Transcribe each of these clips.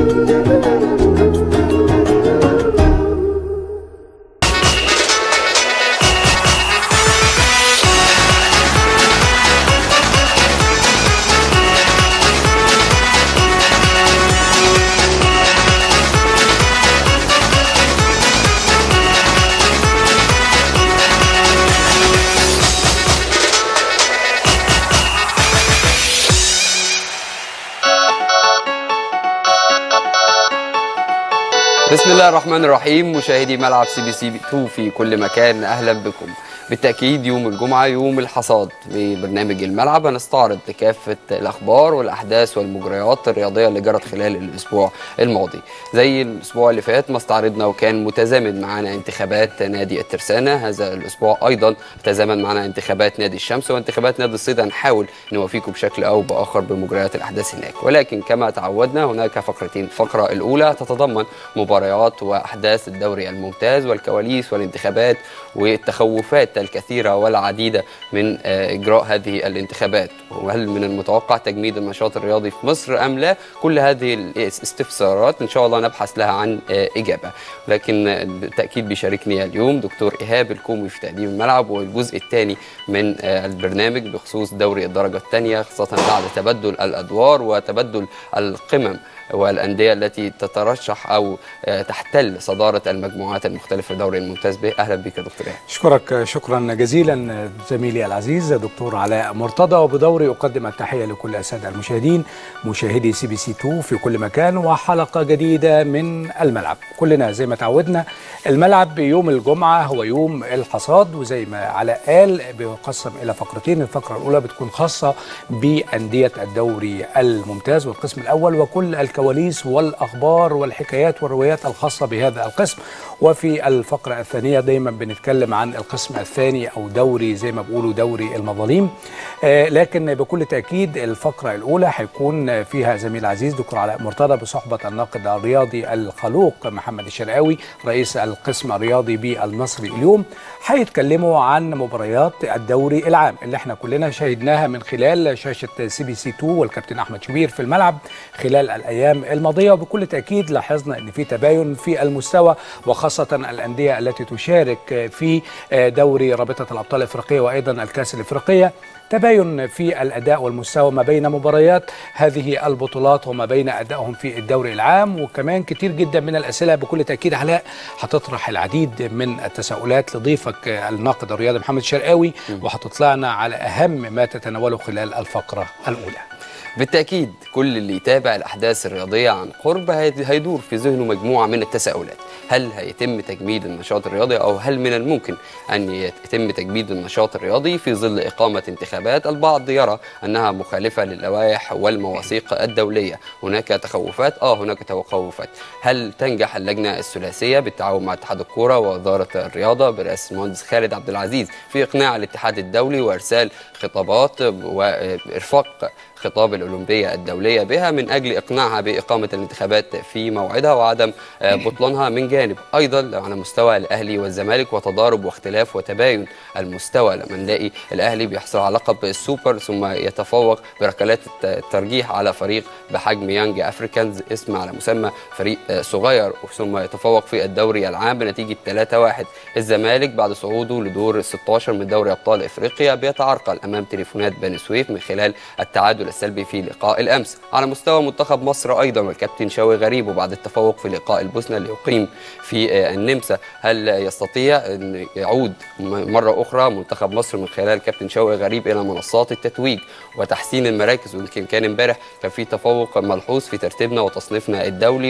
بسم الله الرحمن الرحيم مشاهدي ملعب سي بي سي 2 في كل مكان اهلا بكم بالتاكيد يوم الجمعه يوم الحصاد ببرنامج الملعب هنستعرض كافه الاخبار والاحداث والمجريات الرياضيه اللي جرت خلال الاسبوع الماضي زي الاسبوع اللي فات ما استعرضنا وكان متزامن معنا انتخابات نادي الترسانه هذا الاسبوع ايضا تزامن معنا انتخابات نادي الشمس وانتخابات نادي الصيد هنحاول نوافيكم بشكل او باخر بمجريات الاحداث هناك ولكن كما تعودنا هناك فقرتين الفقره الاولى تتضمن مباريات واحداث الدوري الممتاز والكواليس والانتخابات والتخوفات الكثيره والعديده من اجراء هذه الانتخابات وهل من المتوقع تجميد النشاط الرياضي في مصر ام لا كل هذه الاستفسارات ان شاء الله نبحث لها عن اجابه لكن بالتاكيد بيشاركني اليوم دكتور ايهاب الكومي في تقديم الملعب والجزء الثاني من البرنامج بخصوص دوري الدرجه الثانيه خاصه بعد تبدل الادوار وتبدل القمم والانديه التي تترشح او تحتل صداره المجموعات المختلفه في الدوري الممتاز به اهلا بك يا دكتور ايهاب اشكرك شكرا جزيلا زميلي العزيز دكتور علاء مرتضى وبدوري اقدم التحيه لكل الساده المشاهدين مشاهدي سي بي سي 2 في كل مكان وحلقه جديده من الملعب كلنا زي ما تعودنا الملعب يوم الجمعه هو يوم الحصاد وزي ما علاء قال بيقسم الى فقرتين الفقره الاولى بتكون خاصه بانديه الدوري الممتاز والقسم الاول وكل الكواليس والاخبار والحكايات والروايات الخاصه بهذا القسم وفي الفقره الثانيه دايما بنتكلم عن القسم الثاني او دوري زي ما بيقولوا دوري المظاليم آه لكن بكل تاكيد الفقره الاولى هيكون فيها زميل عزيز دكتور علاء مرتضى بصحبه الناقد الرياضي الخلوق محمد الشرقاوي رئيس القسم الرياضي بالمصري اليوم هيتكلموا عن مباريات الدوري العام اللي احنا كلنا شاهدناها من خلال شاشه سي بي سي 2 والكابتن احمد شبير في الملعب خلال الايام الماضيه وبكل تاكيد لاحظنا ان في تباين في المستوى وخاصه الانديه التي تشارك في دوري رابطه الابطال الافريقيه وايضا الكاس الافريقيه تباين في الاداء والمستوى ما بين مباريات هذه البطولات وما بين ادائهم في الدوري العام وكمان كتير جدا من الاسئله بكل تاكيد علاء هتطرح العديد من التساؤلات لضيفك الناقد الرياضي محمد شرقاوي وهتطلعنا على اهم ما تتناوله خلال الفقره الاولى بالتأكيد كل اللي يتابع الأحداث الرياضية عن قرب هيدور في ذهنه مجموعة من التساؤلات هل هيتم تجميد النشاط الرياضي أو هل من الممكن أن يتم تجميد النشاط الرياضي في ظل إقامة انتخابات البعض يرى أنها مخالفة للوائح والمواثيق الدولية هناك تخوفات آه هناك تخوفات هل تنجح اللجنة الثلاثية بالتعاون مع اتحاد الكرة ووزارة الرياضة برئاسة المهندس خالد عبد العزيز في إقناع الاتحاد الدولي وإرسال خطابات وإرفاق خطاب الأولمبية الدولية بها من أجل إقناعها بإقامة الانتخابات في موعدها وعدم بطلانها من جانب أيضا على مستوى الأهلي والزمالك وتضارب واختلاف وتباين المستوى لما نلاقي الأهلي بيحصل على لقب السوبر ثم يتفوق بركلات الترجيح على فريق بحجم يانج أفريكانز اسم على مسمى فريق صغير ثم يتفوق في الدوري العام بنتيجة 3-1 الزمالك بعد صعوده لدور ال 16 من دوري أبطال إفريقيا بيتعرقل أمام تليفونات بني سويف من خلال التعادل السلبي في لقاء الامس على مستوى منتخب مصر ايضا والكابتن شوقي غريب وبعد التفوق في لقاء البوسنه اللي يقيم في النمسا هل يستطيع ان يعود مره اخرى منتخب مصر من خلال كابتن شوقي غريب الى منصات التتويج وتحسين المراكز ويمكن كان امبارح كان في تفوق ملحوظ في ترتيبنا وتصنيفنا الدولي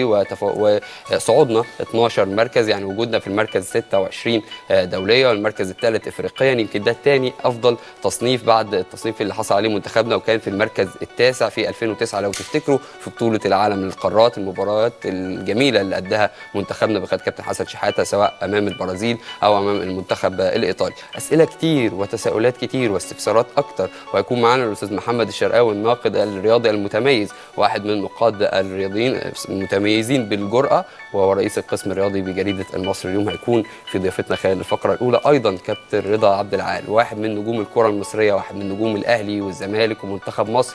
وصعودنا 12 مركز يعني وجودنا في المركز 26 دوليا والمركز الثالث افريقيا يمكن ده الثاني افضل تصنيف بعد التصنيف اللي حصل عليه منتخبنا وكان في المركز التاسع في 2009 لو تفتكروا في بطوله العالم للقارات المباريات الجميله اللي اداها منتخبنا بقياده كابتن حسن شحاته سواء امام البرازيل او امام المنتخب الايطالي اسئله كتير وتساؤلات كتير واستفسارات اكتر وهيكون معانا الاستاذ محمد الشرقاوي الناقد الرياضي المتميز واحد من نقاد الرياضيين المتميزين بالجرأه وهو رئيس القسم الرياضي بجريده المصري اليوم هيكون في ضيافتنا خلال الفقره الاولى ايضا كابتن رضا عبد العال واحد من نجوم الكره المصريه واحد من نجوم الاهلي والزمالك ومنتخب مصر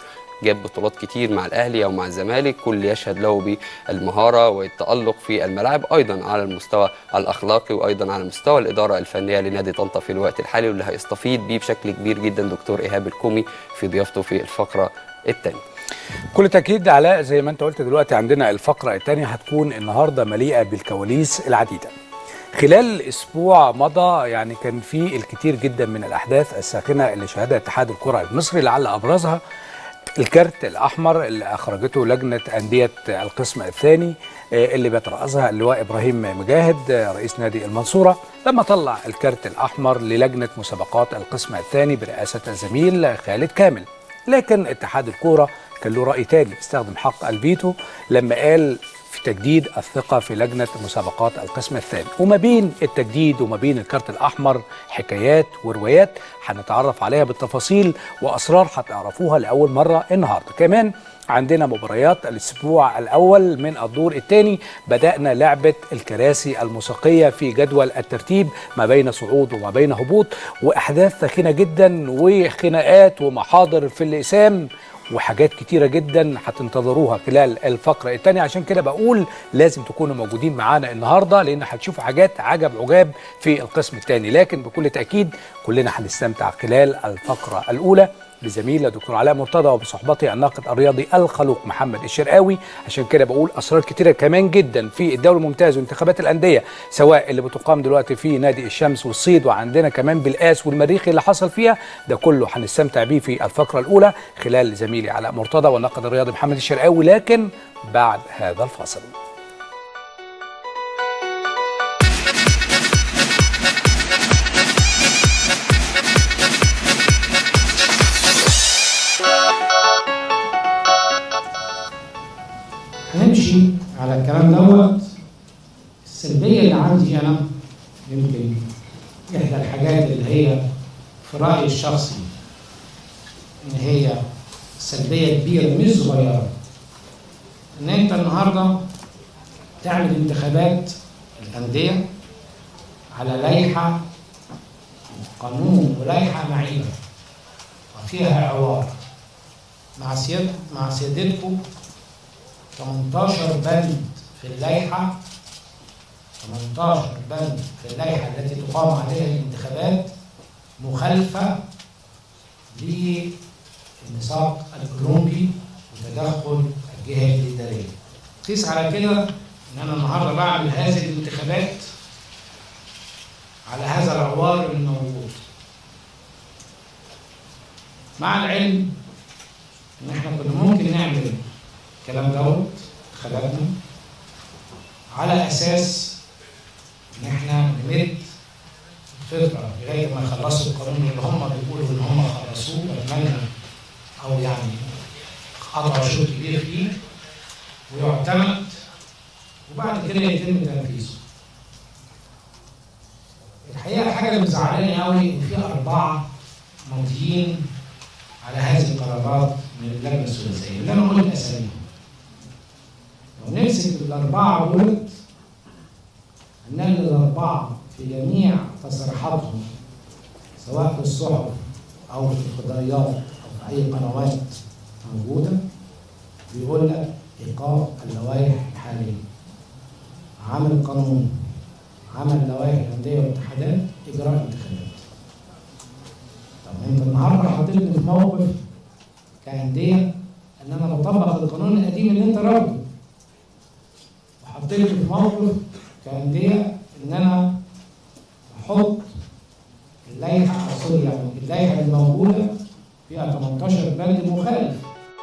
جاب بطولات كتير مع الاهلي او مع الزمالك كل يشهد له بالمهاره والتالق في الملعب ايضا على المستوى الاخلاقي وايضا على مستوى الاداره الفنيه لنادي طنطا في الوقت الحالي واللي هيستفيد بيه بشكل كبير جدا دكتور ايهاب الكومي في ضيافته في الفقره الثانيه كل تأكيد علاء زي ما انت قلت دلوقتي عندنا الفقرة الثانية هتكون النهاردة مليئة بالكواليس العديدة خلال اسبوع مضى يعني كان في الكثير جدا من الاحداث الساخنه اللي شهدها اتحاد الكره المصري لعل ابرزها الكارت الاحمر اللي اخرجته لجنه انديه القسم الثاني اللي بيترأسها اللواء ابراهيم مجاهد رئيس نادي المنصوره لما طلع الكارت الاحمر للجنه مسابقات القسم الثاني برئاسه الزميل خالد كامل لكن اتحاد الكوره كان له راي تاني استخدم حق الفيتو لما قال في تجديد الثقة في لجنة مسابقات القسم الثاني وما بين التجديد وما بين الكارت الأحمر حكايات وروايات هنتعرف عليها بالتفاصيل وأسرار هتعرفوها لأول مرة النهاردة كمان عندنا مباريات الأسبوع الأول من الدور الثاني بدأنا لعبة الكراسي الموسيقية في جدول الترتيب ما بين صعود وما بين هبوط وأحداث ثخينة جدا وخناقات ومحاضر في الإقسام وحاجات كتيره جدا هتنتظروها خلال الفقره الثانيه عشان كده بقول لازم تكونوا موجودين معانا النهارده لان هتشوفوا حاجات عجب عجاب في القسم الثاني لكن بكل تاكيد كلنا هنستمتع خلال الفقره الاولى بزميل دكتور علاء مرتضى وبصحبته الناقد الرياضي الخلوق محمد الشرقاوي عشان كده بقول اسرار كتيره كمان جدا في الدوري الممتاز وانتخابات الانديه سواء اللي بتقام دلوقتي في نادي الشمس والصيد وعندنا كمان بالقاس والمريخ اللي حصل فيها ده كله هنستمتع بيه في الفقره الاولى خلال زميلي علاء مرتضى والناقد الرياضي محمد الشرقاوي لكن بعد هذا الفاصل هنمشي على الكلام دوت السلبية اللي عندي أنا يمكن إحدى الحاجات اللي هي في رأيي الشخصي إن هي سلبية كبيرة مش صغيرة إن أنت النهاردة تعمل انتخابات الأندية على لائحة قانون ولائحة معيبة وفيها عوار مع سياد مع سيادتكم 18 بند في اللائحة 18 بند في اللائحة التي تقام عليها الانتخابات مخالفة للميثاق الأولمبي وتدخل الجهة الإدارية. قيس على كده إن أنا النهاردة بعمل هذه الانتخابات على هذا العوار الموجود. مع العلم إن إحنا كنا ممكن نعمل الكلام دوت خلقنا على اساس ان احنا نمد الفتره لغايه ما يخلصوا القانون اللي هم بيقولوا ان هم خلصوه اتمنى او يعني قطعوا شوط كبير فيه ويعتمد وبعد كده يتم تنفيذه. الحقيقه الحاجه اللي مزعلاني قوي ان في اربعه ماضيين على هذه القرارات من اللجنه الثلاثيه اللي انا قلت اساميهم. لو نمسك الأربعة دولت هنلاقي الأربعة في جميع تصريحاتهم سواء في الصحف أو في الفضائيات أو في أي قنوات موجودة بيقول لك إيقاف اللوائح الحالية عمل قانون عمل لوائح الأندية والاتحادات إجراء انتخابات طب أنت النهارده حطيتني في موقف كأندية إن أنا بطبق القانون القديم اللي أنت رافضه حطيت في موقف كأندية إن أنا أحط اللائحة سوري يعني اللائحة الموجودة فيها 18 بند مخالف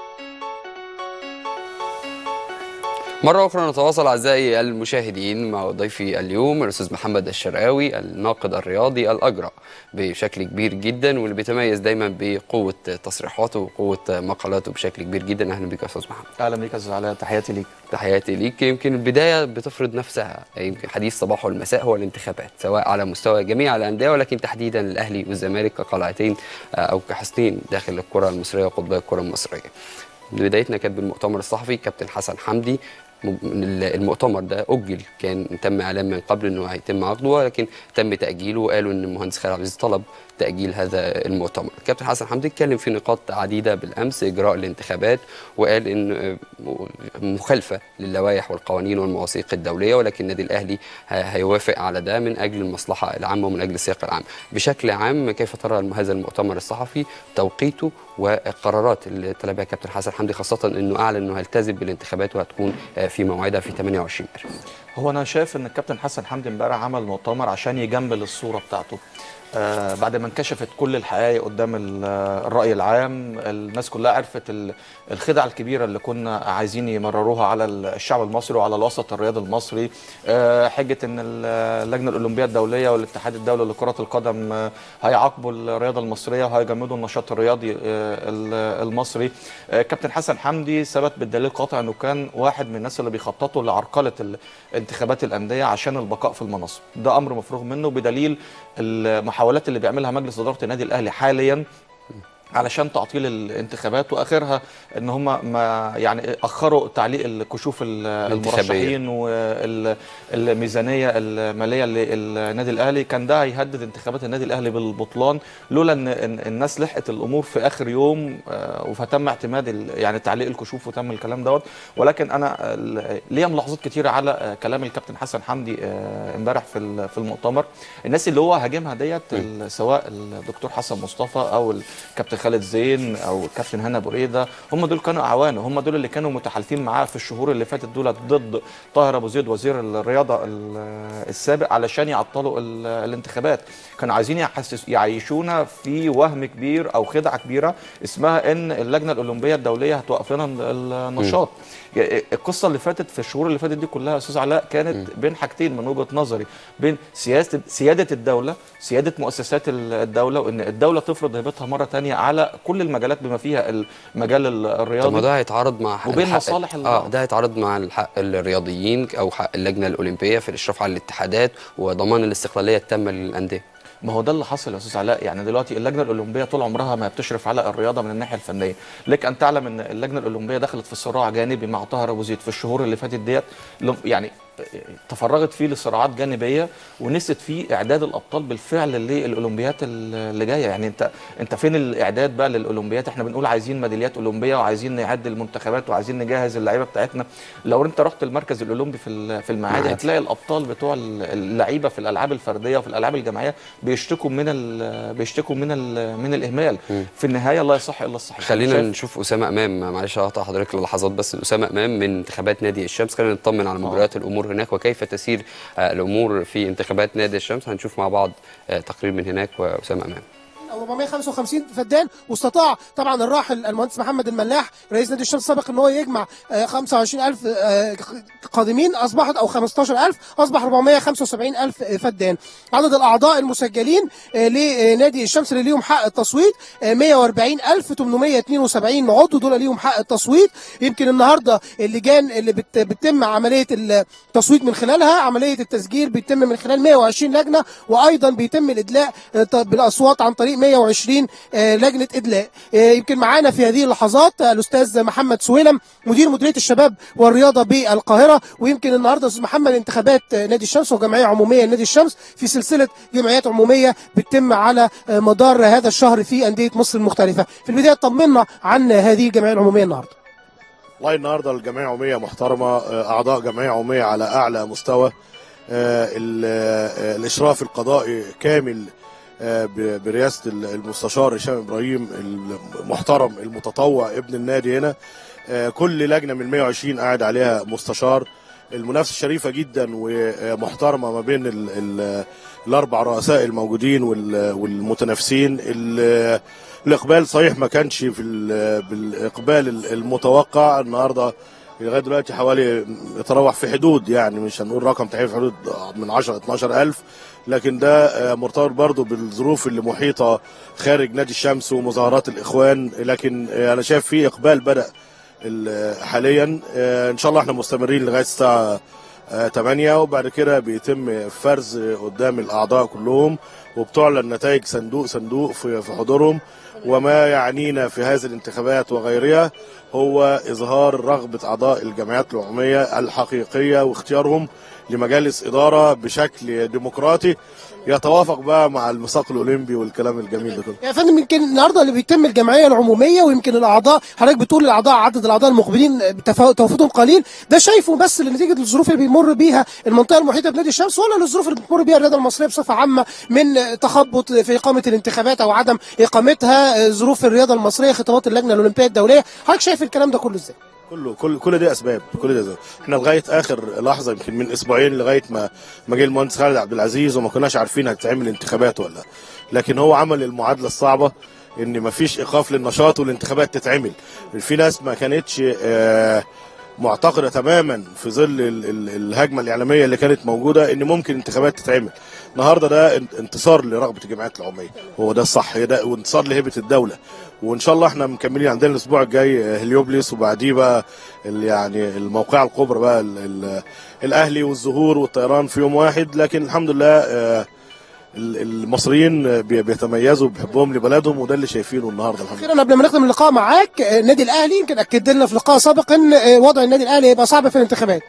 مرة أخرى نتواصل أعزائي المشاهدين مع ضيفي اليوم الأستاذ محمد الشرقاوي الناقد الرياضي الأجرأ بشكل كبير جدا واللي بيتميز دايما بقوة تصريحاته وقوة مقالاته بشكل كبير جدا أهلا بك يا أستاذ محمد اهلا بيك يا استاذ علاء تحياتي ليك تحياتي ليك يمكن البداية بتفرض نفسها يمكن حديث صباح والمساء هو الانتخابات سواء على مستوى جميع الأندية ولكن تحديدا الأهلي والزمالك كقلعتين أو كحصنين داخل الكرة المصرية وقطبي الكرة المصرية بدايتنا كانت بالمؤتمر الصحفي كابتن حسن حمدي م- المؤتمر ده اجل كان تم اعلان من قبل انه هيتم عقده ولكن تم تاجيله وقالوا ان المهندس خالد عبد العزيز طلب تاجيل هذا المؤتمر الكابتن حسن حمدي اتكلم في نقاط عديده بالامس اجراء الانتخابات وقال ان آه، مخالفه للوائح والقوانين والمواثيق الدوليه ولكن النادي الاهلي ه- هيوافق على ده من اجل المصلحه العامه ومن اجل السياق العام بشكل عام كيف ترى الم- هذا المؤتمر الصحفي توقيته والقرارات اللي طلع بها كابتن حسن حمدي خاصه انه اعلن انه هيلتزم بالانتخابات وهتكون آه، في موعدها في 28 مارس هو انا شايف ان الكابتن حسن حمدي امبارح عمل مؤتمر عشان يجمل الصوره بتاعته آه بعد ما انكشفت كل الحقائق قدام ال- الراي العام الناس كلها عرفت ال- الخدعه الكبيره اللي كنا عايزين يمرروها على الشعب المصري وعلى الوسط الرياضي المصري آه حجه ان ال- اللجنه الاولمبيه الدوليه والاتحاد الدولي لكره القدم آه هيعاقبوا الرياضه المصريه وهيجمدوا النشاط الرياضي آه ال- المصري آه كابتن حسن حمدي ثبت بالدليل قاطع انه كان واحد من الناس اللي بيخططوا لعرقله ال- انتخابات الانديه عشان البقاء في المناصب ده امر مفروغ منه بدليل المحاولات اللي بيعملها مجلس اداره النادي الاهلي حاليا علشان تعطيل الانتخابات واخرها ان هم ما يعني اخروا تعليق الكشوف ال- الانتخابية. المرشحين والميزانيه الماليه للنادي الاهلي كان ده هيهدد انتخابات النادي الاهلي بالبطلان لولا ان إن الناس لحقت الامور في اخر يوم آه، فتم اعتماد ال- يعني تعليق الكشوف وتم الكلام دوت ولكن انا ال- ليا ملاحظات كتيره على آه، كلام الكابتن حسن حمدي آه، امبارح في ال- في المؤتمر الناس اللي هو هاجمها ديت ال- سواء الدكتور حسن مصطفى او الكابتن خالد زين او الكابتن هنا بريده هم دول كانوا اعوانه هم دول اللي كانوا متحالفين معاه في الشهور اللي فاتت دول ضد طاهر ابو زيد وزير الرياضه ال- السابق علشان يعطلوا ال- الانتخابات كانوا عايزين يحسس يعيشونا في وهم كبير او خدعه كبيره اسمها ان اللجنه الاولمبيه الدوليه هتوقف لنا النشاط القصه اللي فاتت في الشهور اللي فاتت دي كلها يا استاذ علاء كانت بين حاجتين من وجهه نظري بين سياسه سياده الدوله سياده مؤسسات الدوله وان الدوله تفرض هيبتها مره تانية على كل المجالات بما فيها المجال طب ما الرياضي ده هيتعارض مع حق وبين الحق- مصالح ال- اه ده هيتعارض مع الحق الرياضيين او حق اللجنه الاولمبيه في الاشراف على الاتحادات وضمان الاستقلاليه التامه للانديه ما هو ده اللي حصل يا استاذ علاء يعني دلوقتي اللجنه الاولمبيه طول عمرها ما بتشرف على الرياضه من الناحيه الفنيه لك ان تعلم ان اللجنه الاولمبيه دخلت في صراع جانبي مع طاهر ابو زيد في الشهور اللي فاتت ديت لم- يعني تفرغت فيه لصراعات جانبيه ونسيت فيه اعداد الابطال بالفعل للاولمبيات اللي جايه يعني انت انت فين الاعداد بقى للاولمبيات احنا بنقول عايزين ميداليات اولمبيه وعايزين نعد المنتخبات وعايزين نجهز اللعيبه بتاعتنا لو انت رحت المركز الاولمبي في ال- في المعادي معادي. هتلاقي الابطال بتوع ال- اللعيبه في الالعاب الفرديه وفي الالعاب الجماعيه بيشتكوا من ال- بيشتكوا من ال- من الاهمال في النهايه لا يصح الا الصحيح خلينا شايف؟ نشوف اسامه امام معلش هقطع حضرتك للحظات بس اسامه امام من انتخابات نادي الشمس خلينا نطمن على مجريات الامور هناك وكيف تسير آه، الامور في انتخابات نادي الشمس هنشوف مع بعض آه، تقرير من هناك واسامه امام او 455 فدان واستطاع طبعا الراحل المهندس محمد الملاح رئيس نادي الشمس السابق ان هو يجمع آه، 25000 آه، قادمين اصبحت او 15000 اصبح 475000 فدان عدد الاعضاء المسجلين آه، لنادي الشمس اللي ليهم حق التصويت آه، 140872 عضو دول ليهم حق التصويت يمكن النهارده اللجان اللي بت- بتتم عمليه التصويت من خلالها عمليه التسجيل بيتم من خلال 120 لجنه وايضا بيتم الادلاء آه، ط- بالاصوات عن طريق 120 آه، لجنه ادلاء آه، يمكن معانا في هذه اللحظات آه، الاستاذ محمد سويلم مدير مديريه الشباب والرياضه بالقاهره ويمكن النهارده استاذ محمد انتخابات آه، نادي الشمس وجمعيه عموميه لنادي الشمس في سلسله جمعيات عموميه بتتم على آه، مدار هذا الشهر في انديه مصر المختلفه في البدايه طمنا عن هذه الجمعيه العموميه النهارده والله النهارده الجمعيه عموميه محترمه آه، اعضاء جمعيه عموميه على اعلى مستوى آه، ال- آه، الاشراف القضائي كامل آه، ب- برئاسه ال- المستشار هشام ابراهيم المحترم المتطوع ابن النادي هنا آه، كل لجنه من 120 قاعد عليها مستشار المنافسه شريفه جدا ومحترمه ما بين ال ال الاربع رؤساء الموجودين وال- والمتنافسين ال- الاقبال صحيح ما كانش في ال- بالاقبال المتوقع النهارده لغايه دلوقتي حوالي يتراوح في حدود يعني مش هنقول رقم تحقيق في حدود من 10 12 الف لكن ده آه، مرتبط برضه بالظروف اللي محيطه خارج نادي الشمس ومظاهرات الاخوان لكن آه، انا شايف في اقبال بدا ال- حاليا آه، ان شاء الله احنا مستمرين لغايه الساعه آه، 8 وبعد كده بيتم فرز قدام الاعضاء كلهم وبتعلن نتائج صندوق صندوق في في حضورهم وما يعنينا في هذه الانتخابات وغيرها هو إظهار رغبة أعضاء الجمعيات العمومية الحقيقية واختيارهم لمجالس إدارة بشكل ديمقراطي يتوافق بقى مع الميثاق الأولمبي والكلام الجميل ده كله يا فندم يمكن النهارده اللي بيتم الجمعيه العموميه ويمكن الاعضاء حضرتك بتقول الاعضاء عدد الاعضاء المقبلين بتفا- توافدهم قليل ده شايفه بس لنتيجه الظروف اللي بيمر بيها المنطقه المحيطه بنادي الشمس ولا للظروف اللي بتمر بيها الرياضه المصريه بصفه عامه من تخبط في اقامه الانتخابات او عدم اقامتها ظروف الرياضه المصريه خطابات اللجنه الاولمبيه الدوليه حضرتك شايف الكلام ده كله ازاي؟ كله كل كل دي اسباب كل ده أسباب. احنا لغايه اخر لحظه يمكن من اسبوعين لغايه ما ما جه المهندس خالد عبد العزيز وما كناش عارفين هتتعمل انتخابات ولا لا. لكن هو عمل المعادله الصعبه ان ما فيش ايقاف للنشاط والانتخابات تتعمل في ناس ما كانتش آه، معتقده تماما في ظل ال- ال- الهجمه الاعلاميه اللي كانت موجوده ان ممكن انتخابات تتعمل النهارده ده ان- انتصار لرغبه الجمعيات العموميه هو ده الصح هي ده وانتصار لهيبه الدوله وان شاء الله احنا مكملين عندنا الاسبوع الجاي آه، هليوبلس وبعديه بقى ال- يعني الموقعه الكبرى بقى ال ال الاهلي والزهور والطيران في يوم واحد لكن الحمد لله آه، ال- المصريين آه، بي- بيتميزوا بحبهم لبلدهم وده اللي شايفينه النهارده الحمد لله اخيرا قبل ما نختم اللقاء معاك آه، النادي الاهلي يمكن اكد لنا في لقاء سابق ان آه، وضع النادي الاهلي هيبقى صعب في الانتخابات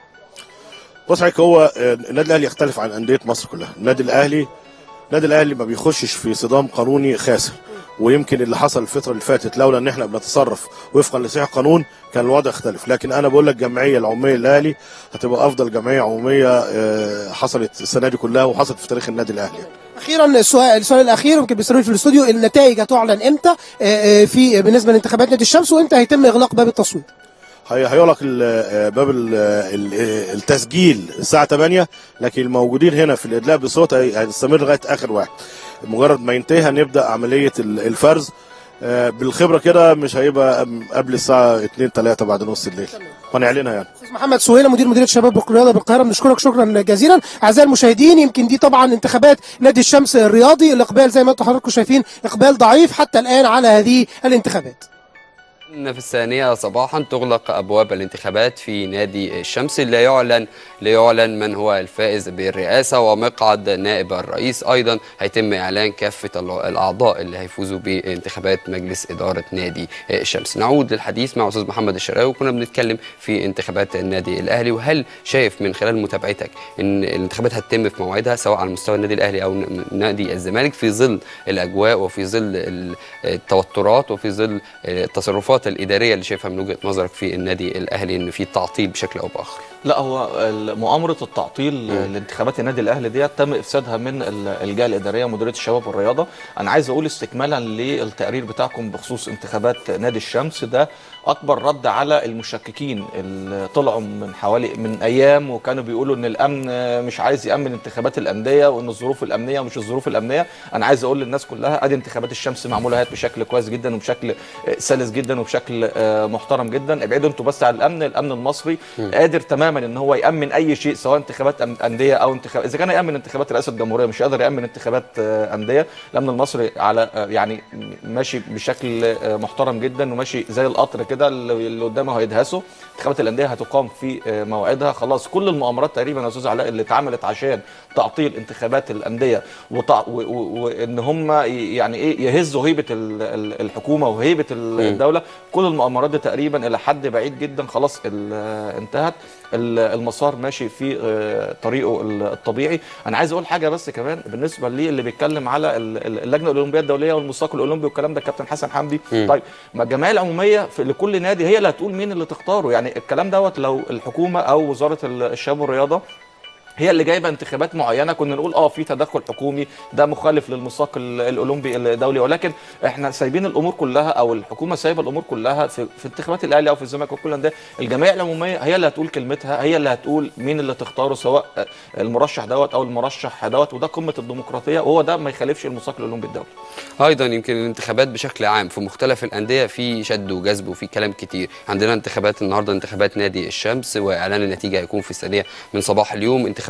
بص حضرتك هو آه، النادي الاهلي يختلف عن انديه مصر كلها النادي الاهلي النادي الاهلي ما بيخشش في صدام قانوني خاسر ويمكن اللي حصل الفتره اللي فاتت لولا ان احنا بنتصرف وفقا لصحيح القانون كان الوضع يختلف لكن انا بقول لك الجمعيه العموميه الاهلي هتبقى افضل جمعيه عموميه آه، حصلت السنه دي كلها وحصلت في تاريخ النادي الاهلي اخيرا السؤال السؤال الاخير يمكن بيسالوني في الاستوديو النتائج هتعلن امتى آه، آه، في بالنسبه لانتخابات نادي الشمس وامتى هيتم اغلاق باب التصويت هي هيغلق ال- آه، باب ال- ال- آه، التسجيل الساعه 8 لكن الموجودين هنا في الادلاء بالصوت هي- هيستمر لغايه اخر واحد مجرد ما ينتهي هنبدا عمليه ال- الفرز آه، بالخبره كده مش هيبقى أم- قبل الساعه 2 3 بعد نص الليل هنعلنها يعني استاذ محمد سهيله مدير مديريه شباب الرياضه بالقاهره بنشكرك شكرا جزيلا اعزائي المشاهدين يمكن دي طبعا انتخابات نادي الشمس الرياضي الاقبال زي ما انتم حضراتكم شايفين اقبال ضعيف حتى الان على هذه الانتخابات إن في الثانية صباحا تغلق أبواب الانتخابات في نادي الشمس لا يعلن لا يعلن من هو الفائز بالرئاسة ومقعد نائب الرئيس أيضا هيتم إعلان كافة ال- الأعضاء اللي هيفوزوا بانتخابات مجلس إدارة نادي الشمس نعود للحديث مع أستاذ محمد الشراوي كنا بنتكلم في انتخابات النادي الأهلي وهل شايف من خلال متابعتك إن الانتخابات هتتم في موعدها سواء على مستوى النادي الأهلي أو ن- نادي الزمالك في ظل الأجواء وفي ظل ال- التوترات وفي ظل التصرفات الإدارية اللي شايفها من وجهة نظرك في النادي الأهلي إن في تعطيل بشكل أو بآخر لا هو ال- مؤامره التعطيل لانتخابات النادي الاهلي ديت تم افسادها من ال- الجهه الاداريه مديريه الشباب والرياضه انا عايز اقول استكمالا للتقرير بتاعكم بخصوص انتخابات نادي الشمس ده اكبر رد على المشككين اللي طلعوا من حوالي من ايام وكانوا بيقولوا ان الامن مش عايز يامن انتخابات الانديه وان الظروف الامنيه ومش الظروف الامنيه انا عايز اقول للناس كلها ادي انتخابات الشمس معموله اهيت بشكل كويس جدا وبشكل آه، سلس جدا وبشكل آه، محترم جدا ابعدوا انتوا بس عن الامن الامن المصري قادر تماما ان هو يامن اي شيء سواء انتخابات أم- انديه او انتخابات اذا كان يامن انتخابات رئاسه الجمهوريه مش قادر يامن انتخابات آه، انديه الامن المصري على آه، يعني ماشي بشكل آه، محترم جدا وماشي زي القطر كده اللي اللي قدامه هيدهسه انتخابات الانديه هتقام في آه، موعدها خلاص كل المؤامرات تقريبا يا استاذ علاء اللي اتعملت عشان تعطيل انتخابات الانديه وتع... و... و... وان هم ي- يعني ايه يهزوا هيبه ال- ال- الحكومه وهيبه ال- الدوله كل المؤامرات دي تقريبا الى حد بعيد جدا خلاص ال- انتهت ال- المسار ماشي في آه، طريقه ال- الطبيعي انا عايز اقول حاجه بس كمان بالنسبه لي اللي بيتكلم على ال- ال- اللجنه الاولمبيه الدوليه والمساق الاولمبي والكلام ده كابتن حسن حمدي طيب ما الجمعيه العموميه في لكل نادي هي اللي هتقول مين اللي تختاره يعني الكلام دوت لو الحكومه او وزاره الشباب والرياضه هي اللي جايبه انتخابات معينه كنا نقول اه في تدخل حكومي ده مخالف للمساق ال- الاولمبي الدولي ولكن احنا سايبين الامور كلها او الحكومه سايبه الامور كلها في, في انتخابات الاهلي او في الزمالك وكل ده الجمعيه العموميه هي اللي هتقول كلمتها هي اللي هتقول مين اللي تختاره سواء المرشح دوت او المرشح دوت وده قمه الديمقراطيه وهو ده ما يخالفش المساق الاولمبي الدولي ايضا يمكن الانتخابات بشكل عام في مختلف الانديه في شد وجذب وفي كلام كتير عندنا انتخابات النهارده انتخابات نادي الشمس واعلان النتيجه هيكون في الثانيه من صباح اليوم انتخابات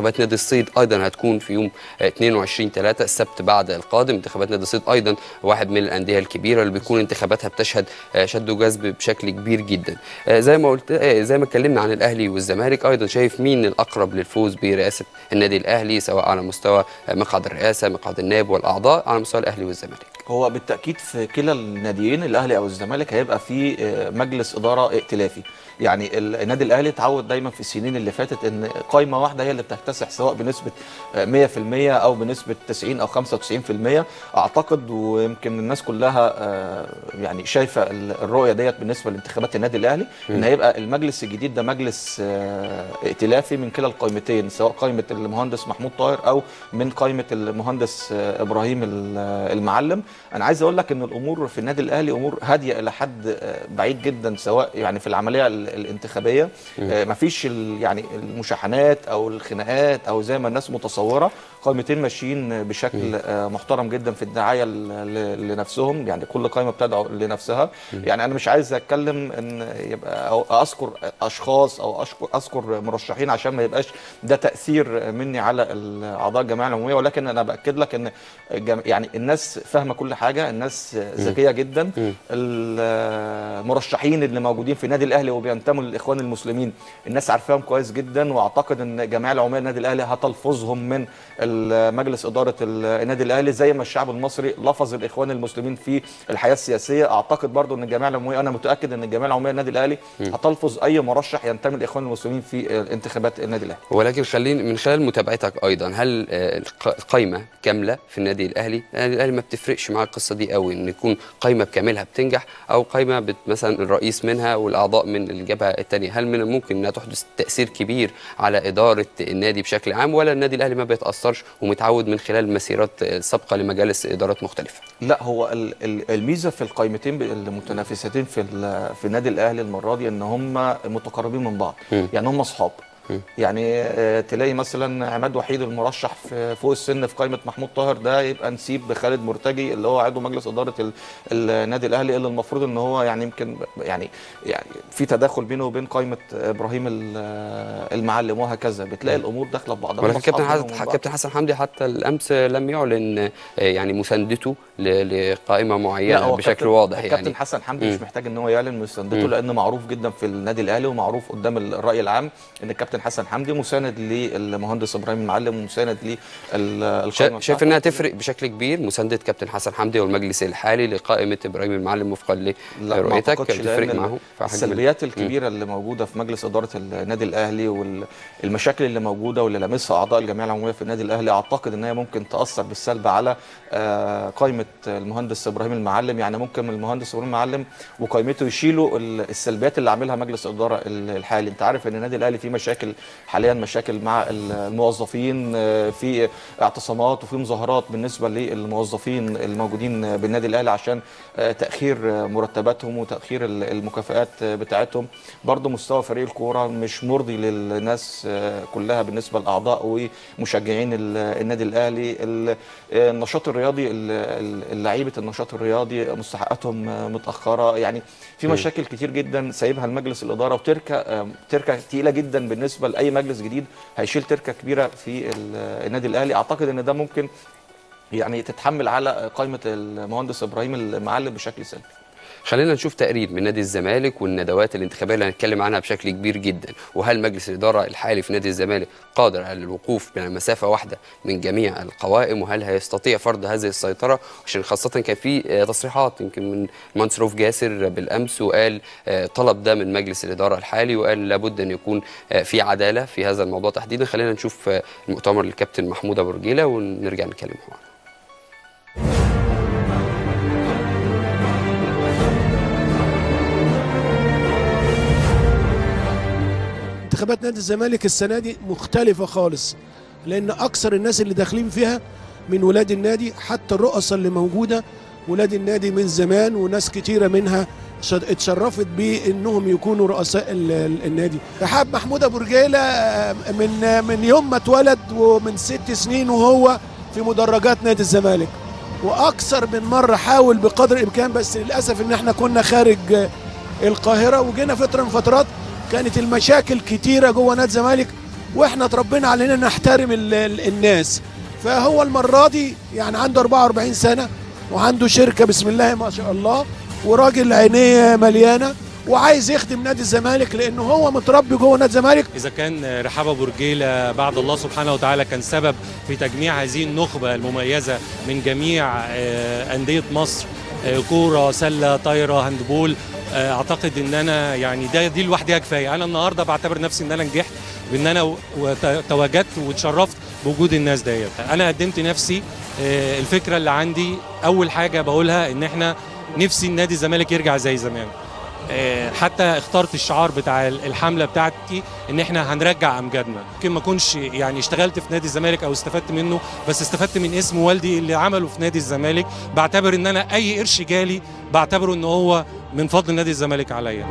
انتخابات نادي الصيد ايضا هتكون في يوم آه، 22 3 السبت بعد القادم انتخابات نادي الصيد ايضا واحد من الانديه الكبيره اللي بيكون انتخاباتها بتشهد آه، شد وجذب بشكل كبير جدا آه، زي ما قلت آه، زي ما اتكلمنا عن الاهلي والزمالك ايضا شايف مين الاقرب للفوز برئاسه النادي الاهلي سواء على مستوى آه، مقعد الرئاسه مقعد النائب والاعضاء على مستوى الاهلي والزمالك هو بالتاكيد في كلا الناديين الاهلي او الزمالك هيبقى في آه، مجلس اداره ائتلافي يعني ال- النادي الاهلي اتعود دايما في السنين اللي فاتت ان قائمه واحده هي اللي بتكتسح سواء بنسبه آه، 100% او بنسبه 90 او 95% اعتقد ويمكن الناس كلها آه، يعني شايفه ال- الرؤيه ديت بالنسبه لانتخابات النادي الاهلي ان هيبقى المجلس الجديد ده مجلس آه، ائتلافي من كلا القائمتين سواء قائمه المهندس محمود طاهر او من قائمه المهندس آه، ابراهيم ال- آه، المعلم انا عايز اقول لك ان الامور في النادي الاهلي امور هاديه الى حد آه، بعيد جدا سواء يعني في العمليه ال- الانتخابيه آه، مفيش ال- يعني المشاحنات او الخناقات او زي ما الناس متصوره قائمتين ماشيين بشكل آه، محترم جدا في الدعايه ل- ل- لنفسهم يعني كل قائمه بتدعو لنفسها يعني انا مش عايز اتكلم ان يبقى أو اذكر اشخاص او أشكر- اذكر مرشحين عشان ما يبقاش ده تاثير مني على اعضاء الجمعيه العموميه ولكن انا باكد لك ان الجم- يعني الناس فاهمه كل حاجه الناس ذكيه جدا المرشحين اللي موجودين في النادي الاهلي وبينتموا للاخوان المسلمين الناس عارفاهم كويس جدا واعتقد ان الجمعيه العموميه للنادي الاهلي هتلفظهم من ال- مجلس اداره ال- النادي الاهلي زي ما الشعب المصري لفظ الاخوان المسلمين في الحياه السياسيه اعتقد برضو ان الجمعيه العموميه انا متاكد ان الجمعيه العموميه للنادي الاهلي هتلفظ اي مرشح ينتمي للاخوان المسلمين في انتخابات النادي الاهلي ولكن خليني من خلال متابعتك ايضا هل آه، الق- القايمه كامله في النادي الاهلي؟ النادي الاهلي ما بتفرقش معاه القصه دي قوي ان يكون قايمه بكاملها بتنجح او قايمه بت مثلا الرئيس منها والاعضاء من الجبهه الثانيه، هل من الممكن انها تحدث تاثير كبير على اداره النادي بشكل عام ولا النادي الاهلي ما بيتاثرش ومتعود من خلال المسيرات السابقه لمجالس ادارات مختلفه؟ لا هو ال- ال- الميزه في القائمتين ب- المتنافستين في ال- في النادي الاهلي المره دي ان هم متقاربين من بعض مم. يعني هم اصحاب يعني آه، تلاقي مثلا عماد وحيد المرشح في فوق السن في قائمه محمود طاهر ده يبقى نسيب بخالد مرتجي اللي هو عضو مجلس اداره ال- النادي الاهلي اللي المفروض ان هو يعني يمكن يعني يعني في تداخل بينه وبين قائمه ابراهيم ال- المعلم وهكذا بتلاقي الامور داخله في بعضها هم ولكن كابتن أصحاب حسن بينهم وبين بعض. كابتن حسن حمدي حتى الامس لم يعلن آه، يعني مساندته ل- لقائمه معينه هو بشكل كابتن- واضح الكابتن يعني حسن حمدي مم. مش محتاج ان هو يعلن مساندته مم. لانه معروف جدا في النادي الاهلي ومعروف قدام الراي العام ان الكابتن حسن حمدي مساند للمهندس ابراهيم المعلم ومساند للقائمه شا- شايف بتاعته. انها تفرق بشكل كبير مسانده كابتن حسن حمدي والمجلس الحالي لقائمه ابراهيم المعلم وفقا لا ما لرؤيتك اعتقدش تفرق لان معاهم في حاجة كبيرة؟ السلبيات الكبيره اللي موجوده في مجلس اداره النادي الاهلي والمشاكل اللي موجوده واللي لامسها اعضاء الجمعيه العموميه في النادي الاهلي اعتقد ان هي ممكن تاثر بالسلب على آه، قائمه المهندس ابراهيم المعلم يعني ممكن المهندس ابراهيم المعلم وقائمته يشيلوا ال- السلبيات اللي عاملها مجلس الاداره ال- الحالي انت عارف ان النادي الاهلي فيه مشاكل حاليا مشاكل مع ال- الموظفين آه، في اعتصامات وفي مظاهرات بالنسبه للموظفين الموجودين بالنادي الاهلي عشان آه، تاخير آه، مرتباتهم وتاخير ال- المكافآت آه، بتاعتهم برضه مستوى فريق الكوره مش مرضي للناس آه، كلها بالنسبه لاعضاء ومشجعين ال- النادي الاهلي ال- آه، النشاط الرياضي ال- ال- لعيبه النشاط الرياضي مستحقاتهم آه، متاخره يعني في مشاكل كتير جدا سايبها المجلس الاداره وتركه آه، تركه تقيله جدا بالنسبه لاي مجلس جديد هيشيل تركه كبيره في ال- النادي الاهلي اعتقد ان ده ممكن يعني تتحمل على قائمه المهندس ابراهيم المعلم بشكل سلبي خلينا نشوف تقرير من نادي الزمالك والندوات الانتخابيه اللي هنتكلم عنها بشكل كبير جدا وهل مجلس الاداره الحالي في نادي الزمالك قادر على الوقوف على مسافه واحده من جميع القوائم وهل هيستطيع فرض هذه السيطره عشان خاصه كان في آه، تصريحات يمكن من مهندس رؤوف جاسر بالامس وقال آه، طلب ده من مجلس الاداره الحالي وقال لابد ان يكون آه، في عداله في هذا الموضوع تحديدا خلينا نشوف آه، المؤتمر للكابتن محمود ابو رجيله ونرجع نتكلم معاه انتخابات نادي الزمالك السنه دي مختلفه خالص لان اكثر الناس اللي داخلين فيها من ولاد النادي حتى الرؤساء اللي موجوده ولاد النادي من زمان وناس كتيره منها شد- اتشرفت بانهم يكونوا رؤساء ال- ال- النادي رحاب محمود ابو رجيله آه، من آه، من يوم ما اتولد ومن ست سنين وهو في مدرجات نادي الزمالك واكثر من مره حاول بقدر الامكان بس للاسف ان احنا كنا خارج آه، القاهره وجينا فتره من فترات كانت المشاكل كتيره جوه نادي الزمالك واحنا اتربينا على اننا نحترم ال- ال- الناس فهو المره دي يعني عنده 44 سنه وعنده شركه بسم الله ما شاء الله وراجل عينيه مليانه وعايز يخدم نادي الزمالك لانه هو متربي جوه نادي الزمالك إذا كان رحاب أبو رجيلة بعد الله سبحانه وتعالى كان سبب في تجميع هذه النخبة المميزة من جميع آه، أندية مصر آه، كورة سلة طايرة هاندبول آه، أعتقد إن أنا يعني ده دي لوحدها كفاية أنا النهاردة بعتبر نفسي إن أنا نجحت بإن أنا و- وت- تواجدت واتشرفت بوجود الناس ديت أنا قدمت نفسي آه، الفكرة اللي عندي أول حاجة بقولها إن إحنا نفسي النادي الزمالك يرجع زي زمان آه، حتى اخترت الشعار بتاع الحمله بتاعتي ان احنا هنرجع امجادنا يمكن ما اكونش يعني اشتغلت في نادي الزمالك او استفدت منه بس استفدت من اسم والدي اللي عمله في نادي الزمالك بعتبر ان انا اي قرش جالي بعتبره ان هو من فضل نادي الزمالك عليا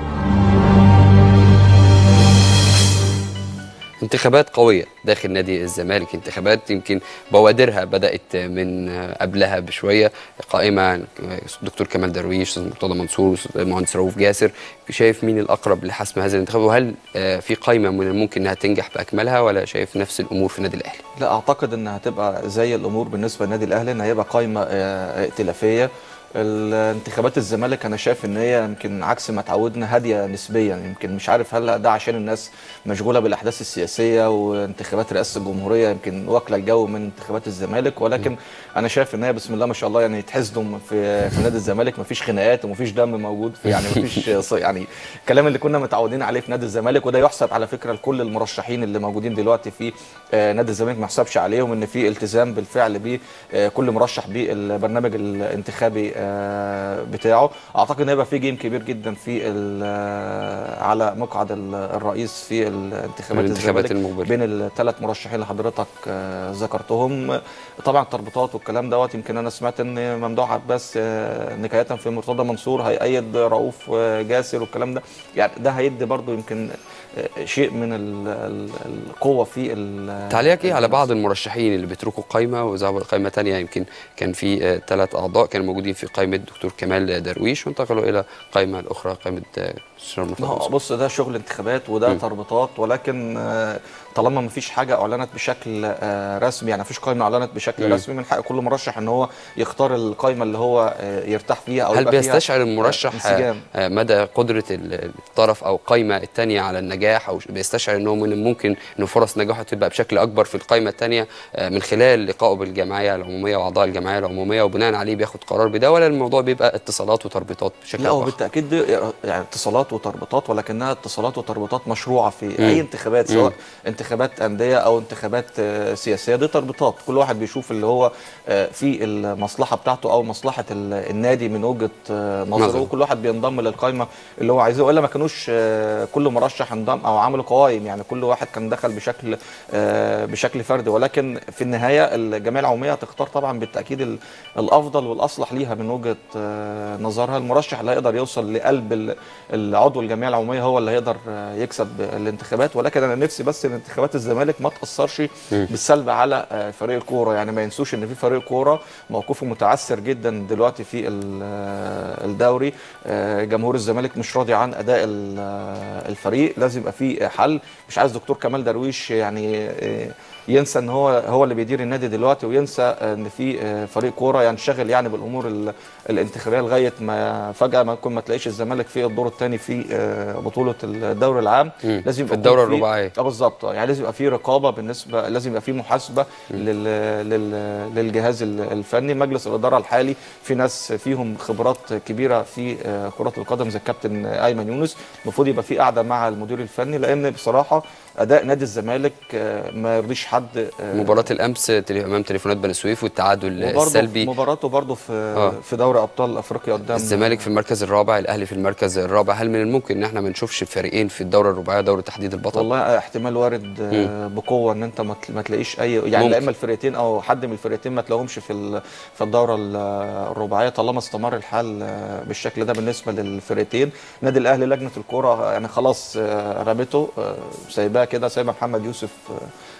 انتخابات قوية داخل نادي الزمالك انتخابات يمكن بوادرها بدأت من قبلها بشوية قائمة دكتور كمال درويش أستاذ مرتضى منصور أستاذ المهندس رؤوف جاسر شايف مين الأقرب لحسم هذه الانتخابات وهل آه، في قائمة من الممكن أنها تنجح بأكملها ولا شايف نفس الأمور في النادي الأهلي؟ لا اعتقد انها هتبقى زي الامور بالنسبه للنادي الاهلي ان هيبقى قائمه آه، ائتلافيه الانتخابات الزمالك انا شايف ان هي يمكن عكس ما تعودنا هاديه نسبيا يمكن مش عارف هل ده عشان الناس مشغوله بالاحداث السياسيه وانتخابات رئاسه الجمهوريه يمكن واكله الجو من انتخابات الزمالك ولكن انا شايف ان هي بسم الله ما شاء الله يعني يتحسدوا في في نادي الزمالك مفيش خناقات ومفيش دم موجود في يعني مفيش ص- يعني الكلام اللي كنا متعودين عليه في نادي الزمالك وده يحسب على فكره لكل المرشحين اللي موجودين دلوقتي في آه، نادي الزمالك ما يحسبش عليهم ان في التزام بالفعل بكل مرشح بالبرنامج الانتخابي آه، بتاعه اعتقد ان هيبقى في جيم كبير جدا في ال- آه، على مقعد ال- الرئيس في الانتخابات الانتخابات الزمالك المقبلة. بين الثلاث مرشحين اللي حضرتك آه، ذكرتهم طبعا التربطات والكلام دوت يمكن انا سمعت ان ممدوح عباس آه، نكايه في مرتضى منصور هيأيد رؤوف آه، جاسر والكلام ده يعني ده هيدي برضو يمكن آه، شيء من ال- ال- القوه في ال- تعليقك ايه على بعض المرشحين اللي بيتركوا قائمه وذهبوا لقائمه ثانيه يمكن كان في ثلاث اعضاء كانوا موجودين في قائمه دكتور كمال درويش وانتقلوا الى قائمه الاخرى قائمه آه، الشرم ما مرتضى هو منصور. بص ده شغل انتخابات وده مم. تربطات ولكن آه، طالما ما فيش حاجه اعلنت بشكل آه، رسمي يعني ما فيش قائمه اعلنت بشكل مم. رسمي من حق كل مرشح ان هو يختار القائمه اللي هو آه، يرتاح فيها او هل يبقى فيها بيستشعر المرشح آه، انسجام. آه، مدى قدره ال- الطرف او القائمه الثانيه على النجاح او بيستشعر انه من الممكن ان فرص نجاحه تبقى بشكل اكبر في القائمه الثانيه من خلال لقائه بالجمعيه العموميه واعضاء الجمعيه العموميه وبناء عليه بياخد قرار بده ولا الموضوع بيبقى اتصالات وتربيطات بشكل لا او هو اخر بالتاكيد دي يعني اتصالات وتربطات ولكنها اتصالات وتربطات مشروعه في مم. اي انتخابات مم. سواء انتخابات انديه او انتخابات آه، سياسيه دي تربطات كل واحد بيشوف اللي هو آه، في المصلحه بتاعته او مصلحه ال- النادي من وجهه آه، نظره. نظره وكل واحد بينضم للقائمه اللي هو عايزها والا ما كانوش آه، كل مرشح انضم او عملوا قوائم يعني كل واحد كان دخل بشكل آه، بشكل فردي ولكن في النهايه الجمعيه العموميه هتختار طبعا بالتاكيد ال- الافضل والاصلح ليها من وجهه آه، نظرها المرشح اللي هيقدر يوصل لقلب ال- العضو الجمعيه العموميه هو اللي هيقدر آه، يكسب الانتخابات ولكن انا نفسي بس ان انتخابات الزمالك ما تاثرش بالسلب على آه، فريق الكوره يعني ما ينسوش ان في فريق كوره موقفه متعثر جدا دلوقتي في ال- آه، الدوري آه، جمهور الزمالك مش راضي عن اداء ال- آه، الفريق لازم يبقى في حل مش عايز دكتور كمال درويش يعني آه، ينسى ان هو هو اللي بيدير النادي دلوقتي وينسى ان في آه، فريق كوره ينشغل يعني بالامور ال- الانتخابيه لغايه ما فجاه ما يكون ما تلاقيش الزمالك في الدور الثاني في آه، بطوله الدوري العام مم. لازم في يبقى الدورة يكون في- الرباعية. اه بالظبط يعني لازم يبقى في رقابه بالنسبه لازم يبقى في محاسبه لل... لل... للجهاز ال- الفني مجلس الاداره الحالي في ناس فيهم خبرات كبيره في آه، كره القدم زي الكابتن ايمن يونس المفروض يبقى في قعده مع المدير الفني لان بصراحه اداء نادي الزمالك آه، ما يرضيش حد آه، مباراه الامس تلي- امام تليفونات بني سويف والتعادل وبرضه السلبي مباراته برضه في آه. في دوري ابطال افريقيا قدام الزمالك في المركز الرابع الاهلي في المركز الرابع هل من الممكن ان احنا ما نشوفش الفريقين في الدوره الرباعيه دوره تحديد البطل والله احتمال وارد آه، بقوه ان انت ما تل- ما تلاقيش اي يعني ممكن. لا اما الفرقتين او حد من الفرقتين ما تلاقيهمش في ال- في الدوره ال- الرباعيه طالما استمر الحال آه، بالشكل ده بالنسبه للفرقتين نادي الاهلي لجنه الكوره يعني خلاص آه، رمته آه، سايباه كده سايبه محمد يوسف آه،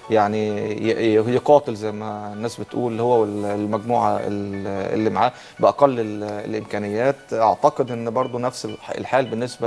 يعني ي- ي- يقاتل زي ما الناس بتقول هو والمجموعه ال- اللي معاه باقل ال- الامكانيات اعتقد ان برضو نفس الح- الحال بالنسبه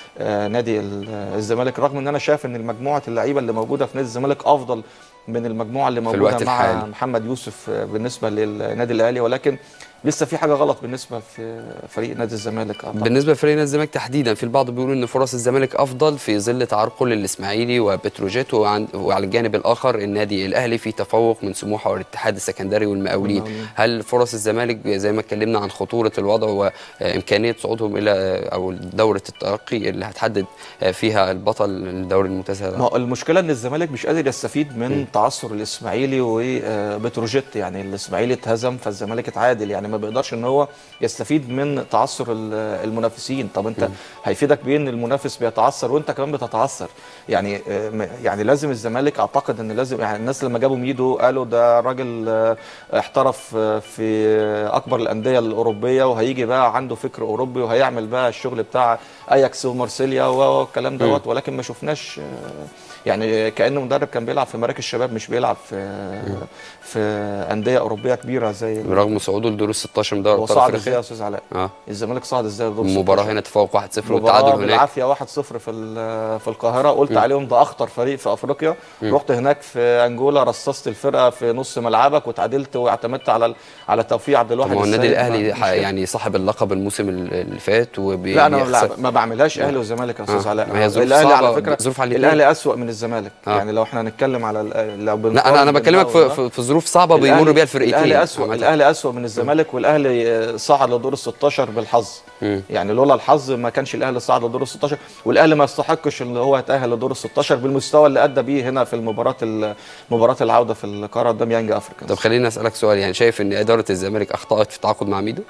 لنادي الزمالك رغم ان انا شايف ان مجموعه اللعيبه اللي موجوده في نادي الزمالك افضل من المجموعه اللي موجوده الوقت مع الحالي. محمد يوسف بالنسبه للنادي الاهلي ولكن لسه في حاجه غلط بالنسبه في فريق نادي الزمالك أعتقد. بالنسبه لفريق نادي الزمالك تحديدا في البعض بيقولوا ان فرص الزمالك افضل في ظل تعرقل الاسماعيلي وبتروجيت وعن- وعلى الجانب الاخر النادي الاهلي في تفوق من سموحه والاتحاد السكندري والمقاولين والمقاولين. هل فرص الزمالك زي ما اتكلمنا عن خطوره الوضع وامكانيه صعودهم الى او دوره الترقي اللي هتحدد فيها البطل الدوري الممتاز ما هو المشكله ان الزمالك مش قادر يستفيد من تعثر الاسماعيلي وبتروجيت يعني الاسماعيلي اتهزم فالزمالك اتعادل يعني ما بيقدرش ان هو يستفيد من تعثر ال- المنافسين طب انت هيفيدك بيه ان المنافس بيتعثر وانت كمان بتتعثر يعني آه، م- يعني لازم الزمالك اعتقد ان لازم يعني الناس لما جابوا ميدو قالوا ده راجل آه، احترف آه، في اكبر الانديه الاوروبيه وهيجي بقى عنده فكر اوروبي وهيعمل بقى الشغل بتاع اياكس ومارسيليا والكلام دوت ولكن ما شفناش آه، يعني كانه مدرب كان بيلعب في مراكز شباب مش بيلعب في في انديه اوروبيه كبيره زي رغم صعوده لدور ال 16 من دوري هو ابطال صعد ازاي يا افريقيا استاذ علاء اه الزمالك صعد ازاي لدور المباراه 16. هنا تفوق 1-0 مباراة والتعادل هناك بالعافيه 1-0 في ال- في القاهره قلت عليهم ده اخطر فريق في افريقيا رحت هناك في انجولا رصصت الفرقه في نص ملعبك وتعادلت واعتمدت على ال- على توفيق عبد طب الواحد ما هو النادي السيد. الاهلي ما- ح- مشكلة. يعني صاحب اللقب الموسم ال- اللي فات وبي لا انا ما بيخسر. بلعب- ما بعملهاش اهلي وزمالك يا استاذ آه. علاء ما هي ظروف الاهلي صعبة، على فكره ظروف على الاتنين. الاهلي اسوأ من الزمالك آه. يعني لو احنا هنتكلم على ال- لو لا انا بنقارن انا بين بكلمك ده في, وده. في, في ظروف صعبه بيمر الأهلي- بيها الفرقتين الاهلي اسوء عامة. الاهلي اسوء من الزمالك والاهلي آه، صعد لدور ال 16 بالحظ مم. يعني لولا الحظ ما كانش الاهلي صعد لدور ال 16 والاهلي ما يستحقش ان هو يتاهل لدور ال 16 بالمستوى اللي ادى بيه هنا في المباراه ال- مباراه العوده في القاره قدام يانج افريكانز طب خليني اسالك سؤال يعني شايف ان اداره الزمالك اخطات في التعاقد مع ميدو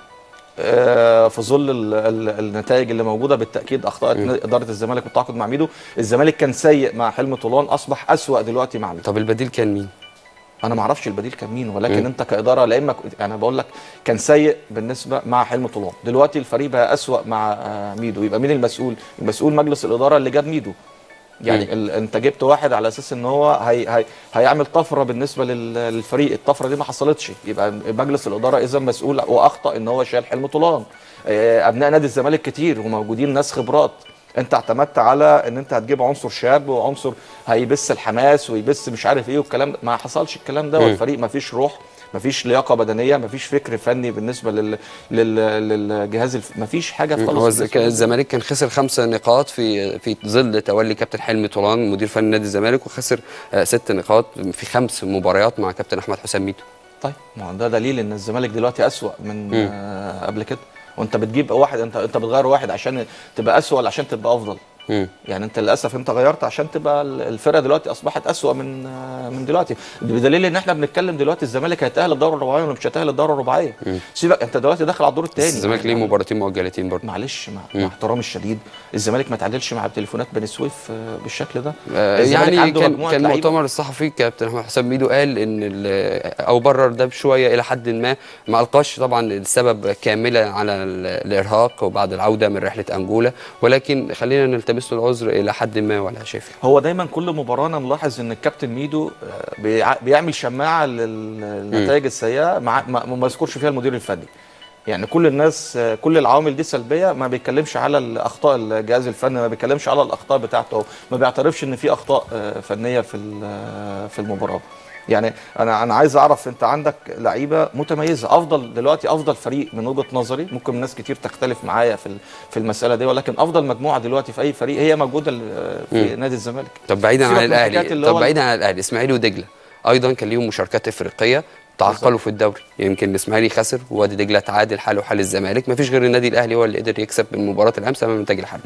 آه، في ظل ال- ال- النتائج اللي موجوده بالتاكيد اخطات اداره الزمالك بالتعاقد مع ميدو الزمالك كان سيء مع حلمي طولان اصبح اسوا دلوقتي مع ميدو طب البديل كان مين انا ما اعرفش البديل كان مين ولكن مم. انت كاداره لا اما ك- انا بقول لك كان سيء بالنسبه مع حلمي طولان دلوقتي الفريق بقى اسوا مع آه، ميدو يبقى مين المسؤول المسؤول مجلس الاداره اللي جاب ميدو يعني ال... انت جبت واحد على اساس ان هو هي... هي... هيعمل طفره بالنسبه لل... للفريق الطفره دي ما حصلتش يبقى مجلس الاداره اذا مسؤول واخطا ان هو شال حلمي طولان آه، ابناء نادي الزمالك كتير وموجودين ناس خبرات انت اعتمدت على ان انت هتجيب عنصر شاب وعنصر هيبث الحماس ويبث مش عارف ايه والكلام ده ما حصلش الكلام ده مم. والفريق ما فيش روح ما فيش لياقه بدنيه ما فيش فكر فني بالنسبه لل... لل... للجهاز الف... ما فيش حاجه خالص هو الز- بالنسبة كان لل- الزمالك كان خسر خمس نقاط في في ظل تولي كابتن حلمي طولان مدير فني نادي الزمالك وخسر آه، ست نقاط في خمس مباريات مع كابتن احمد حسام ميدو طيب ما هو ده دليل ان الزمالك دلوقتي اسوأ من مم. آه قبل كده وانت بتجيب واحد انت انت بتغير واحد عشان تبقى اسوأ ولا عشان تبقى افضل مم. يعني انت للاسف انت غيرت عشان تبقى ال- الفرقه دلوقتي اصبحت اسوأ من آه، من دلوقتي بدليل ان احنا بنتكلم دلوقتي الزمالك هيتاهل الدوره الرباعيه ولا مش هيتاهل الدوره الرباعيه سيبك انت دلوقتي داخل على الدور الثاني بس الزمالك ليه مباراتين مؤجلتين برضه معلش مع, مع احترامي الشديد الزمالك ما تعادلش مع تليفونات بني سويف آه، بالشكل ده آه، الزمالك يعني عنده كان مجموعة كان لعيبة. مؤتمر الصحفي كابتن احمد حسام ميدو قال ان ال- او برر ده بشويه الى حد ما ما القاش طبعا السبب كاملا على ال- الارهاق وبعد العوده من رحله انجولا ولكن خلينا نلتمس له العذر الى حد ما ولا شايف هو دايما كل مباراه انا ملاحظ ان الكابتن ميدو آه، بيع- بيعمل شماعه لل- للنتائج السيئه مع ما ما يذكرش فيها المدير الفني يعني كل الناس آه، كل العوامل دي سلبيه ما بيتكلمش على الاخطاء الجهاز الفني ما بيتكلمش على الاخطاء بتاعته هو، ما بيعترفش ان في اخطاء آه، فنيه في ال- آه، في المباراه يعني انا انا عايز اعرف انت عندك لعيبه متميزه افضل دلوقتي افضل فريق من وجهه نظري ممكن ناس كتير تختلف معايا في ال- في المساله دي ولكن افضل مجموعه دلوقتي في اي فريق هي موجوده ال- في نادي الزمالك طب بعيدا سيبك عن من حكاية الاهلي اللي طب هو بعيدا عن الاهلي اسماعيلي ودجله ايضا كان ليهم مشاركات افريقيه تعرقلوا في الدوري يمكن الاسماعيلي خسر ووادي دجله تعادل حاله حال الزمالك ما فيش غير النادي الاهلي هو اللي قدر يكسب المباراه الامس امام النتاج الحربي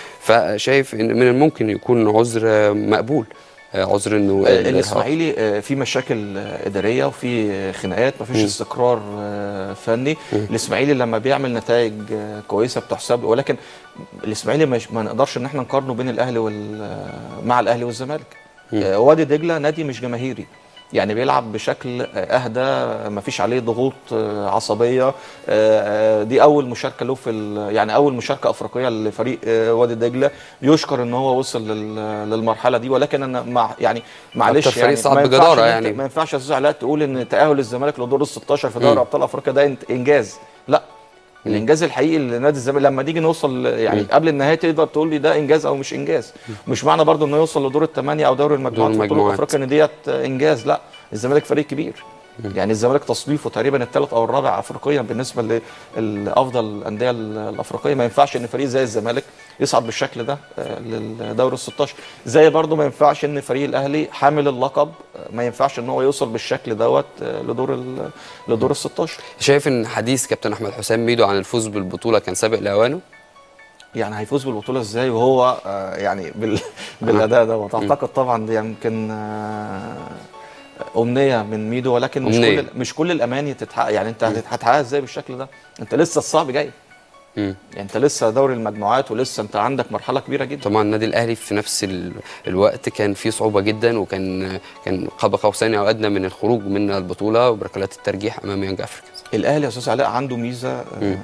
فشايف ان من الممكن يكون عذر آه، مقبول آه، عذر انه آه، الإرهاق. الاسماعيلي آه، في مشاكل آه، اداريه وفي آه، خناقات مفيش مم. استقرار آه، فني الاسماعيلي لما بيعمل نتائج آه، كويسه بتحسب له ولكن الاسماعيلي مش ما نقدرش ان احنا نقارنه بين الاهلي وال آه، مع الاهلي والزمالك آه، وادي دجله نادي مش جماهيري يعني بيلعب بشكل آه، اهدى ما فيش عليه ضغوط آه، عصبيه آه، آه، دي اول مشاركه له في ال- يعني اول مشاركه افريقيه لفريق آه، وادي دجله يشكر ان هو وصل لل- للمرحله دي ولكن انا مع يعني معلش أكتر فريق يعني صعب ما ينفعش بجدارة إن أنت- يعني. ما ينفعش يا استاذ علاء تقول ان تاهل الزمالك لدور ال 16 في دوري مم. ابطال افريقيا ده إنت- انجاز لا الانجاز الحقيقي لنادي الزمالك لما نيجي نوصل يعني مم. قبل النهايه تقدر تقول لي ده انجاز او مش انجاز مش معنى برضو انه يوصل لدور الثمانيه او دوري المجموعات في بطوله المجموعات. افريقيا ان ديت انجاز لا الزمالك فريق كبير يعني الزمالك تصنيفه تقريبا الثالث او الرابع افريقيا بالنسبه لافضل الانديه الافريقيه ما ينفعش ان فريق زي الزمالك يصعد بالشكل ده آه، للدوري ال 16 زي برضو ما ينفعش ان فريق الاهلي حامل اللقب آه، ما ينفعش ان هو يوصل بالشكل دوت آه، لدور ال- لدور ال 16 شايف ان حديث كابتن احمد حسام ميدو عن الفوز بالبطوله كان سابق لاوانه يعني هيفوز بالبطوله ازاي وهو آه، يعني بال... بالاداء دوت اعتقد طبعا دي يمكن آه، امنيه من ميدو ولكن مش أمنية. كل مش كل الاماني تتحقق يعني انت هتحققها ازاي بالشكل ده انت لسه الصعب جاي مم. يعني انت لسه دوري المجموعات ولسه انت عندك مرحله كبيره جدا طبعا النادي الاهلي في نفس ال- الوقت كان فيه صعوبه جدا وكان كان قاب قوسين او ادنى من الخروج من البطوله وبركلات الترجيح امام يانج افريكانز الاهلي يا استاذ علاء عنده ميزه آه،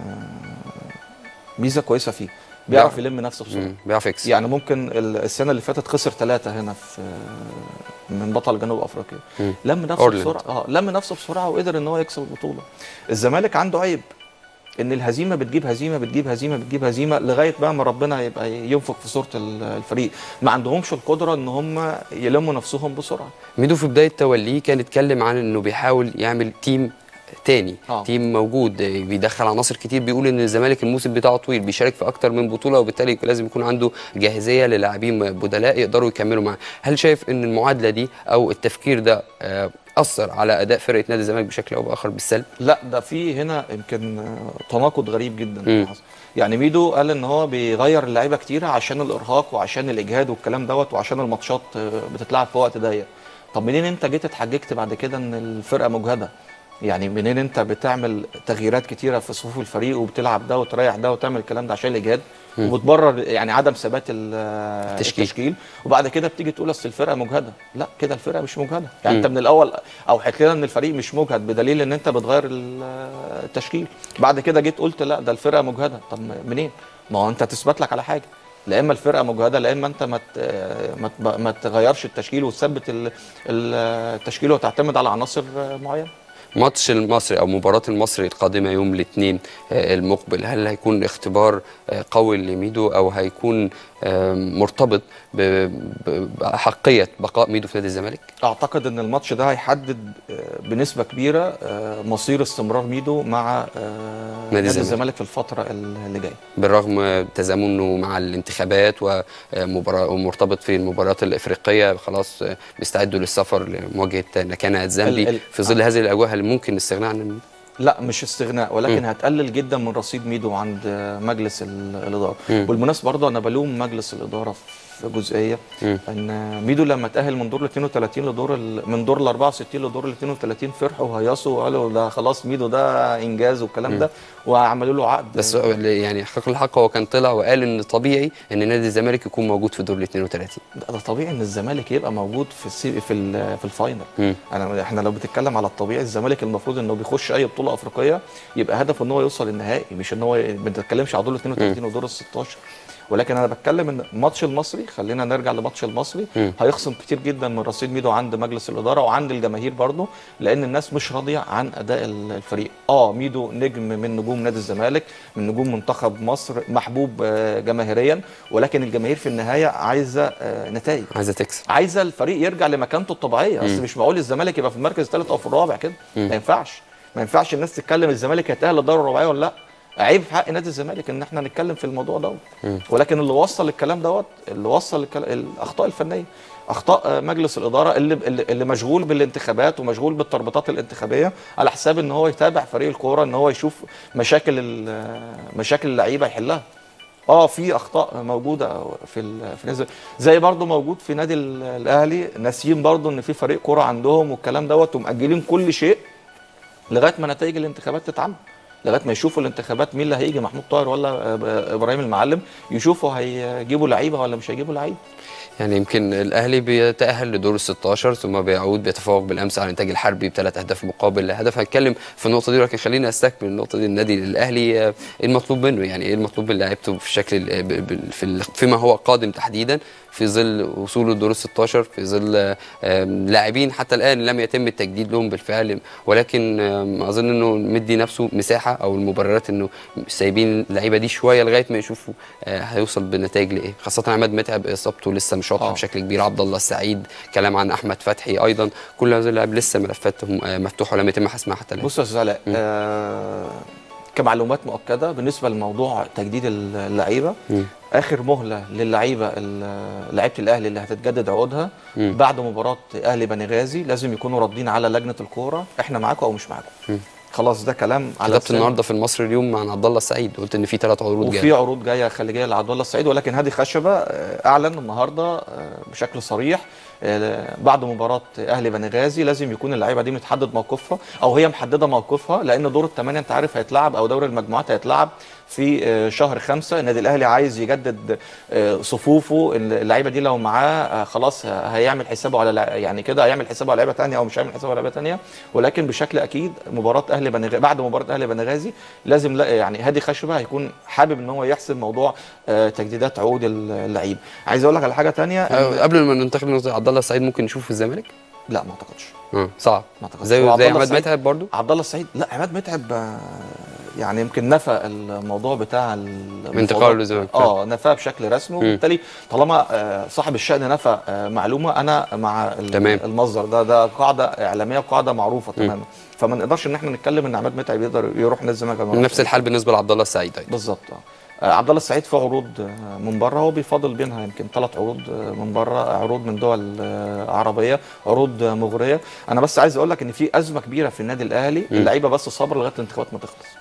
ميزه كويسه فيه بيعرف يلم نفسه بسرعه مم. بيعرف يكسب يعني ممكن ال- السنه اللي فاتت خسر ثلاثه هنا في من بطل جنوب افريقيا مم. لم نفسه أورلاند. بسرعه اه لم نفسه بسرعه وقدر ان هو يكسب البطوله الزمالك عنده عيب ان الهزيمه بتجيب هزيمه بتجيب هزيمه بتجيب هزيمه لغايه بقى ما ربنا يبقى ينفخ في صوره ال- الفريق ما عندهمش القدره ان هم يلموا نفسهم بسرعه ميدو في بدايه توليه كان اتكلم عن انه بيحاول يعمل تيم تاني آه. تيم موجود آه، بيدخل عناصر كتير بيقول ان الزمالك الموسم بتاعه طويل بيشارك في اكتر من بطوله وبالتالي لازم يكون عنده جاهزيه للاعبين بدلاء يقدروا يكملوا معاه هل شايف ان المعادله دي او التفكير ده آه، اثر على اداء فرقه نادي الزمالك بشكل او باخر بالسلب لا ده في هنا يمكن آه، تناقض غريب جدا مم. حصل. يعني ميدو قال ان هو بيغير اللعيبه كتير عشان الارهاق وعشان الاجهاد والكلام دوت وعشان الماتشات آه، بتتلعب في وقت ضيق طب منين انت جيت اتحججت بعد كده ان الفرقه مجهده يعني منين انت بتعمل تغييرات كتيره في صفوف الفريق وبتلعب ده وتريح ده وتعمل الكلام ده عشان الاجهاد وبتبرر يعني عدم ثبات ال- التشكيل. التشكيل وبعد كده بتيجي تقول اصل الفرقه مجهده لا كده الفرقه مش مجهده يعني انت من الاول اوحيت لنا ان الفريق مش مجهد بدليل ان انت بتغير ال- التشكيل بعد كده جيت قلت لا ده الفرقه مجهده طب منين ما هو انت تثبت لك على حاجه لا اما الفرقه مجهده لا اما انت ما ت- ما ت- ما تغيرش التشكيل وتثبت ال- ال- التشكيل وتعتمد على عناصر معينه ماتش المصري او مباراه المصري القادمه يوم الاثنين المقبل هل هيكون اختبار آه، قوي لميدو او هيكون آه، مرتبط ب- ب- باحقيه بقاء ميدو في نادي الزمالك اعتقد ان الماتش ده هيحدد آه، بنسبه كبيره آه، مصير استمرار ميدو مع آه، نادي الزمالك. الزمالك في الفتره اللي جايه بالرغم تزامنه مع الانتخابات ومباراة ومرتبط في المباريات الافريقيه خلاص آه، بيستعدوا للسفر لمواجهه نكانا ال- الزامبي ال- في ظل هذه الاجواء هل ممكن الاستغناء عن ميدو؟ لا مش استغناء ولكن مم. هتقلل جدا من رصيد ميدو عند مجلس ال- الاداره مم. بالمناسبه برضه انا بلوم مجلس الاداره في جزئيه مم. ان ميدو لما تاهل من دور ال 32 لدور ال- من دور ال 64 لدور ال 32 فرحوا وهيصوا وقالوا ده خلاص ميدو ده انجاز والكلام ده وعملوا له عقد بس هو اللي يعني حق الحق هو كان طلع وقال ان طبيعي ان نادي الزمالك يكون موجود في دور ال 32 ده ده طبيعي ان الزمالك يبقى موجود في السي في ال- في الفاينل مم. انا احنا لو بتتكلم على الطبيعي الزمالك المفروض انه بيخش اي بطوله افريقيه يبقى هدفه ان هو يوصل النهائي مش ان هو ي- ما بنتكلمش على دور ال 32 ودور ال 16 ولكن انا بتكلم ان ماتش المصري خلينا نرجع لماتش المصري مم. هيخصم كتير جدا من رصيد ميدو عند مجلس الاداره وعند الجماهير برضه لان الناس مش راضيه عن اداء ال- الفريق اه ميدو نجم من نجوم نادي الزمالك من نجوم منتخب مصر محبوب آه، جماهيريا ولكن الجماهير في النهايه عايزه آه، نتائج عايزه تكسب عايزه الفريق يرجع لمكانته الطبيعيه اصل مش معقول الزمالك يبقى في المركز الثالث او في الرابع كده ما ينفعش ما ينفعش الناس تتكلم الزمالك هيتاهل للدوري الرباعيه ولا لا عيب في حق نادي الزمالك ان احنا نتكلم في الموضوع دوت ولكن اللي وصل الكلام دوت اللي وصل الكل... الاخطاء الفنيه اخطاء آه، مجلس الاداره اللي اللي اللي مشغول بالانتخابات ومشغول بالتربطات الانتخابيه على حساب ان هو يتابع فريق الكوره ان هو يشوف مشاكل ال- مشاكل اللعيبه يحلها اه في اخطاء موجوده في ال- في نادي زي برضو موجود في نادي ال- الاهلي ناسيين برضو ان في فريق كوره عندهم والكلام دوت ومأجلين كل شيء لغايه ما نتائج الانتخابات تتعمل لغايه ما يشوفوا الانتخابات مين اللي هيجي محمود طاهر ولا آه، ابراهيم المعلم يشوفوا هيجيبوا لعيبه ولا مش هيجيبوا لعيبه يعني يمكن الاهلي بيتاهل لدور ال 16 ثم بيعود بيتفوق بالامس على الانتاج الحربي بثلاث اهداف مقابل هدف هنتكلم في النقطه دي ولكن خلينا استكمل النقطه دي النادي الاهلي آه، ايه المطلوب منه يعني ايه المطلوب من لعيبته في الشكل ال- ب- ب- في ال- فيما هو قادم تحديدا في ظل وصوله لدور ال 16 في ظل آه، آم، لاعبين حتى الان لم يتم التجديد لهم بالفعل ولكن آم، اظن انه مدي نفسه مساحه او المبررات انه سايبين اللعيبه دي شويه لغايه ما يشوفوا آه، هيوصل بالنتائج لايه خاصه عماد متعب اصابته لسه مش واضحه آه. بشكل كبير عبد الله السعيد كلام عن احمد فتحي ايضا كل هذه اللاعب لسه ملفاتهم آه، مفتوحه ولم يتم حسمها حتى الان بص يا استاذ علاء آه كمعلومات مؤكده بالنسبه لموضوع تجديد اللعيبه مم. اخر مهله للعيبه ال- لعيبه الاهلي اللي هتتجدد عقودها مم. بعد مباراه اهلي بني غازي لازم يكونوا راضين على لجنه الكوره احنا معاكم او مش معاكم مم. خلاص ده كلام على كتبت لسان- النهارده في المصري اليوم عن عبد الله السعيد قلت ان في ثلاث عروض وفي جايه عروض جايه خليجيه لعبد الله السعيد ولكن هادي خشبه آه، اعلن النهارده آه، بشكل صريح آه، بعد مباراه اهلي بني غازي لازم يكون اللعيبه دي متحدد موقفها او هي محدده موقفها لان دور الثمانيه انت عارف هيتلعب او دوري المجموعات هيتلعب في آه، شهر خمسة النادي الاهلي عايز يجدد آه، صفوفه اللعيبه دي لو معاه آه، خلاص هيعمل حسابه على لع- يعني كده هيعمل حسابه على لعيبه ثانيه او مش هيعمل حسابه على لعيبه ثانيه ولكن بشكل اكيد مباراه اهلي بني غازي بعد مباراه اهلي بني غازي لازم لا يعني هادي خشبه هيكون حابب ان هو يحسم موضوع آه، تجديدات عقود اللعيبه عايز اقول لك على حاجه ثانيه آه، قبل ما ننتقل لنقطه عبد الله السعيد ممكن نشوفه في الزمالك لا ما اعتقدش اه صعب ما اعتقدش زي هو عبد زي الله عماد السعيد- متعب برضو عبد الله السعيد لا عماد متعب آه، يعني يمكن نفى الموضوع بتاع انتقاله المفاوضات. للزمالك. اه نفاه بشكل رسمي وبالتالي طالما آه، صاحب الشأن نفى آه، معلومه انا مع ال- تمام. المصدر ده ده قاعده اعلاميه وقاعده معروفه تماما فما نقدرش ان احنا نتكلم ان عماد متعب يقدر يروح نادي الزمالك أو ما نفس الحال بالنسبه لعبد الله السعيد ايضا بالظبط اه آه، عبد الله السعيد في عروض آه، من بره هو بيفاضل بينها يمكن ثلاث عروض آه، من بره عروض من دول آه، عربيه عروض آه، مغريه انا بس عايز اقول لك ان في ازمه كبيره في النادي الاهلي اللعيبه بس صبر لغايه الانتخابات ما تخلص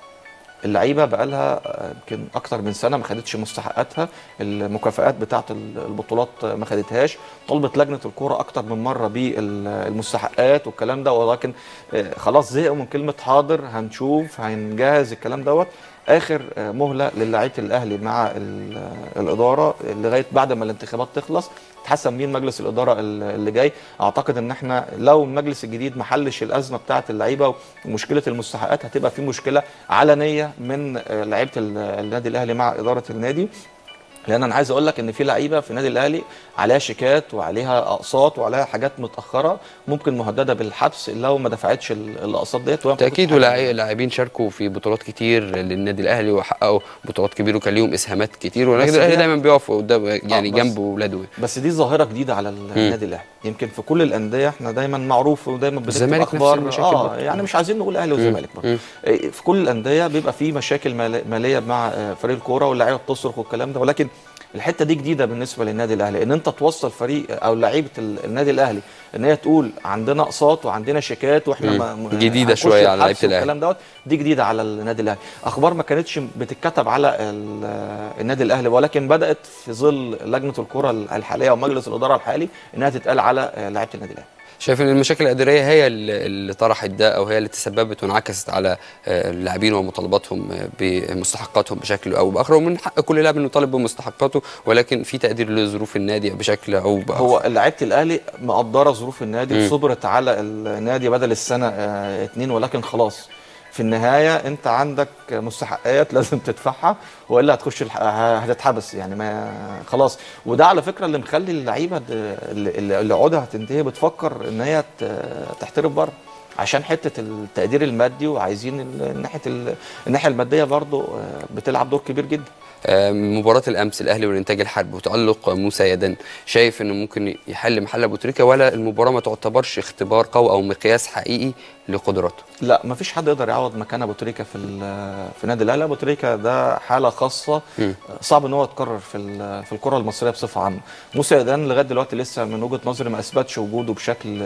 اللعيبه بقى لها آه، يمكن اكتر من سنه ما خدتش مستحقاتها المكافآت بتاعه البطولات آه، ما خدتهاش طلبت لجنه الكوره اكتر من مره بالمستحقات والكلام ده ولكن آه، خلاص زهقوا من كلمه حاضر هنشوف هنجهز الكلام دوت اخر آه، مهله للاعيبه الاهلي مع ال- آه، الاداره لغايه بعد ما الانتخابات تخلص تحسن مين مجلس الاداره ال- اللي جاي اعتقد ان احنا لو المجلس الجديد ما حلش الازمه بتاعه اللعيبه ومشكله المستحقات هتبقى في مشكله علنيه من آه، لعيبه ال- النادي الاهلي مع اداره النادي لان انا عايز اقول لك ان في لعيبه في النادي الاهلي عليها شيكات وعليها اقساط وعليها حاجات متاخره ممكن مهدده بالحبس لو ما دفعتش ال- الاقساط ديت وهي المفروض تاكيد تتحاسب. ولاعي- لاعبين شاركوا في بطولات كتير للنادي الاهلي وحققوا بطولات كبيره وكان ليهم اسهامات كتير ولكن بس الاهلي دي- دايما بيقف قدام يعني بس- جنب اولاده بس دي ظاهره جديده على ال- النادي الاهلي يمكن في كل الانديه احنا دايما معروف ودايما بنكتب الزمالك نفس اخبار المشاكل اه برضه. يعني مش عايزين نقول اهلي والزمالك برضه إيه، في كل الانديه بيبقى في مشاكل مال- ماليه مع آه، فريق الكوره واللعيبه بتصرخ والكلام ده ولكن الحته دي جديده بالنسبه للنادي الاهلي ان انت توصل فريق او لعيبه ال- النادي الاهلي ان هي تقول عندنا اقساط وعندنا شيكات واحنا مم. ما ما- جديدة هنخش شوية على الحبس لعيبة الأهلي. والكلام دوت دي جديده على النادي الاهلي اخبار ما كانتش بتتكتب على ال- النادي الاهلي ولكن بدات في ظل لجنه الكره الحاليه ومجلس الاداره الحالي انها تتقال على آه، لعيبه النادي الاهلي شايف ان المشاكل الاداريه هي اللي اللي طرحت ده او هي اللي تسببت وانعكست على آه، اللاعبين ومطالباتهم آه، بمستحقاتهم بشكل او باخر ومن حق كل لاعب انه يطالب بمستحقاته ولكن في تقدير لظروف النادي بشكل او باخر هو لعيبه الاهلي مقدره ظروف النادي مم. صبرت على النادي بدل السنه آه، اتنين ولكن خلاص في النهايه انت عندك مستحقات لازم تدفعها والا هتخش الح... هتتحبس يعني ما خلاص وده على فكره اللي مخلي اللعيبه د- اللي اللي عقودها هتنتهي بتفكر ان هي ت- تحترف بره عشان حته التقدير المادي وعايزين ال- ناحيه ال- الناحيه الماديه برضو آه، بتلعب دور كبير جدا آه، مباراة الأمس الأهلي والإنتاج الحربي وتألق موسى يدن شايف إنه ممكن يحل محل أبو تريكة ولا المباراة ما تعتبرش اختبار قوي أو مقياس حقيقي لقدراته؟ لا ما فيش حد يقدر يعوض مكان ابو تريكه في ال- في نادي الاهلي ابو تريكه ده حاله خاصه مم. صعب ان هو يتكرر في ال- في الكره المصريه بصفه عامه موسى يدان لغايه دلوقتي لسه من وجهه نظري ما اثبتش وجوده بشكل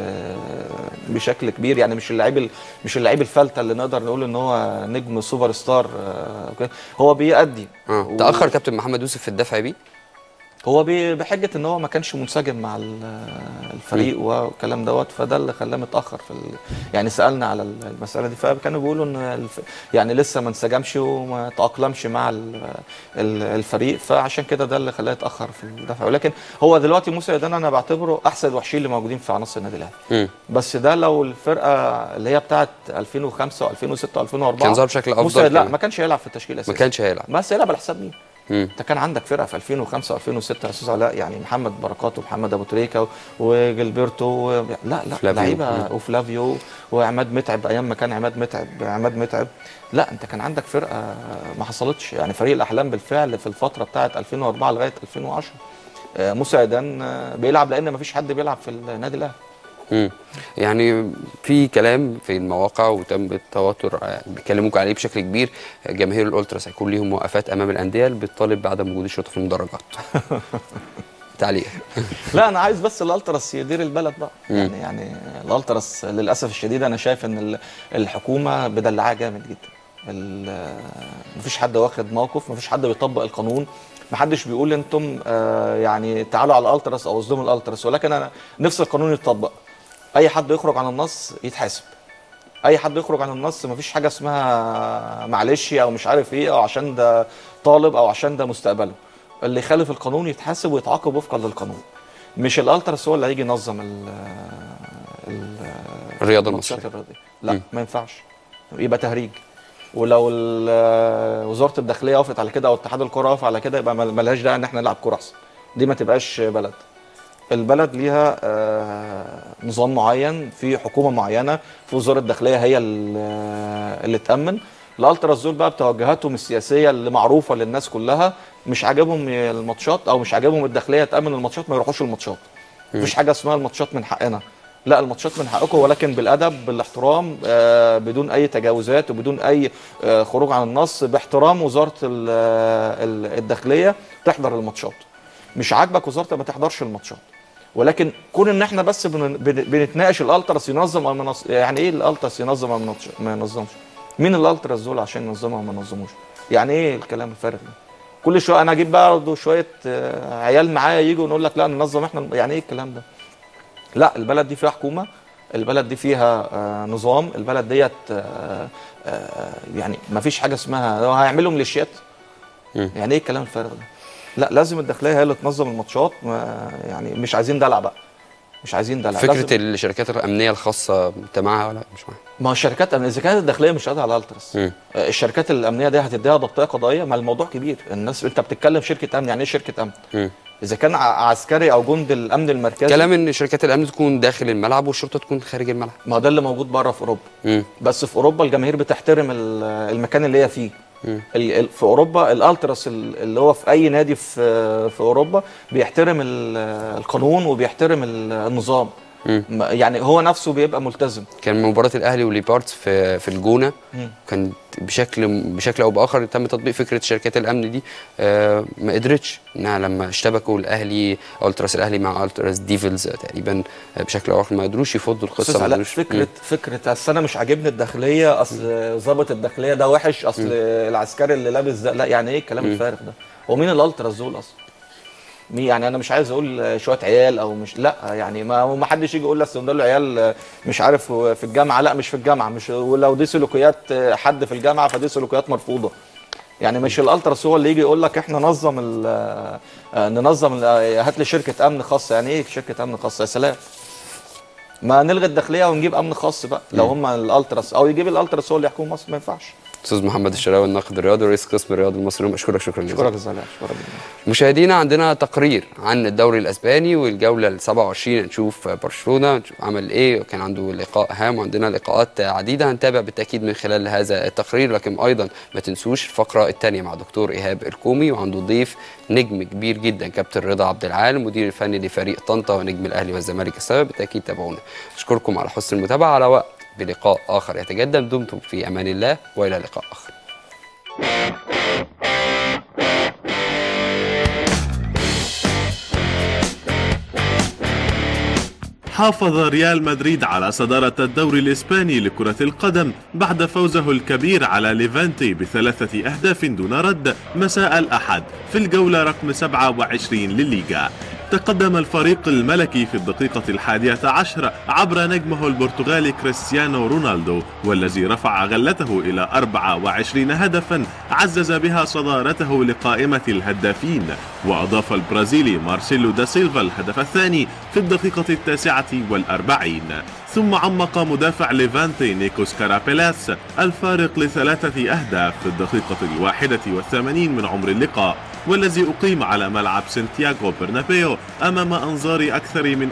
بشكل كبير يعني مش اللعيب ال- مش اللعيب الفلته اللي نقدر نقول ان هو نجم سوبر ستار آه، أوكي. هو بيأدي آه. و- تأخر كابتن محمد يوسف في الدفع بيه؟ هو ب- بحجه ان هو ما كانش منسجم مع ال- الفريق والكلام دوت فده اللي خلاه متاخر في ال... يعني سالنا على ال- المساله دي فكانوا بيقولوا ان الف... يعني لسه ما انسجمش وما تاقلمش مع ال... ال- الفريق فعشان كده ده اللي خلاه يتاخر في الدفع ولكن هو دلوقتي موسى ايدان انا بعتبره احسن الوحشين اللي موجودين في عناصر النادي الاهلي مم. بس ده لو الفرقه اللي هي بتاعت 2005 و2006 و2004 كان ظهر بشكل موسى افضل لا كمان. ما كانش هيلعب في التشكيل ما الاساسي كانش هيلعب بس هيلعب على حساب مين؟ مم. انت كان عندك فرقه في 2005 و2006 يا استاذ علاء يعني محمد بركات ومحمد ابو تريكه وجilberto و... لا لا فلافيو. لعيبه مم. وفلافيو وعماد متعب ايام ما كان عماد متعب عماد متعب لا انت كان عندك فرقه ما حصلتش يعني فريق الاحلام بالفعل في الفتره بتاعه 2004 لغايه 2010 آه، موسى عيدان آه، بيلعب لان ما فيش حد بيلعب في النادي الاهلي مم. يعني في كلام في المواقع وتم التواتر آه، بيكلموك عليه بشكل كبير آه، جماهير الالتراس هيكون ليهم وقفات امام الانديه اللي بتطالب بعدم وجود الشرطه في المدرجات تعليق لا انا عايز بس الالتراس يدير البلد بقى مم. يعني يعني الالتراس للاسف الشديد انا شايف ان ال- الحكومه بدلعاه جامد جدا ال- مفيش حد واخد موقف مفيش حد بيطبق القانون محدش بيقول انتم آه، يعني تعالوا على الالتراس او اصدموا الالتراس ولكن انا نفس القانون يتطبق اي حد يخرج عن النص يتحاسب اي حد يخرج عن النص مفيش حاجه اسمها معلش او مش عارف ايه او عشان ده طالب او عشان ده مستقبله اللي يخالف القانون يتحاسب ويتعاقب وفقا للقانون مش الالتراس هو اللي هيجي ينظم ال ال الرياضه الماتشات المصريه الرياضيه لا مم. ما ينفعش يبقى تهريج ولو ال- وزاره الداخليه وافقت على كده او اتحاد الكره وافق على كده يبقى مل- ملهاش داعي ان احنا نلعب كوره احسن دي ما تبقاش بلد البلد ليها آه، نظام معين في حكومه معينه في وزاره الداخليه هي ال- اللي تامن الالتراس دول بقى بتوجهاتهم السياسيه اللي معروفه للناس كلها مش عاجبهم الماتشات او مش عاجبهم الداخليه تامن الماتشات ما يروحوش الماتشات مفيش حاجه اسمها الماتشات من حقنا لا الماتشات من حقكم ولكن بالادب بالاحترام آه، بدون اي تجاوزات وبدون اي آه، خروج عن النص باحترام وزاره ال- ال- الداخليه تحضر الماتشات مش عاجبك وزاره ما تحضرش الماتشات ولكن كون ان احنا بس بن- بن- بنتناقش الالتراس ينظم او ما ينظ- يعني ايه الالتراس ينظم او ما ينظ- ما ينظمش مين الالتراس دول عشان ينظموا او ما ينظموش يعني ايه الكلام الفارغ ده كل شويه انا اجيب برضه شويه آه، عيال معايا يجوا ونقول لك لا ننظم احنا يعني ايه الكلام ده لا البلد دي فيها حكومه البلد دي فيها آه، نظام البلد ديت آه، آه، يعني ما فيش حاجه اسمها هو هيعملوا ميليشيات مم. يعني ايه الكلام الفارغ ده لا لازم الداخليه هي اللي تنظم الماتشات ما يعني مش عايزين دلع بقى مش عايزين دلع فكره لازم- الشركات الامنيه الخاصه انت معاها ولا مش معاها؟ ما هو الشركات الأمنية- اذا كانت الداخليه مش قادره على الالتراس مم. آه، الشركات الامنيه دي هتديها ضبطيه قضائيه ما الموضوع كبير الناس انت بتتكلم شركه امن يعني ايه شركه امن مم. اذا كان ع- عسكري او جند الامن المركزي كلام ان شركات الامن تكون داخل الملعب والشرطه تكون خارج الملعب ما هو ده اللي موجود بره في اوروبا مم. بس في اوروبا الجماهير بتحترم ال- المكان اللي هي فيه مم. ال- ال- في اوروبا الالتراس ال- اللي هو في اي نادي في في اوروبا بيحترم ال- القانون وبيحترم ال- النظام مم. ما- يعني هو نفسه بيبقى ملتزم كان مباراه الاهلي وليبارتس في في الجونه مم. كان بشكل بشكل او باخر تم تطبيق فكره شركات الامن دي آه ما قدرتش انها لما اشتبكوا الاهلي التراس الاهلي مع التراس ديفلز تقريبا آه، بشكل او باخر ما قدروش يفضوا القصه استاذ ما علاء قدروش فكره فكره اصل انا مش عاجبني الداخليه اصل ظابط الداخليه ده وحش اصل العسكري اللي لابس ده لا يعني ايه الكلام الفارغ ده هو مين الالتراس دول اصلا مين يعني انا مش عايز اقول شويه عيال او مش لا يعني ما ما حدش يجي يقول لي اصل دول عيال مش عارف في الجامعه لا مش في الجامعه مش ولو دي سلوكيات حد في الجامعه فدي سلوكيات مرفوضه يعني مش الالتراس هو اللي يجي يقول لك احنا نظم ال- آه، ننظم ال- هات لي شركه امن خاصه يعني ايه شركه امن خاصه يا سلام ما نلغي الداخليه ونجيب امن خاص بقى لو هم الالتراس او يجيب الالتراس هو اللي يحكم مصر ما ينفعش استاذ محمد الشراوي الناقد الرياضي ورئيس قسم الرياضي المصري اشكرك شكرا جزيلا اشكرك يا زلمه اشكرك جدا مشاهدينا عندنا تقرير عن الدوري الاسباني والجوله ال 27 نشوف برشلونه نشوف عمل ايه كان عنده لقاء هام وعندنا لقاءات عديده هنتابع بالتاكيد من خلال هذا التقرير لكن ايضا ما تنسوش الفقره الثانيه مع دكتور ايهاب الكومي وعنده ضيف نجم كبير جدا كابتن رضا عبد العال المدير الفني لفريق طنطا ونجم الاهلي والزمالك السابق بالتاكيد تابعونا اشكركم على حسن المتابعه على وقت بلقاء اخر يتجدد دمتم في امان الله والى لقاء اخر حافظ ريال مدريد على صدارة الدوري الإسباني لكرة القدم بعد فوزه الكبير على ليفانتي بثلاثة أهداف دون رد مساء الأحد في الجولة رقم 27 للليغا تقدم الفريق الملكي في الدقيقة الحادية عشر عبر نجمه البرتغالي كريستيانو رونالدو والذي رفع غلته إلى 24 هدفا عزز بها صدارته لقائمة الهدافين وأضاف البرازيلي مارسيلو دا سيلفا الهدف الثاني في الدقيقة التاسعة والأربعين ثم عمق مدافع ليفانتي نيكوس كارابيلاس الفارق لثلاثة أهداف في الدقيقة الواحدة والثمانين من عمر اللقاء والذي أقيم على ملعب سانتياغو برنابيو أمام أنظار أكثر من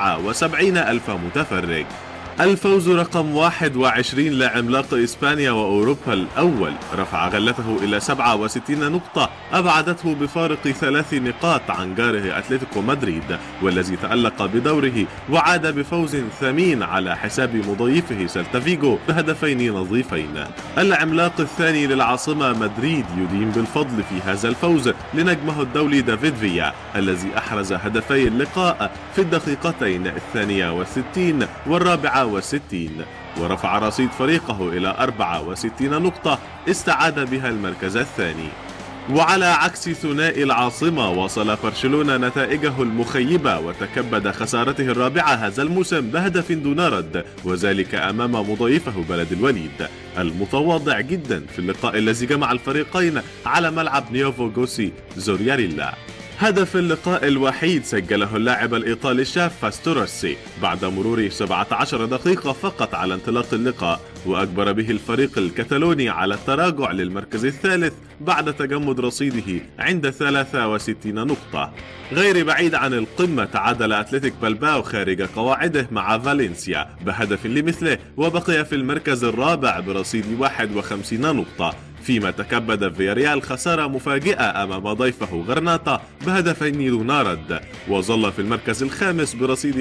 74 ألف متفرج الفوز رقم 21 لعملاق إسبانيا وأوروبا الأول رفع غلته إلى 67 نقطة أبعدته بفارق ثلاث نقاط عن جاره أتلتيكو مدريد والذي تألق بدوره وعاد بفوز ثمين على حساب مضيفه سيلتا فيجو بهدفين نظيفين العملاق الثاني للعاصمة مدريد يدين بالفضل في هذا الفوز لنجمه الدولي دافيد فيا الذي أحرز هدفي اللقاء في الدقيقتين الثانية والستين والرابعة والستين ورفع رصيد فريقه إلى 64 نقطة استعاد بها المركز الثاني وعلى عكس ثنائي العاصمة وصل برشلونة نتائجه المخيبة وتكبد خسارته الرابعة هذا الموسم بهدف دون رد وذلك أمام مضيفه بلد الوليد المتواضع جدا في اللقاء الذي جمع الفريقين على ملعب نيوفو جوسي زورياريلا هدف اللقاء الوحيد سجله اللاعب الإيطالي الشاب فاستورسي بعد مرور 17 دقيقة فقط على انطلاق اللقاء وأجبر به الفريق الكتالوني على التراجع للمركز الثالث بعد تجمد رصيده عند 63 نقطة غير بعيد عن القمة تعادل أتلتيك بلباو خارج قواعده مع فالنسيا بهدف لمثله وبقي في المركز الرابع برصيد 51 نقطة فيما تكبد فياريال خسارة مفاجئة أمام ضيفه غرناطة بهدفين دون رد وظل في المركز الخامس برصيد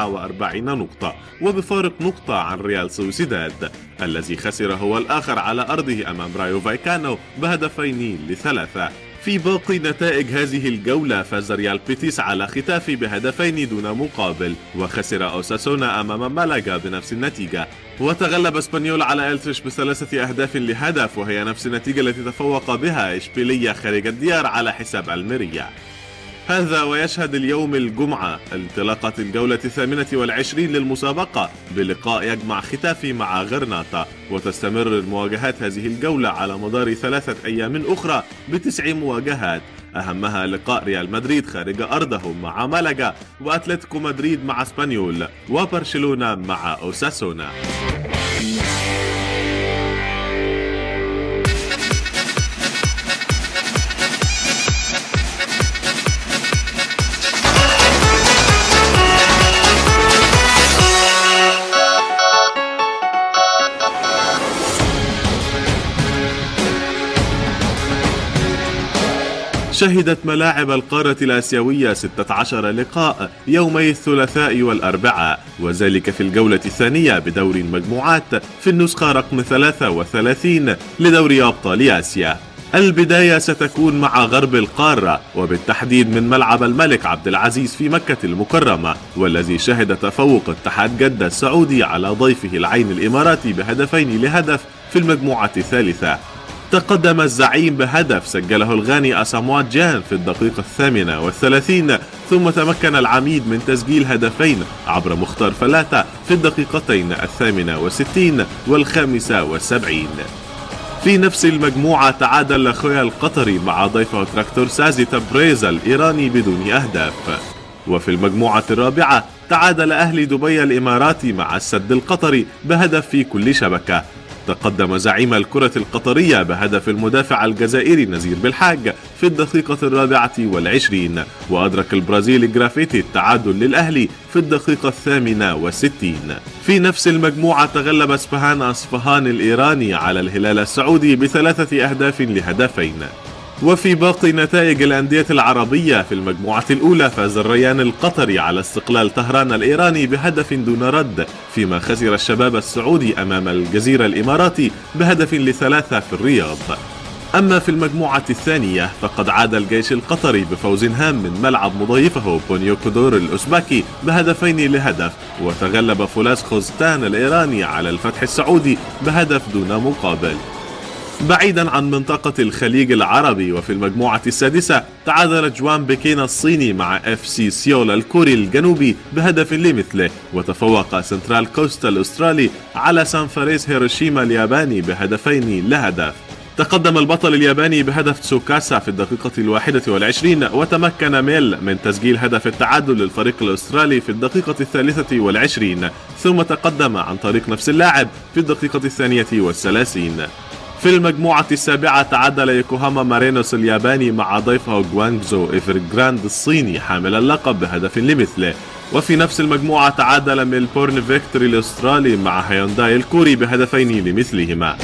44 نقطة وبفارق نقطة عن ريال سوسيداد الذي خسر هو الآخر على أرضه أمام رايو فايكانو بهدفين لثلاثة في باقي نتائج هذه الجولة فاز ريال بيتيس على ختافي بهدفين دون مقابل وخسر أوساسونا أمام مالاغا بنفس النتيجة وتغلب اسبانيول على التريش بثلاثة أهداف لهدف وهي نفس النتيجة التي تفوق بها إشبيلية خارج الديار على حساب الميريا هذا ويشهد اليوم الجمعة انطلاقة الجولة الثامنة والعشرين للمسابقة بلقاء يجمع ختافي مع غرناطة وتستمر المواجهات هذه الجولة على مدار ثلاثة أيام أخرى بتسع مواجهات أهمها لقاء ريال مدريد خارج أرضهم مع مالاجا وأتلتيكو مدريد مع اسبانيول وبرشلونة مع أوساسونا شهدت ملاعب القارة الآسيوية 16 لقاء يومي الثلاثاء والأربعاء وذلك في الجولة الثانية بدور المجموعات في النسخة رقم 33 لدوري أبطال آسيا البداية ستكون مع غرب القارة وبالتحديد من ملعب الملك عبد العزيز في مكة المكرمة والذي شهد تفوق اتحاد جدة السعودي على ضيفه العين الإماراتي بهدفين لهدف في المجموعة الثالثة تقدم الزعيم بهدف سجله الغاني أساموات جان في الدقيقة الثامنة والثلاثين ثم تمكن العميد من تسجيل هدفين عبر مختار فلاتة في الدقيقتين الثامنة والستين والخامسة والسبعين في نفس المجموعة تعادل أخويا القطري مع ضيفه تراكتور سازي تبريزا الإيراني بدون أهداف وفي المجموعة الرابعة تعادل أهل دبي الإماراتي مع السد القطري بهدف في كل شبكة تقدم زعيم الكرة القطرية بهدف المدافع الجزائري نزير بالحاج في الدقيقة الرابعة والعشرين وأدرك البرازيلي جرافيتي التعادل للأهلي في الدقيقة الثامنة والستين في نفس المجموعة تغلب اسفهان أصفهان الإيراني على الهلال السعودي بثلاثة أهداف لهدفين وفي باقي نتائج الأندية العربية في المجموعة الأولى فاز الريان القطري على استقلال طهران الإيراني بهدف دون رد فيما خسر الشباب السعودي أمام الجزيرة الإماراتي بهدف لثلاثة في الرياض أما في المجموعة الثانية فقد عاد الجيش القطري بفوز هام من ملعب مضيفه بونيوكودور الأوزبكي بهدفين لهدف وتغلب فولاس خوزتان الإيراني على الفتح السعودي بهدف دون مقابل بعيدا عن منطقة الخليج العربي وفي المجموعة السادسة تعادل جوان بكين الصيني مع اف سي سيول الكوري الجنوبي بهدف لمثله وتفوق سنترال كوستا الأسترالي على سان فريس هيروشيما الياباني بهدفين لهدف تقدم البطل الياباني بهدف تسوكاسا في الدقيقة الواحدة والعشرين وتمكن ميل من تسجيل هدف التعادل للفريق الأسترالي في الدقيقة الثالثة والعشرين ثم تقدم عن طريق نفس اللاعب في الدقيقة الثانية والثلاثين في المجموعة السابعة تعادل يوكوهاما مارينوس الياباني مع ضيفه جوانجزو إيفرجراند الصيني حامل اللقب بهدف لمثله وفي نفس المجموعة تعادل ميلبورن فيكتوري الأسترالي مع هيونداي الكوري بهدفين لمثلهما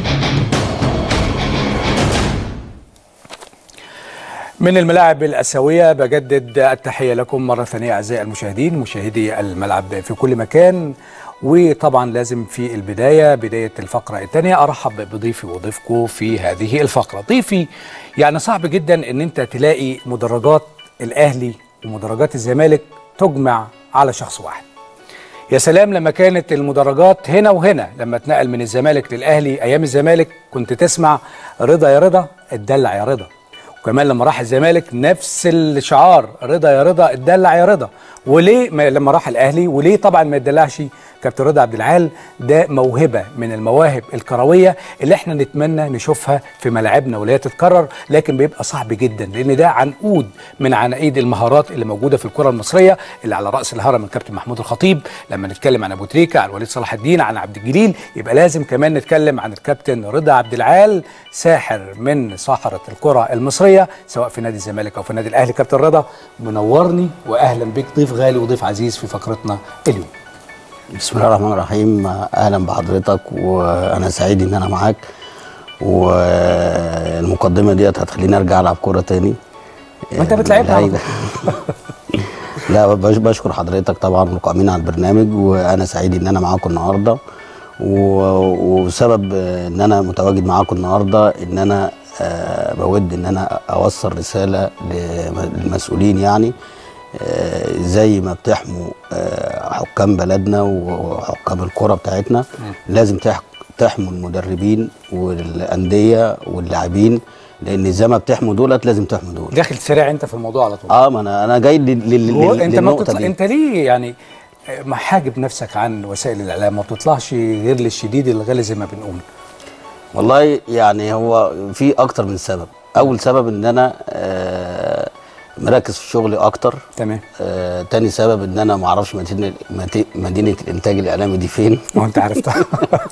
من الملاعب الآسيوية بجدد التحية لكم مرة ثانية أعزائي المشاهدين مشاهدي الملعب في كل مكان وطبعا لازم في البداية بداية الفقرة الثانية أرحب بضيفي وضيفكم في هذه الفقرة ضيفي يعني صعب جدا أن أنت تلاقي مدرجات الأهلي ومدرجات الزمالك تجمع على شخص واحد يا سلام لما كانت المدرجات هنا وهنا لما اتنقل من الزمالك للأهلي أيام الزمالك كنت تسمع رضا يا رضا اتدلع يا رضا وكمان لما راح الزمالك نفس الشعار رضا يا رضا اتدلع يا رضا وليه ما لما راح الاهلي وليه طبعا ما يتدلعش كابتن رضا عبد العال ده موهبه من المواهب الكرويه اللي احنا نتمنى نشوفها في ملاعبنا ولا هي تتكرر لكن بيبقى صعب جدا لان ده عنقود من عناقيد المهارات اللي موجوده في الكره المصريه اللي على راس الهرم الكابتن محمود الخطيب لما نتكلم عن ابو تريكه عن وليد صلاح الدين عن عبد الجليل يبقى لازم كمان نتكلم عن الكابتن رضا عبد العال ساحر من ساحره الكره المصريه سواء في نادي الزمالك او في نادي الاهلي كابتن رضا منورني واهلا بك ضيف غالي وضيف عزيز في فقرتنا اليوم بسم الله الرحمن الرحيم اهلا بحضرتك وانا سعيد ان انا معاك والمقدمه ديت هتخليني ارجع العب كوره تاني ما انت بتلعبها على لا, لا بش- بشكر حضرتك طبعا القائمين على البرنامج وانا سعيد ان انا معاكم النهارده و- وسبب ان انا متواجد معاكم النهارده ان انا آه، بود ان انا اوصل رساله للمسؤولين يعني آه، زي ما بتحموا آه، حكام بلدنا وحكام الكرة بتاعتنا لازم تح- تحموا المدربين والانديه واللاعبين لان زي ما بتحموا دولت لازم تحموا دول داخل سريع انت في الموضوع على طول اه ما انا انا جاي لل- لل- هو لل- انت ما للنقطه بتطلع دي انت ليه يعني محاجب نفسك عن وسائل الاعلام ما بتطلعش غير للشديد الغالي زي ما بنقول والله يعني هو في اكتر من سبب اول سبب ان انا آه مركز في شغلي اكتر تمام آه تاني سبب ان انا ما اعرفش مدينه مدي- مدينه الانتاج الاعلامي دي فين ما انت عرفتها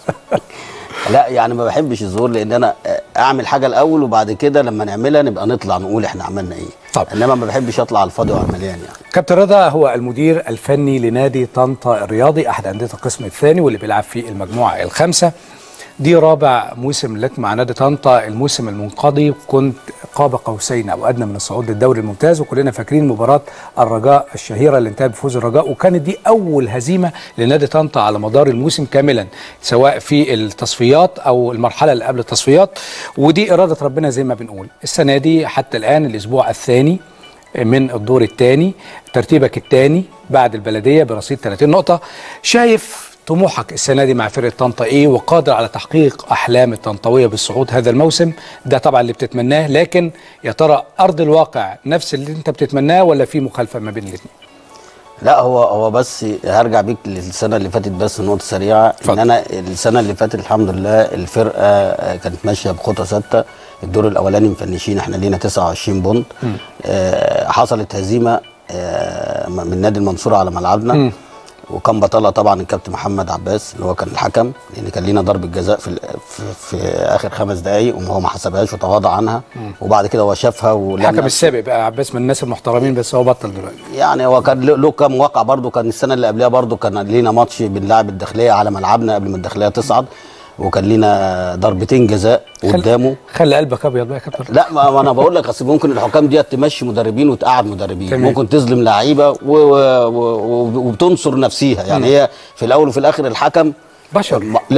لا يعني ما بحبش الظهور لان انا آه، اعمل حاجه الاول وبعد كده لما نعملها نبقى نطلع نقول احنا عملنا ايه طب. انما ما بحبش اطلع على الفاضي وعلى المليان يعني كابتن رضا هو المدير الفني لنادي طنطا الرياضي احد انديه القسم الثاني واللي بيلعب في المجموعه الخامسه دي رابع موسم لك مع نادي طنطا الموسم المنقضي كنت قاب قوسين او ادنى من الصعود للدوري الممتاز وكلنا فاكرين مباراه الرجاء الشهيره اللي انتهت بفوز الرجاء وكانت دي اول هزيمه لنادي طنطا على مدار الموسم كاملا سواء في التصفيات او المرحله اللي قبل التصفيات ودي اراده ربنا زي ما بنقول السنه دي حتى الان الاسبوع الثاني من الدور الثاني ترتيبك الثاني بعد البلديه برصيد 30 نقطه شايف طموحك السنه دي مع فرقه طنطا ايه وقادر على تحقيق احلام الطنطاويه بالصعود هذا الموسم ده طبعا اللي بتتمناه لكن يا ترى ارض الواقع نفس اللي انت بتتمناه ولا في مخالفه ما بين الاثنين لا هو هو بس هرجع بيك للسنه اللي فاتت بس نقطه سريعه اتفضل. ان انا السنه اللي فاتت الحمد لله الفرقه آه، كانت ماشيه بخطى ثابته الدور الاولاني مفنشين احنا لينا 29 بونت آه حصلت هزيمه آه من نادي المنصوره على ملعبنا وكان بطلها طبعا الكابتن محمد عباس اللي هو كان الحكم لان كان لينا ضربه جزاء في, ال- في, في اخر خمس دقائق وهو ما حسبهاش وتغاضى عنها وبعد كده هو شافها ولم الحكم السابق بقى عباس من الناس المحترمين بس هو بطل دلوقتي يعني هو كان له له كام واقع برضه كان السنه اللي قبلها برضه كان لينا ماتش بنلعب الداخليه على ملعبنا قبل ما الداخليه تصعد وكان لينا ضربتين جزاء قدامه خلي قلبك ابيض بقى يا كابتن لا ما ما انا بقول لك اصل ممكن الحكام ديت تمشي مدربين وتقعد مدربين تمام. ممكن تظلم لعيبه و- و- و- وبتنصر نفسيها يعني هي في الاول وفي الاخر الحكم بشر ما- لا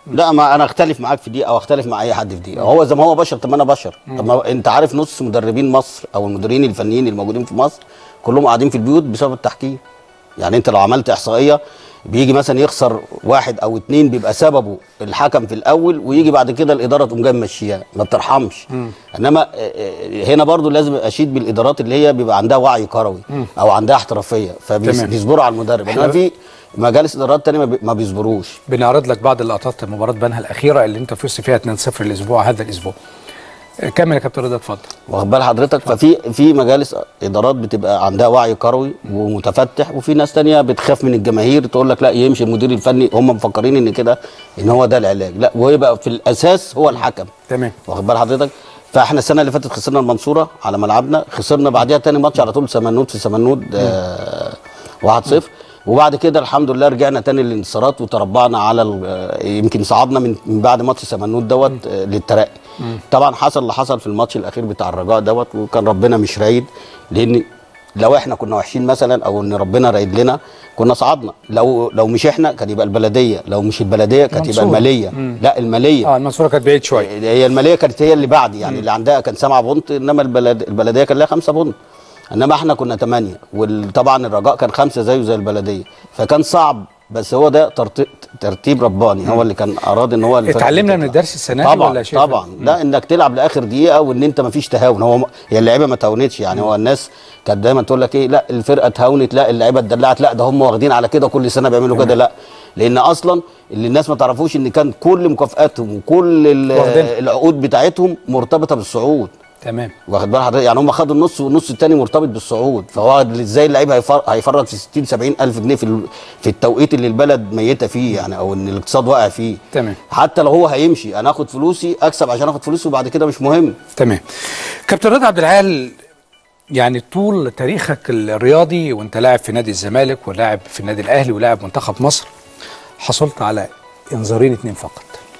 لا ما انا اختلف معاك في دي او اختلف مع اي حد في دي هو زي ما هو بشر طب ما انا بشر طب ما انت عارف نص مدربين مصر او المديرين الفنيين الموجودين في مصر كلهم قاعدين في البيوت بسبب التحكيم يعني انت لو عملت احصائيه بيجي مثلا يخسر واحد او اتنين بيبقى سببه الحكم في الاول ويجي بعد كده الاداره تقوم جايه ماشياه ما بترحمش انما اه، اه، هنا برضو لازم اشيد بالادارات اللي هي بيبقى عندها وعي كروي او عندها احترافيه تمام. فبيصبروا على المدرب انما احنا- في مجالس ادارات تانية ما بي- ما بيصبروش بنعرض لك بعض اللقطات مباراه بنها الاخيره اللي انت فزت فيها 2-0 الاسبوع هذا الاسبوع آه، كمل يا كابتن رضا اتفضل واخد بال حضرتك ففي في مجالس ادارات بتبقى عندها وعي كروي ومتفتح وفي ناس تانية بتخاف من الجماهير تقول لك لا يمشي المدير الفني هم مفكرين ان كده ان هو ده العلاج لا ويبقى في الاساس هو الحكم تمام واخد بال حضرتك فاحنا السنه اللي فاتت خسرنا المنصوره على ملعبنا خسرنا بعديها تاني ماتش على طول سمنود في سمنود آه 1-0 وبعد كده الحمد لله رجعنا تاني للانتصارات وتربعنا على ال- آه، يمكن صعدنا من من بعد ماتش سمنود دوت آه، للترقي طبعا حصل اللي حصل في الماتش الاخير بتاع الرجاء دوت وكان ربنا مش رايد لان لو احنا كنا وحشين مثلا او ان ربنا رايد لنا كنا صعدنا لو لو مش احنا كان يبقى البلديه لو مش البلديه كانت يبقى المنصورة. الماليه مم. لا الماليه اه المنصوره كانت بعيد شويه هي الماليه كانت هي اللي بعد يعني اللي عندها كان سبعة بونت انما البلد البلديه كان لها خمسة بونت انما احنا كنا ثمانية وطبعا الرجاء كان خمسة زيه زي البلديه فكان صعب بس هو ده ترتيب ترتيب رباني هو اللي كان اراد ان هو الفرق اتعلمنا تطلع. من الدرس السنه دي طبعا ولا شايف طبعا لا انك تلعب لاخر دقيقه وان انت ما فيش تهاون هو م- هي اللعيبه ما تهاونتش يعني هو الناس كانت دايما تقول لك ايه لا الفرقه تهاونت لا اللعيبه اتدلعت لا ده هم واخدين على كده كل سنه بيعملوا كده لا لان اصلا اللي الناس ما تعرفوش ان كان كل مكافئاتهم وكل ال- واخدينها. العقود بتاعتهم مرتبطه بالصعود تمام واخد بال حضرتك يعني هم خدوا النص والنص الثاني مرتبط بالصعود فهو ازاي اللعيب هيفر- هيفرط في 60 70 الف جنيه في ال- في التوقيت اللي البلد ميته فيه يعني او ان الاقتصاد واقع فيه تمام حتى لو هو هيمشي انا اخد فلوسي اكسب عشان اخد فلوسي وبعد كده مش مهم تمام كابتن رضا عبد العال يعني طول تاريخك الرياضي وانت لاعب في نادي الزمالك ولاعب في النادي الاهلي ولاعب منتخب مصر حصلت على انذارين اتنين فقط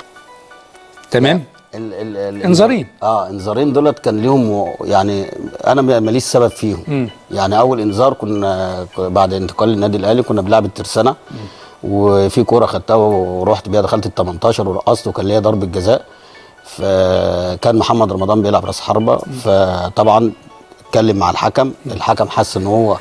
تمام ال ال ال انذارين. اه انذارين دولت كان ليهم و- يعني انا ما- ماليش سبب فيهم مم. يعني اول انذار كنا بعد انتقال للنادي الاهلي كنا بنلعب الترسانه وفي كوره خدتها ورحت بيها دخلت ال 18 ورقصت وكان ليا ضربه جزاء فكان محمد رمضان بيلعب راس حربه فطبعا اتكلم مع الحكم الحكم حس ان هو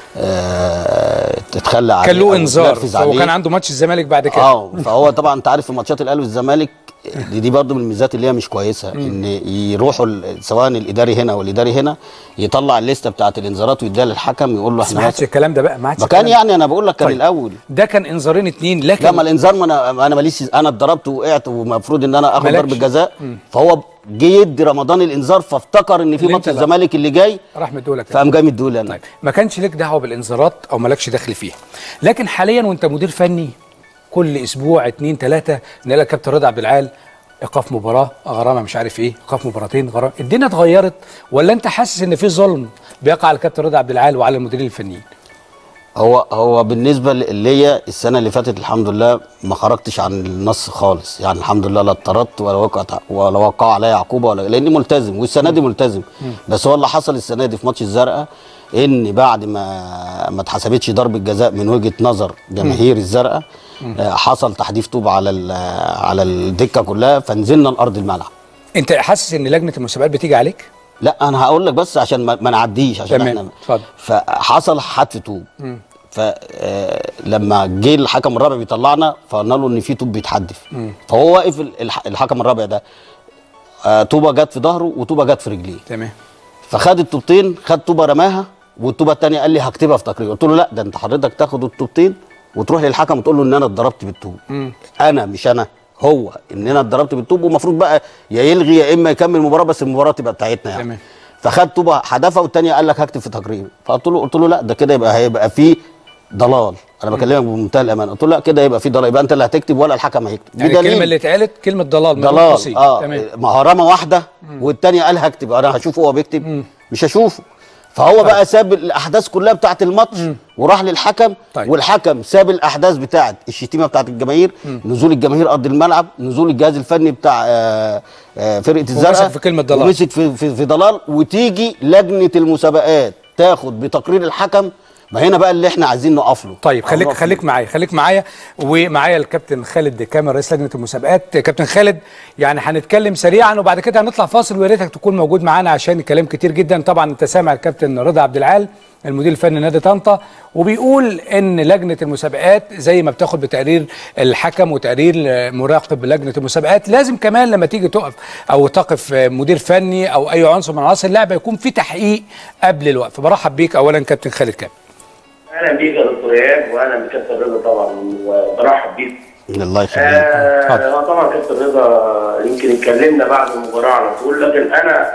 آه اتخلى عليه كان له أو انذار اتنرفز عليه. وكان عنده ماتش الزمالك بعد كده اه فهو طبعا انت عارف في ماتشات الاهلي والزمالك دي, دي برضه من الميزات اللي هي مش كويسه ان يروحوا ال- سواء الاداري هنا والاداري هنا يطلع الليسته بتاعت الانذارات ويديها للحكم يقول له بس ما احنا عادش الكلام ده بقى ما عادش ما كان الكلام يعني انا بقول لك كان طيب. الاول ده كان انذارين اتنين لكن لا ما الانذار ما انا انا ماليش انا اتضربت ووقعت ومفروض ان انا اخد مالكش. ضربه جزاء فهو جه يدي رمضان الانذار فافتكر ان في اللي ماتش انت لا. الزمالك اللي جاي راح مدولك فقام جاي مديهولي انا طيب ما كانش لك دعوه بالانذارات او مالكش دخل فيها لكن حاليا وانت مدير فني كل اسبوع اتنين تلاته نلاقي لك كابتن رضا عبد العال ايقاف مباراه غرامه مش عارف ايه ايقاف مباراتين غرامه الدنيا اتغيرت ولا انت حاسس ان في ظلم بيقع على كابتن رضا عبد العال وعلى المديرين الفنيين هو هو بالنسبه ليا السنه اللي فاتت الحمد لله ما خرجتش عن النص خالص يعني الحمد لله لا اتطردت ولا وقعت ولا وقع عليا عقوبه ولا لاني ملتزم والسنه دي ملتزم بس هو اللي حصل السنه دي في ماتش الزرقاء ان بعد ما ما اتحسبتش ضربه جزاء من وجهه نظر جماهير الزرقاء آه، حصل تحديف طوب على ال- على الدكه كلها فنزلنا لارض الملعب انت حاسس ان لجنه المسابقات بتيجي عليك لا انا هقول لك بس عشان ما, ما نعديش عشان تمام، احنا اتفضل. فحصل حتف طوب فلما جه الحكم الرابع بيطلعنا فقلنا له ان في طوب بيتحدف فهو واقف ال- الح- الحكم الرابع ده آه، طوبه جت في ظهره وطوبه جت في رجليه تمام فخد الطوبتين خد طوبه رماها والطوبه الثانيه قال لي هكتبها في تقرير قلت له لا ده انت حضرتك تاخد الطوبتين وتروح للحكم وتقول له ان انا اتضربت بالطوب انا مش انا هو ان انا اتضربت بالطوب ومفروض بقى يا يلغي يا اما يكمل المباراه بس المباراه تبقى بتاعتنا يعني تمام. فخد طوبه حدفها والثانيه قال لك هكتب في تقرير فقلت له قلت له لا ده كده يبقى هيبقى فيه ضلال انا بكلمك بمنتهى الامانه قلت له لا كده يبقى في ضلال يبقى انت اللي هتكتب ولا الحكم هيكتب يعني الكلمه اللي اتقالت كلمه ضلال من غير ضلال تفصيل. اه تمام ما هو رمى واحده والتانيه قال هكتب انا هشوفه هو بيكتب مش هشوفه فهو بقى ساب الاحداث كلها بتاعه الماتش وراح للحكم طيب. والحكم ساب الاحداث بتاعه الشتيمه بتاعه الجماهير نزول الجماهير ارض الملعب نزول الجهاز الفني بتاع آه، آه، فرقه الزرقاء في كلمة ضلال. ومسك في, في, في ضلال وتيجي لجنه المسابقات تاخد بتقرير الحكم ما هنا بقى اللي احنا عايزين نقف له طيب خليك هنقف خليك معايا خليك معايا ومعايا الكابتن خالد كامل رئيس لجنه المسابقات كابتن خالد يعني هنتكلم سريعا وبعد كده هنطلع فاصل ويا ريتك تكون موجود معانا عشان الكلام كتير جدا طبعا انت سامع الكابتن رضا عبد العال المدير الفني نادي طنطا وبيقول ان لجنه المسابقات زي ما بتاخد بتقرير الحكم وتقرير مراقب لجنه المسابقات لازم كمان لما تيجي تقف او تقف مدير فني او اي عنصر من عناصر اللعبه يكون في تحقيق قبل الوقف برحب بيك اولا كابتن خالد كامل اهلا بيك يا دكتور ايهاب واهلا بكابتن رضا طبعا وبرحب بيك الله يخليك آه هو طبعا كابتن رضا يمكن اتكلمنا بعد المباراه على طول لكن انا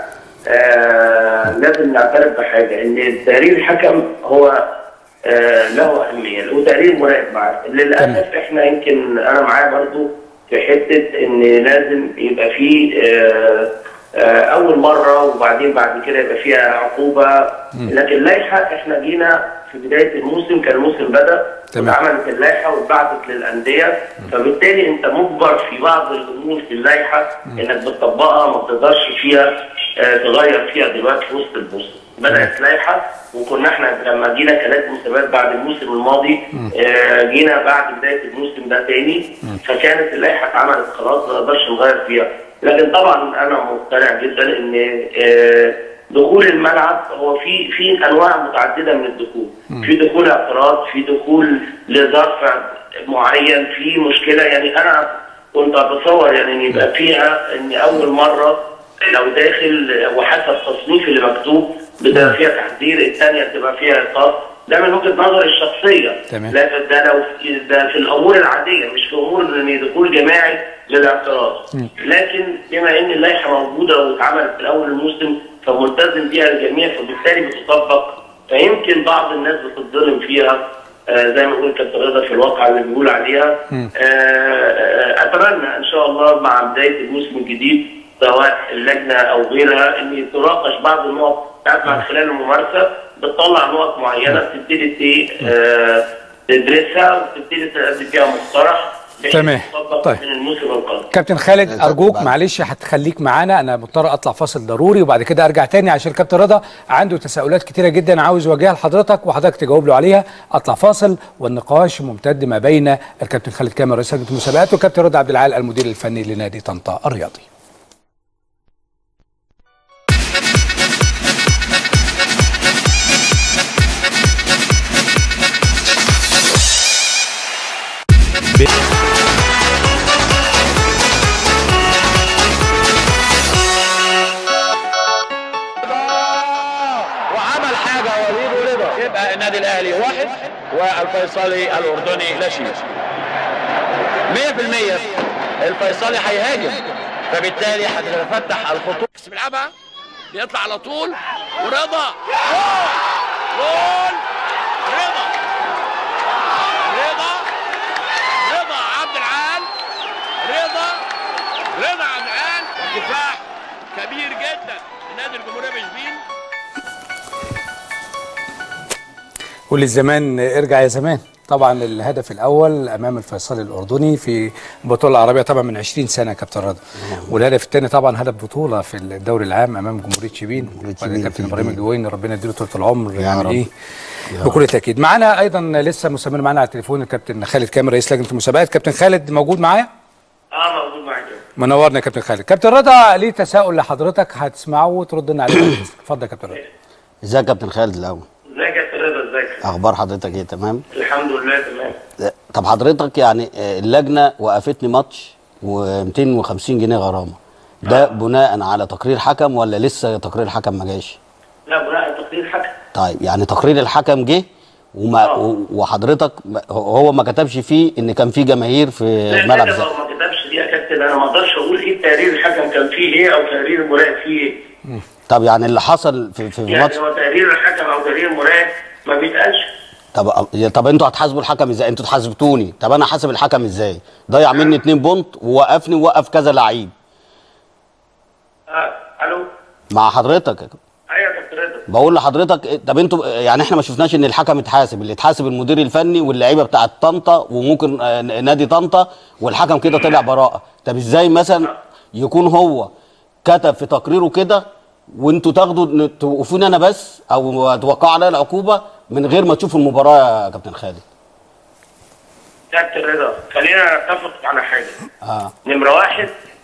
آه لازم نعترف بحاجه ان تقرير الحكم هو آه له اهميه وتقرير مراقب معاه للاسف احنا يمكن انا معاه برضو في حته ان لازم يبقى في آه آه اول مره وبعدين بعد كده يبقى فيها عقوبه لكن اللائحه احنا جينا في بدايه الموسم كان الموسم بدا تمام. واتعملت اللائحه واتبعتت للانديه فبالتالي انت مجبر في بعض الامور في اللائحه انك بتطبقها ما بتقدرش فيها آه تغير فيها دلوقتي في وسط الموسم بدات لائحه وكنا احنا لما جينا كلات مسابقات بعد الموسم الماضي آه جينا بعد بدايه الموسم ده تاني فكانت اللائحه اتعملت خلاص ما نقدرش نغير فيها لكن طبعا انا مقتنع جدا ان آه دخول الملعب هو في في انواع متعدده من الدخول في دخول اعتراض في دخول لظرف معين في مشكله يعني انا كنت اتصور يعني ان يبقى فيها ان اول مره لو داخل وحسب تصنيف اللي مكتوب بتبقى فيها تحذير الثانيه بتبقى فيها ايقاف ده من وجهه نظري الشخصيه تمام. لا ده لو ده في الامور العاديه مش في امور ان دخول جماعي للاعتراض لكن بما ان اللائحه موجوده واتعملت في اول الموسم فملتزم بيها الجميع فبالتالي بتطبق فيمكن بعض الناس بتتظلم فيها آه زي ما بيقول كابتن رضا في الواقع اللي بيقول عليها آه آه اتمنى ان شاء الله مع بدايه الموسم الجديد سواء اللجنه او غيرها ان تناقش بعض النقط ساعات من خلال الممارسه بتطلع نقط معينه بتبتدي ت- آه، تدرسها وتبتدي تقدم فيها مقترح بحيث تمام. تطبق طيب. من الموسم القادم كابتن خالد طب ارجوك بعد- معلش هتخليك معانا انا مضطر اطلع فاصل ضروري وبعد كده ارجع تاني عشان الكابتن رضا عنده تساؤلات كتيره جدا عاوز يواجهها لحضرتك وحضرتك تجاوب له عليها اطلع فاصل والنقاش ممتد ما بين الكابتن خالد كامل رئيس لجنه المسابقات والكابتن رضا عبد العال المدير الفني لنادي طنطا الرياضي وعمل حاجه وليد ورضا يبقى النادي الاهلي واحد والفيصلي الاردني لا شيء 100% الفيصلي هيهاجم فبالتالي هتتفتح الخطوط بيلعبها بيطلع على طول ورضا جول جول رضا رضا رضا عبد العال رضا رضا عبد العال دفاع كبير جدا النادي الجمهوريه بشبين قول الزمان ارجع يا زمان طبعا الهدف الاول امام الفيصلي الاردني في البطوله العربيه طبعا من 20 سنه كابتن رضا والهدف الثاني طبعا هدف بطوله في الدوري العام امام جمهوريه شبين جمهورية شبين كابتن في ابراهيم الجنوب. الجويني ربنا يديله طول العمر يعني رب. ايه يا بكل تاكيد معانا ايضا لسه مستمر معانا على التليفون الكابتن خالد كامل رئيس لجنه المسابقات كابتن خالد موجود معايا اه موجود معاك منورنا يا كابتن خالد كابتن رضا ليه تساؤل لحضرتك هتسمعه وترد لنا عليه اتفضل يا كابتن رضا ازيك يا كابتن خالد الاول ازيك يا كابتن رضا ازيك اخبار حضرتك ايه تمام الحمد لله تمام طب حضرتك يعني آه، اللجنه وقفتني ماتش و250 جنيه غرامه ده بناء على تقرير حكم ولا لسه تقرير الحكم ما جاش لا بناء تقرير حكم طيب يعني تقرير الحكم جه وما آه. و- وحضرتك ما- هو ما كتبش فيه ان كان في جماهير في لا ملعب كتب الزمالك او ما كتبش دي يا كابتن انا ما اقدرش اقول ايه تقرير الحكم كان فيه ايه او تقرير المراقب فيه ايه طب يعني اللي حصل في في يعني ماتش هو تقرير الحكم او تقرير المراقب ما بيتقالش طب طب انتوا هتحاسبوا الحكم ازاي انتوا تحاسبتوني طب انا حاسب الحكم ازاي ضيع مني اتنين بونت ووقفني ووقف كذا لعيب اه الو مع حضرتك ايوه يا كابتن رضا بقول لحضرتك إيه، طب انتوا يعني احنا ما شفناش ان الحكم اتحاسب اللي اتحاسب المدير الفني واللعيبه بتاعت طنطا وممكن آه، نادي طنطا والحكم كده طلع براءه طب ازاي مثلا يكون هو كتب في تقريره كده وانتوا تاخدوا إن توقفوني انا بس او توقعوا عليا العقوبه من غير ما تشوف المباراه يا كابتن خالد كابتن رضا خلينا نتفق على حاجه اه نمره واحد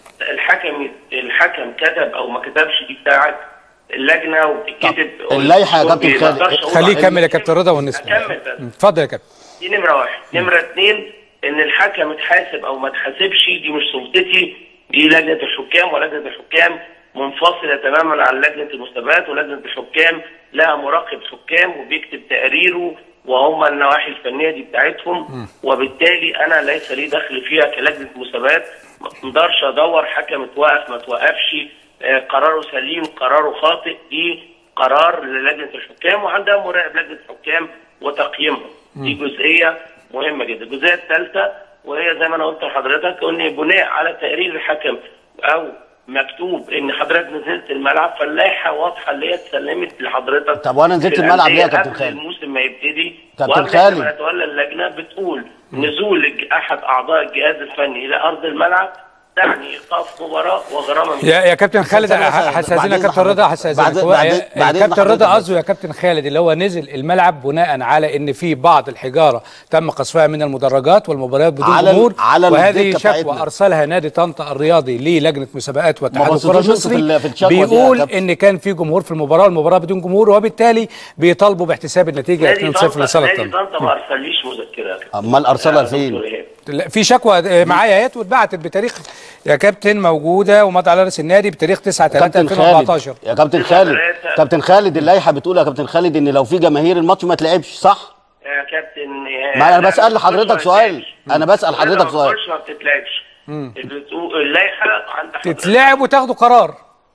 الحكم الحكم كتب او ما كتبش دي بتاعت اللجنه وبتتكتب اللائحة يا كابتن ما خالد. أقدرش أقول خليه عليها. يكمل يا كابتن رضا ونسمع أكمل بس. اتفضل يا كابتن دي نمره واحد نمره اثنين ان الحكم اتحاسب او ما اتحاسبش دي مش سلطتي دي لجنه الحكام ولجنه الحكام منفصله تماما عن لجنه المسابقات ولجنه الحكام لها مراقب حكام وبيكتب تقاريره وهم النواحي الفنيه دي بتاعتهم وبالتالي انا ليس لي دخل فيها كلجنه مسابقات ما اقدرش ادور حكم اتوقف ما توقفش آه، قراره سليم قراره خاطئ دي قرار للجنه الحكام وعندها مراقب لجنه الحكام وتقييمها دي جزئيه مهمه جدا الجزئيه الثالثه وهي زي ما انا قلت لحضرتك ان بناء على تقرير الحكم او مكتوب ان حضرتك نزلت الملعب فاللائحه واضحه اللي هي اتسلمت لحضرتك طب وأنا نزلت في الملعب ليه يا الأندية كابتن قبل خالد؟ الموسم ما يبتدي كابتن وقبل خالد. ما يتولى اللجنه بتقول نزول الج- احد اعضاء الجهاز الفني الى ارض الملعب تعني ايقاف مباراه وغرامه من يا يا كابتن خالد ثانية ثانية. هستاذنك بعد يا إذن كابتن رضا حضرتك. هستاذنك بعد- هو- بعد- يا- بعد إذن كابتن رضا حضرتك. قصده يا كابتن خالد اللي هو نزل الملعب بناء على ان في بعض الحجاره تم قصفها من المدرجات والمباريات بدون على ال- جمهور على وهذه الدكة شكوى بتاعتنا. ارسلها نادي طنطا الرياضي للجنه مسابقات واتحاد بصيتوش الكره انتوا المصري في ال- في الشكوى دي يا بيقول كابتن. ان كان في جمهور في المباراه والمباراه بدون جمهور وبالتالي بيطالبوا باحتساب النتيجه نادي 2-0 طنطا لصالح نادي طنطا طنطا ما ارسليش مذكره امال ارسلها لفين دكتور إيهاب. لا، في شكوى آه، معايا اهيت واتبعتت بتاريخ يا كابتن موجوده ومضى على راس النادي بتاريخ 9 3 كابتن خالد 2014 يا كابتن خالد كابتن خالد اللائحه بتقول يا كابتن خالد ان لو في جماهير الماتش ما تلعبش صح يا كابتن إيهاب. ما انا لا، بسال ما حضرتك بتقولش سؤال انا بسال ما حضرتك سؤال بتقولش ما بتتلعبش بتقول- اللائحه عند حضرتك تتلعب وتاخدوا قرار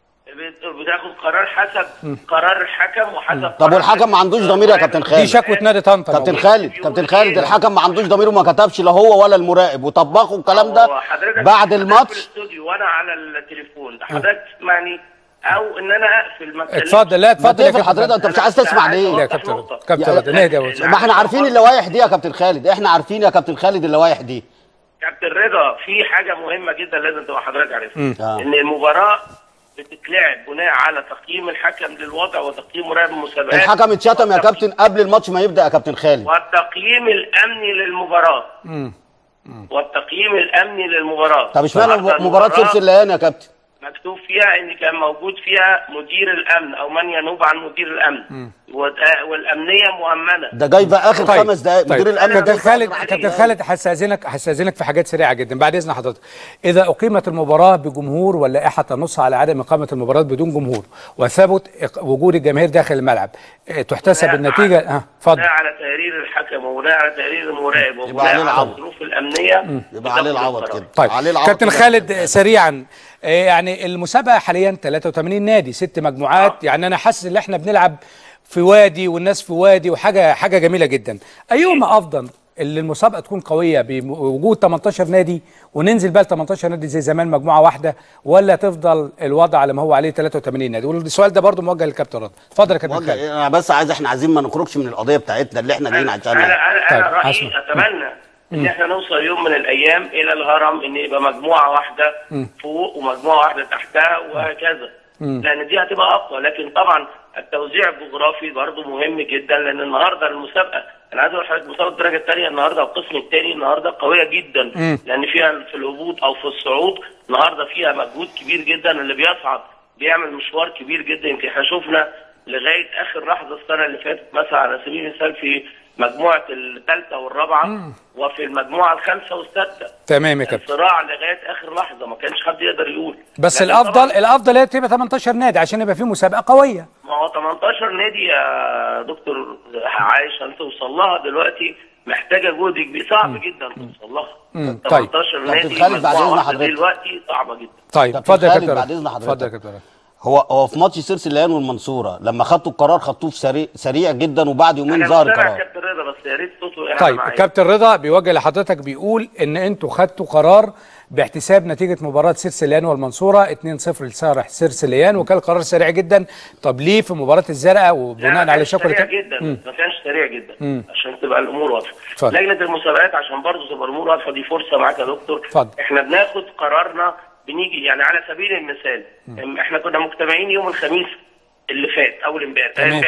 بت- بتاخد قرار حسب قرار الحكم وحسب طب قرار والحكم ما عندوش ضمير يا كابتن خالد دي شكوى نادي طنطا كابتن موجودة. خالد كابتن خالد الحكم ما عندوش ضمير وما كتبش لا هو ولا المراقب وطبقوا الكلام ده هو حضرتك بعد حضرتك الماتش في الاستوديو وانا على التليفون حضرتك تسمعني او ان انا اقفل ما اتكلمش. اتفضل لا ما اتفضل يا تقفل كابتن حضرتك انت مش عايز تسمع لا ليه يا كابتن رضا كابتن رضا نهدى يا أستاذ. ما احنا عارفين اللوائح دي يا كابتن خالد احنا عارفين يا كابتن خالد اللوائح دي كابتن رضا في حاجه مهمه جدا لازم تبقى حضرتك عارفها آه. ان المباراه بتتلعب بناء على تقييم الحكم للوضع وتقييم مراقب المسابقات الحكم اتشتم يا كابتن قبل الماتش ما يبدا يا كابتن خالد والتقييم الامني للمباراه والتقييم الامني للمباراه طب اشمعنى النهاردة مباراه المباراة سيرس الليان يا كابتن مكتوب فيها ان كان موجود فيها مدير الامن او من ينوب عن مدير الامن وت- والامنيه مؤمنه ده جاي في اخر طيب، خمس دقائق طيب. مدير الامن كابتن بيقول خالد في آخر كابتن خمس خالد هستاذنك هستاذنك في حاجات سريعه جدا بعد اذن حضرتك اذا اقيمت المباراه بجمهور واللائحه تنص على عدم اقامه المباراه بدون جمهور وثبت إق- وجود الجماهير داخل الملعب إيه، تحتسب بناء النتيجه على- اه اتفضل بناء على تقرير الحكم وبناء على تقرير المراقب عليه وبناء على العوض. الظروف الامنيه يبقى عليه بتاخد العوض القرار. كده طيب عليه العوض كابتن كده. خالد سريعا آه، يعني المسابقه حاليا 83 نادي ست مجموعات يعني انا حاسس ان احنا بنلعب في وادي والناس في وادي وحاجه حاجه جميله جدا ايهما افضل اللي المسابقه تكون قويه بوجود 18 نادي وننزل بقى ل 18 نادي زي زمان مجموعه واحده ولا تفضل الوضع على ما هو عليه 83 نادي والسؤال ده برضو موجه للكابتن رضا اتفضل يا كابتن موجه- خالد انا بس عايز احنا عايزين ما نخرجش من القضيه بتاعتنا اللي احنا جايين انا عشانها انا طيب، انا رايي هسمع. اتمنى ان احنا نوصل يوم من الايام الى الهرم ان يبقى مجموعه واحده فوق ومجموعه واحده تحتها وهكذا لان دي هتبقى اقوى لكن طبعا التوزيع الجغرافي برضه مهم جدا لان النهارده المسابقه انا عايز اقول لحضرتك مسابقه الدرجه الثانيه النهارده القسم الثاني النهارده قويه جدا لان فيها في الهبوط او في الصعود النهارده فيها مجهود كبير جدا اللي بيصعد بيعمل مشوار كبير جدا يمكن احنا شفنا لغايه اخر لحظه السنه اللي فاتت مثلا على سبيل المثال في مجموعه الثالثه والرابعه وفي المجموعه الخامسه والسادسه تمام يا كابتن صراع لغايه اخر لحظه ما كانش حد يقدر يقول بس لكن الافضل طبعاً الافضل هي تبقى 18 نادي عشان يبقى في مسابقه قويه ما هو 18 نادي يا دكتور عايش عشان توصل لها دلوقتي محتاجه جهد كبير صعب جدا توصل لها مم. طيب. 18 كابتن نادي خالد، بعد مجموعة إذن واحدة حضرتك. دلوقتي صعبه جدا طيب كابتن اتفضل يا خالد، كابتن بعد إذن رضا. حضرتك. اتفضل يا كابتن رضا. هو هو في ماتش سيرس الليان والمنصوره لما خدتوا القرار خدتوه في سريع سريع جدا وبعد يومين انا ظهر مش سامع القرار كابتن رضا بس يا ريت صوته يعني طيب معايا. كابتن رضا بيوجه لحضرتك بيقول ان انتوا خدتوا قرار باحتساب نتيجه مباراه سيرسليان والمنصوره 2-0 لصالح سيرسليان وكان قرار سريع جدا طب ليه في مباراه الزرقاء لا، وبناء ما على كانش شكوى سريع الت- جدا مم. ما كانش سريع جدا مم. عشان تبقى الامور واضحه اتفضل. لجنه المسابقات عشان برضه تبقى الامور واضحه دي فرصه معاك يا دكتور اتفضل. احنا بناخد قرارنا بنيجي يعني على سبيل المثال احنا كنا مجتمعين يوم الخميس اللي فات اول امبارح تمام. امبارح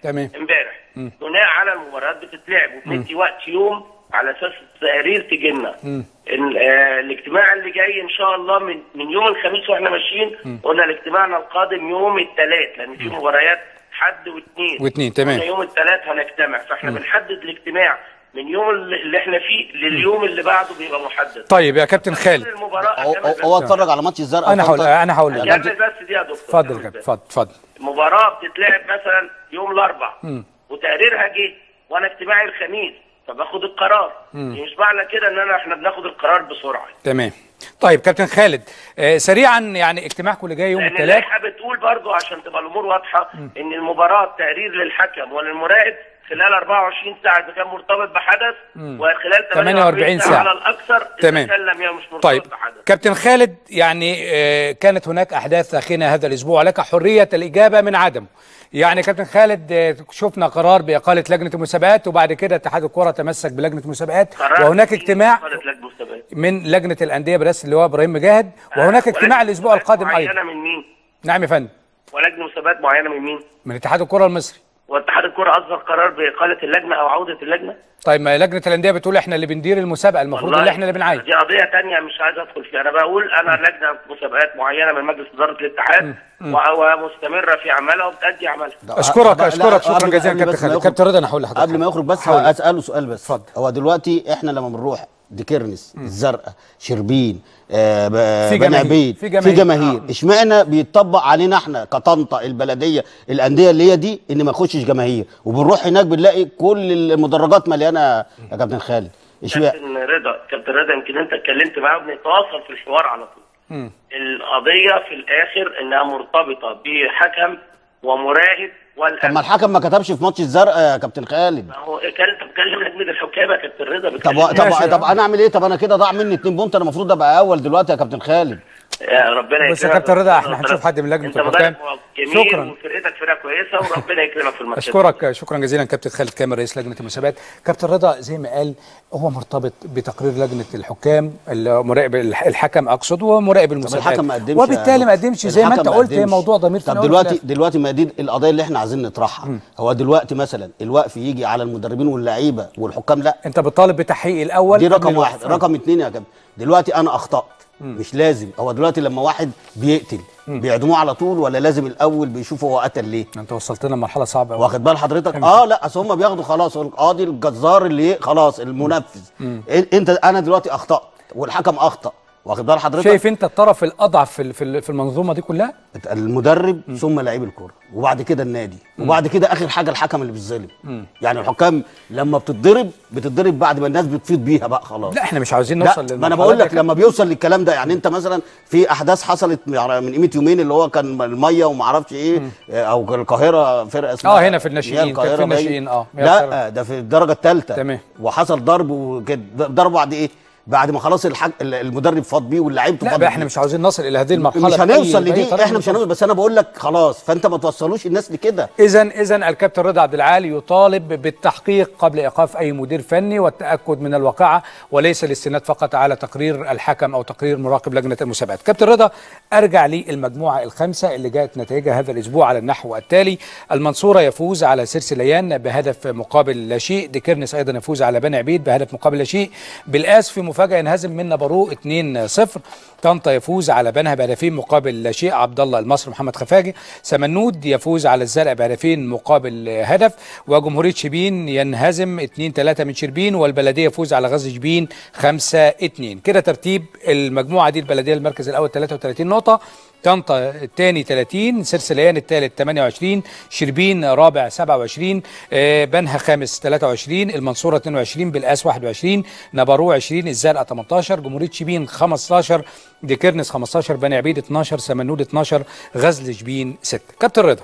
تمام امبارح مم. بناء على المباريات بتتلعب وبندي وقت يوم على اساس التقارير تجينا مم. ال- آه، الاجتماع اللي جاي ان شاء الله من من يوم الخميس واحنا ماشيين مم. قلنا الاجتماعنا القادم يوم الثلاث لان في مباريات حد واثنين واثنين، تمام. قلنا يوم الثلاث هنجتمع فاحنا مم. بنحدد الاجتماع من يوم اللي اللي احنا فيه لليوم اللي بعده بيبقى محدد طيب يا كابتن خالد المباراه هو- هو- هو اتفرج على ماتش الزرقاء انا هقول انا هقول لك كمل بس دي يا دكتور اتفضل يا كابتن اتفضل اتفضل المباراه بتتلعب مثلا يوم الاربعاء مم. وتقريرها جه وانا اجتماعي الخميس فباخد القرار مم. مش معنى كده ان انا احنا بناخد القرار بسرعه تمام طيب كابتن خالد آه سريعا يعني اجتماعكم اللي جاي يوم لان الثلاث اللائحه بتقول برضو عشان تبقى الامور واضحه ان المباراه تقرير للحكم وللمراقب خلال 24 ساعه اذا كان مرتبط بحدث مم. وخلال 48 ساعة. على الاكثر اذا تمام. كان لم يكن مش مرتبط طيب بحدث كابتن خالد يعني آه، كانت هناك احداث اخينا هذا الاسبوع لك حريه الاجابه من عدمه يعني كابتن خالد آه، شفنا قرار باقاله لجنه المسابقات وبعد كده اتحاد الكره تمسك بلجنه المسابقات قرار وهناك في اجتماع إقالة لجنة مسابقات. من لجنه الانديه برئاسه اللواء ابراهيم مجاهد وهناك اجتماع ولجنة الاسبوع مسابقات القادم ايضا معينه من مين؟ نعم يا فندم ولجنه مسابقات معينه من مين؟ من اتحاد الكره المصري واتحاد الكره اصدر قرار باقاله اللجنه او عوده اللجنه؟ طيب ما لجنه الانديه بتقول احنا اللي بندير المسابقه المفروض والله اللي احنا اللي بنعاين دي قضيه تانية مش عايز ادخل فيها انا بقول انا لجنه مسابقات معينه من مجلس اداره الاتحاد مم. و- ومستمره في عملها وبتأدي عملها اشكرك لا، اشكرك شكرا قبل- جزيلا قبل كابتن بس ما خالد يخرج- كابتن رضا انا هقول لحضرتك قبل ما يخرج بس هقول. اساله سؤال بس اتفضل هو دلوقتي احنا لما بنروح ديكيرنس الزرقاء شربين آه ب- في بني جماهير. عبيد في في جماهير. جماهير اشمعنى بيتطبق علينا احنا كطنطا البلديه الانديه اللي هي دي ان ما يخشش جماهير وبنروح هناك بنلاقي كل المدرجات مليانه يا كابتن خالد اشمعنى كابتن رضا كابتن رضا يمكن انت اتكلمت معاه وبنتواصل في الحوار على طول مم. القضيه في الاخر انها مرتبطه بحكم ومراقب طب ما والامن الحكم ما كتبش في ماتش الزرقاء يا كابتن خالد هو كان بتكلم لجنه الحكام يا كابتن رضا طب بتكلم طب طب انا اعمل ايه طب انا كده ضاع مني 2 بونت انا المفروض ابقى اول دلوقتي يا كابتن خالد يا ربنا بس يا يكرمك. كابتن رضا احنا هنشوف حد من لجنه انت الحكام مدرب جميل شكرا وفرقتك فرقه كويسه وربنا يكرمك في الماتش اشكرك شكرا جزيلا كابتن خالد كامل رئيس لجنه المسابقات كابتن رضا زي ما قال هو مرتبط بتقرير لجنه الحكام المراقب الحكم اقصد ومراقب طب المسابقات الحكم ما قدمش وبالتالي ما قدمش زي ما الحكم انت قلت هي قدمش. موضوع ضمير في طب الأول وفي دلوقتي الآخر. دلوقتي ما دي القضيه اللي احنا عايزين نطرحها هو دلوقتي مثلا الوقف يجي على المدربين واللعيبه والحكام لا انت بتطالب بتحقيق الاول دي قبل رقم الوقف. واحد رقم اتنين يا كابتن دلوقتي انا اخطات مش لازم هو دلوقتي لما واحد بيقتل بيعدموه على طول ولا لازم الاول بيشوفوا هو قتل ليه انت وصلت لنا لمرحله صعبه قوي واخد بال حضرتك اه لا اصل هم بياخدوا خلاص هو القاضي الجزار اللي إيه؟ خلاص المنفذ إيه- انت انا دلوقتي اخطات والحكم اخطا واخد بال حضرتك شايف انت الطرف الاضعف في ال- في ال- في المنظومه دي كلها المدرب ثم لعيب الكوره وبعد كده النادي وبعد كده اخر حاجه الحكم اللي بيتظلم يعني الحكام لما بتتضرب بتتضرب بعد ما الناس بتفيض بيها بقى خلاص لا احنا مش عاوزين لا نوصل ما انا للمرحلة بقول دي لك يا لما بيوصل للكلام ده يعني انت مثلا في احداث حصلت يعني من قيمه يومين اللي هو كان الميه وما اعرفش ايه او القاهره فرقه اسمها اه هنا في الناشئين، مياه كان في القاهرة باين. الناشئين، اه، مياه لا القاهرة. ده في الدرجه الثالثه تمام. وحصل ضرب وكده ضرب بعد ايه بعد ما خلاص الحاج المدرب فاض بيه واللعيب لا فاض بقى احنا بيه. مش عاوزين نصل الى هذه المرحله مش بأي- هنوصل بأي لدي طريقة احنا مش من هنوصل بس انا بقول لك خلاص فانت ما توصلوش الناس لكده اذا اذا الكابتن رضا عبد العالي يطالب بالتحقيق قبل ايقاف اي مدير فني والتاكد من الواقعه وليس الاستناد فقط على تقرير الحكم او تقرير مراقب لجنه المسابقات. كابتن رضا ارجع للمجموعه الخامسه اللي جاءت نتائجها هذا الاسبوع على النحو التالي المنصوره يفوز على سرسليان بهدف مقابل لا شيء ديكيرنس ايضا يفوز على بني عبيد بهدف مقابل لا شيء بالاس في مفاجاه ينهزم من نابورو 2-0 طنطا يفوز على بنها بهدفين مقابل لا شيء عبد الله المصري محمد خفاجي سمنود يفوز على الزرقاء بهدفين مقابل هدف وجمهوريه شبين ينهزم 2-3 من شربين والبلديه يفوز على غزل شبين 5-2 كده ترتيب المجموعه دي البلديه المركز الاول 33 نقطه طنطا الثاني 30 سرسليان الثالث 28 شربين رابع 27 آه، بنها خامس 23 المنصوره 22 بالاس 21 نبارو 20 الزرقاء 18 جمهوريه شبين 15 ديكيرنس 15 بني عبيد 12 سمنود 12 غزل شبين 6 كابتن رضا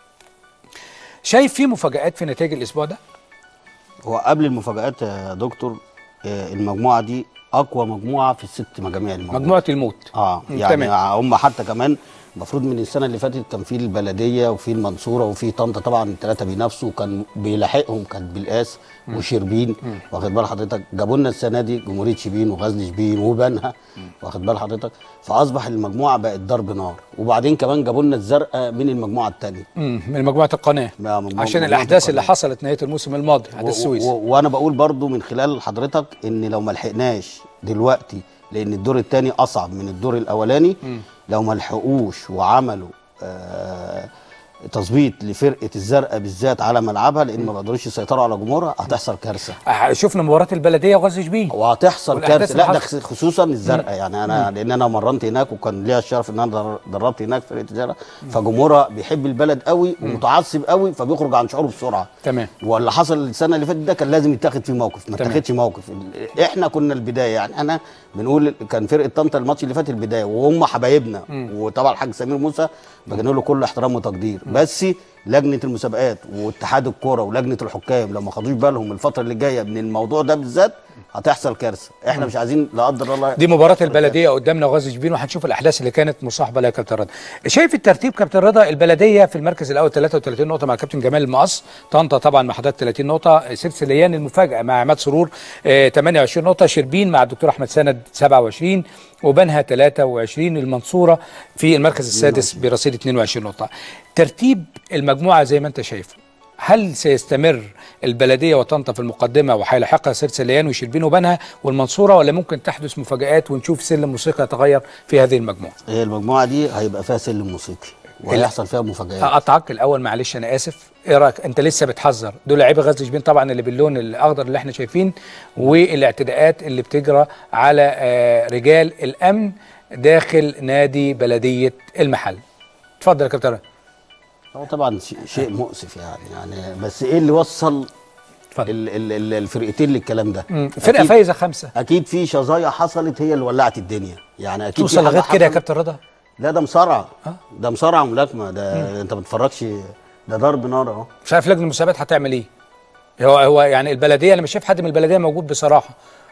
شايف في مفاجآت في نتائج الاسبوع ده؟ هو قبل المفاجآت يا دكتور آه، المجموعه دي اقوى مجموعه في الست مجاميع الموجودة. مجموعه الموت اه مم، يعني تمام. هم حتى كمان المفروض من السنه اللي فاتت كان في البلديه وفي المنصوره وفي طنطا طبعا الثلاثه بينافسوا كان بيلاحقهم كان بالقاس مم. وشربين مم. واخد بال حضرتك جابوا لنا السنه دي جمهوريه شبين وغزل شبين وبنها واخد بال حضرتك فاصبح المجموعه بقت ضرب نار وبعدين كمان جابوا لنا الزرقاء من المجموعه الثانيه مم. من مجموعه القناه عشان مجموعة الاحداث القناة. اللي حصلت نهايه الموسم الماضي و- حدث السويس و- وانا بقول برضو من خلال حضرتك ان لو ما لحقناش دلوقتي لان الدور الثاني اصعب من الدور الاولاني مم. لو ما لحقوش وعملوا آه تظبيط لفرقه الزرقاء بالذات على ملعبها لان ما بيقدروش يسيطروا على جمهورها هتحصل كارثه آه، شفنا مباراه البلديه وغزل شبين وهتحصل والأحداث كارثه اللي لا ده حصلت. خص- خصوصا الزرقاء مم. يعني انا مم. لان انا مرنت هناك وكان ليا الشرف ان انا در- دربت هناك فرقه الزرقاء فجمهورها بيحب البلد قوي ومتعصب قوي فبيخرج عن شعوره بسرعه تمام واللي حصل السنه اللي فاتت ده كان لازم يتاخد فيه موقف ما تمام. اتاخدش موقف ال- احنا كنا البدايه يعني انا بنقول كان فرقه طنطا الماتش اللي فات البدايه وهم حبايبنا مم. وطبعا الحاج سمير موسى بجنوا له كل احترام وتقدير بس لجنه المسابقات واتحاد الكوره ولجنه الحكام لو ما خدوش بالهم الفتره اللي جايه من الموضوع ده بالذات هتحصل كارثه احنا مم. مش عايزين لا قدر الله دي مباراه البلديه قدامنا وغزل شبين وهنشوف الاحداث اللي كانت مصاحبه لها يا كابتن رضا شايف الترتيب كابتن رضا البلديه في المركز الاول 33 نقطه مع كابتن جمال المقص طنطا طبعا مع حضرتك 30 نقطه سيرس ليان المفاجاه مع عماد سرور آه 28 نقطه شربين مع الدكتور احمد سند 27 وبنها 23 المنصوره في المركز السادس برصيد 22 نقطه ترتيب المجموعه زي ما انت شايف هل سيستمر البلديه وطنطا في المقدمه وهيلاحقها سيرس ليان وشربين وبنها والمنصوره ولا ممكن تحدث مفاجات ونشوف سلم موسيقى يتغير في هذه المجموعه؟ هي المجموعه دي هيبقى فيها سلم موسيقي وهيحصل فيها مفاجآت اقطعك الاول معلش انا اسف ايه رايك انت لسه بتحذر دول لعيبه غزل شبين طبعا اللي باللون الاخضر اللي احنا شايفين والاعتداءات اللي بتجرى على آه، رجال الامن داخل نادي بلديه المحل اتفضل يا كابتن رضا. هو طبعا ش- شيء مؤسف يعني يعني بس ايه اللي وصل ال ال ال الفرقتين للكلام ده مم. فرقه أكيد- فايزه خمسه اكيد في شظايا حصلت هي اللي ولعت الدنيا يعني اكيد في توصل حاجة لغايه كده يا حصلت. كابتن رضا لا ده مصارعه ده مصارعه ملاكمه ده انت ما بتتفرجش ده ضرب نار اهو مش عارف لجنه المسابقات هتعمل ايه هو هو يعني البلديه انا مش شايف حد من البلديه موجود بصراحه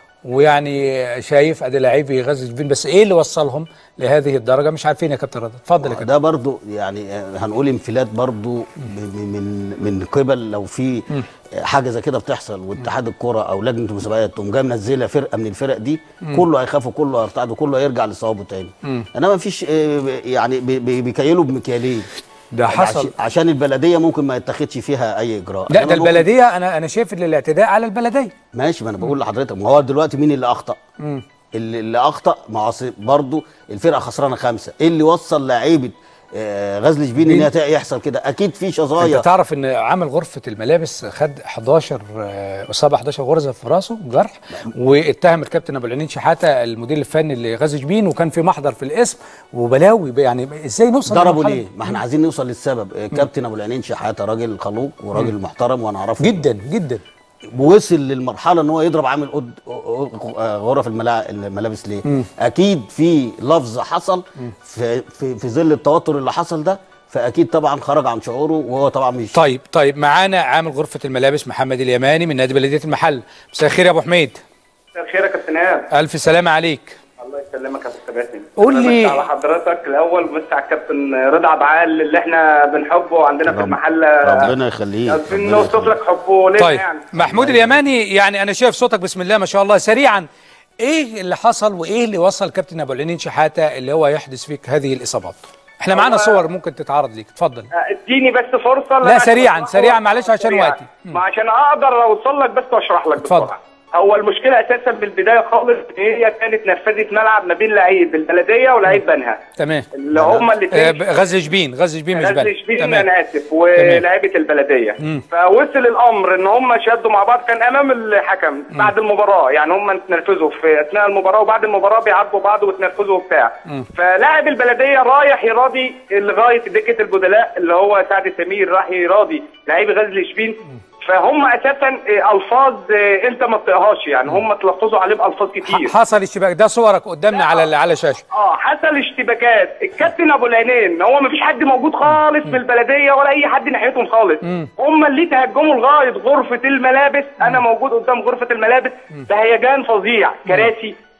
ويعني شايف ادي لعيبه غزل شبين بس ايه اللي وصلهم لهذه الدرجه مش عارفين يا كابتن رضا اتفضل يا كابتن ده برضو يعني آه، هنقول انفلات برضو ب- ب- من من قبل لو في مم. حاجه زي كده بتحصل واتحاد الكوره او لجنه المسابقات تقوم جايه منزله فرقه من الفرق دي مم. كله هيخاف وكله هيرتعد وكله هيرجع لصوابه تاني مم. انما مفيش آه، يعني بي- بي- بيكيلوا بمكيالين ده يعني حصل. عش- عشان البلديه ممكن ما يتاخدش فيها اي اجراء لا إنما ده ممكن- البلديه انا انا شايف ان الاعتداء على البلديه ماشي ما انا بقول لحضرتك ما هو دلوقتي مين اللي اخطا مم. اللي, اللي اخطا ما هو أصل برضه الفرقه خسرانه خمسه ايه اللي وصل لعيبه آه، غزل شبين ان هي تق- يحصل كده اكيد في شظايا انت تعرف ان عامل غرفه الملابس خد 11 آه، اصابه 11 غرزه في راسه جرح واتهم الكابتن ابو العينين شحاته المدير الفني لغزل شبين وكان في محضر في الاسم وبلاوي يعني ازاي نوصل ضربوا للمرحلة ليه؟ دي؟ ما احنا عايزين نوصل للسبب آه، كابتن ابو العينين شحاته راجل خلوق وراجل مم. محترم وانا اعرفه جدا جدا وصل للمرحله ان هو يضرب عامل قد آه، غرف الملا- الملابس ليه؟ مم. اكيد في لفظ حصل في في, في ظل التوتر اللي حصل ده فاكيد طبعا خرج عن شعوره وهو طبعا مش طيب طيب معانا عامل غرفه الملابس محمد اليماني من نادي بلديه المحل مساء الخير يا ابو حميد مساء الخير يا كابتن ايهاب الف سلامه عليك الله يسلمك يا استاذ باسم قول أنا لي- بس على حضرتك الاول بس على الكابتن رضا عبعال اللي احنا بنحبه عندنا في المحل ربنا يخليك عايزين ربنا نوصف لك حبه لنا طيب يعني محمود اليماني يعني انا شايف صوتك بسم الله ما شاء الله سريعا ايه اللي حصل وايه اللي وصل كابتن ابو العينين شحاته اللي هو يحدث فيك هذه الاصابات احنا معانا هو- صور ممكن تتعرض ليك اتفضل اديني بس فرصه لا لأن- سريعا سريعا معلش عشان سريعاً. وقتي ما عشان اقدر اوصل لك بس واشرح لك اتفضل. بسرعه هو المشكله اساسا بالبدايه خالص إن هي كانت نفذت ملعب ما بين لعيب البلديه ولعيب بنها تمام اللي هما الاثنين آه، ب- غزل جبين غزل جبين مش غزل بلد شبين تمام انا اسف ولاعيبه البلديه مم. فوصل الامر ان هم شدوا مع بعض كان امام الحكم بعد المباراه يعني هم اتنرفزوا في اثناء المباراه وبعد المباراه بيعاتبوا بعض وتنرفزوا وبتاع مم. فلاعب البلديه رايح يراضي لغايه دكه البدلاء اللي هو سعد سمير راح يراضي لعيب غزل شبين فهم اساسا آه، الفاظ آه، انت ما تطيقهاش يعني هم تلفظوا عليه بالفاظ كتير حصل اشتباك ده صورك قدامنا على ال- على الشاشه اه حصل اشتباكات الكابتن ابو العينين هو ما فيش حد موجود خالص من البلديه ولا اي حد ناحيتهم خالص مم. هم اللي تهجموا لغايه غرفه الملابس انا موجود قدام غرفه الملابس ده هيجان فظيع كراسي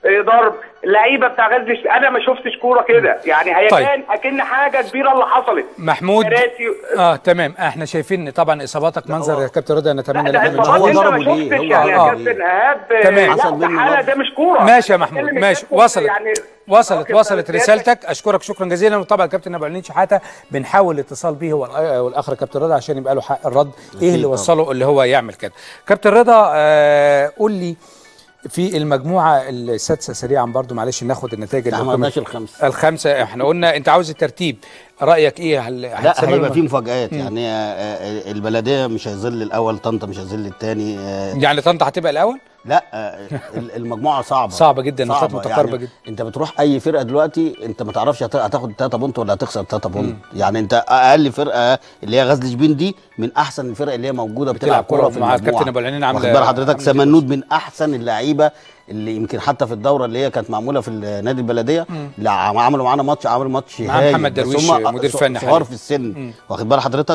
آه، ضرب اللعيبه بتاع غزل الش- انا ما شفتش كوره كده يعني هي طيب. كان اكن حاجه كبيره اللي حصلت محمود كراسي اه تمام احنا شايفين طبعا اصاباتك منظر يا كابتن رضا نتمنى ده لك من اصابات انت ما ضربه ليه؟ شفتش هو يعني يا آه. كابتن ايهاب تمام. لا حصل ده منه حاله ضرب. ده مش كوره ماشي يا محمود بتكلم ماشي الناس وصلت يعني وصلت آه، وصلت كابتن رسالتك اشكرك شكرا جزيلا وطبعا الكابتن ابو علين شحاته بنحاول الاتصال بيه هو الأ- والاخ كابتن رضا عشان يبقى له حق الرد ايه اللي طبعا. وصله اللي هو يعمل كده كابتن رضا آه قول لي في المجموعه السادسه سريعا برضو معلش ناخد النتائج احنا ما اللي قلناش الخمسه الخمسه احنا قلنا انت عاوز الترتيب رايك ايه هل لا هتسمع هيبقى الم- في مفاجآت يعني آه، آه، البلديه مش هيظل الاول طنطا مش هيظل الثاني يعني طنطا هتبقى الاول لا آه، ال- المجموعه صعبه صعبة جدا، نقاط متقاربة جدا. انت بتروح اي فرقه دلوقتي انت ما تعرفش هت- هتاخد 3 بونت ولا هتخسر 3 بونت يعني انت اقل فرقه اللي هي غزل شبين دي من احسن الفرق اللي هي موجوده بتلعب كرة كوره في مع المجموعه الكابتن أبو العينين عاملة- واخد بال حضرتك عاملة سمنود من احسن اللعيبه اللي يمكن حتى في الدوره اللي هي كانت معموله في النادي البلديه لا عملوا معانا ماتش عملوا ماتش مع هايل محمد بس درويش هم مدير ص- فني صغار حاليا. في السن واخد بال حضرتك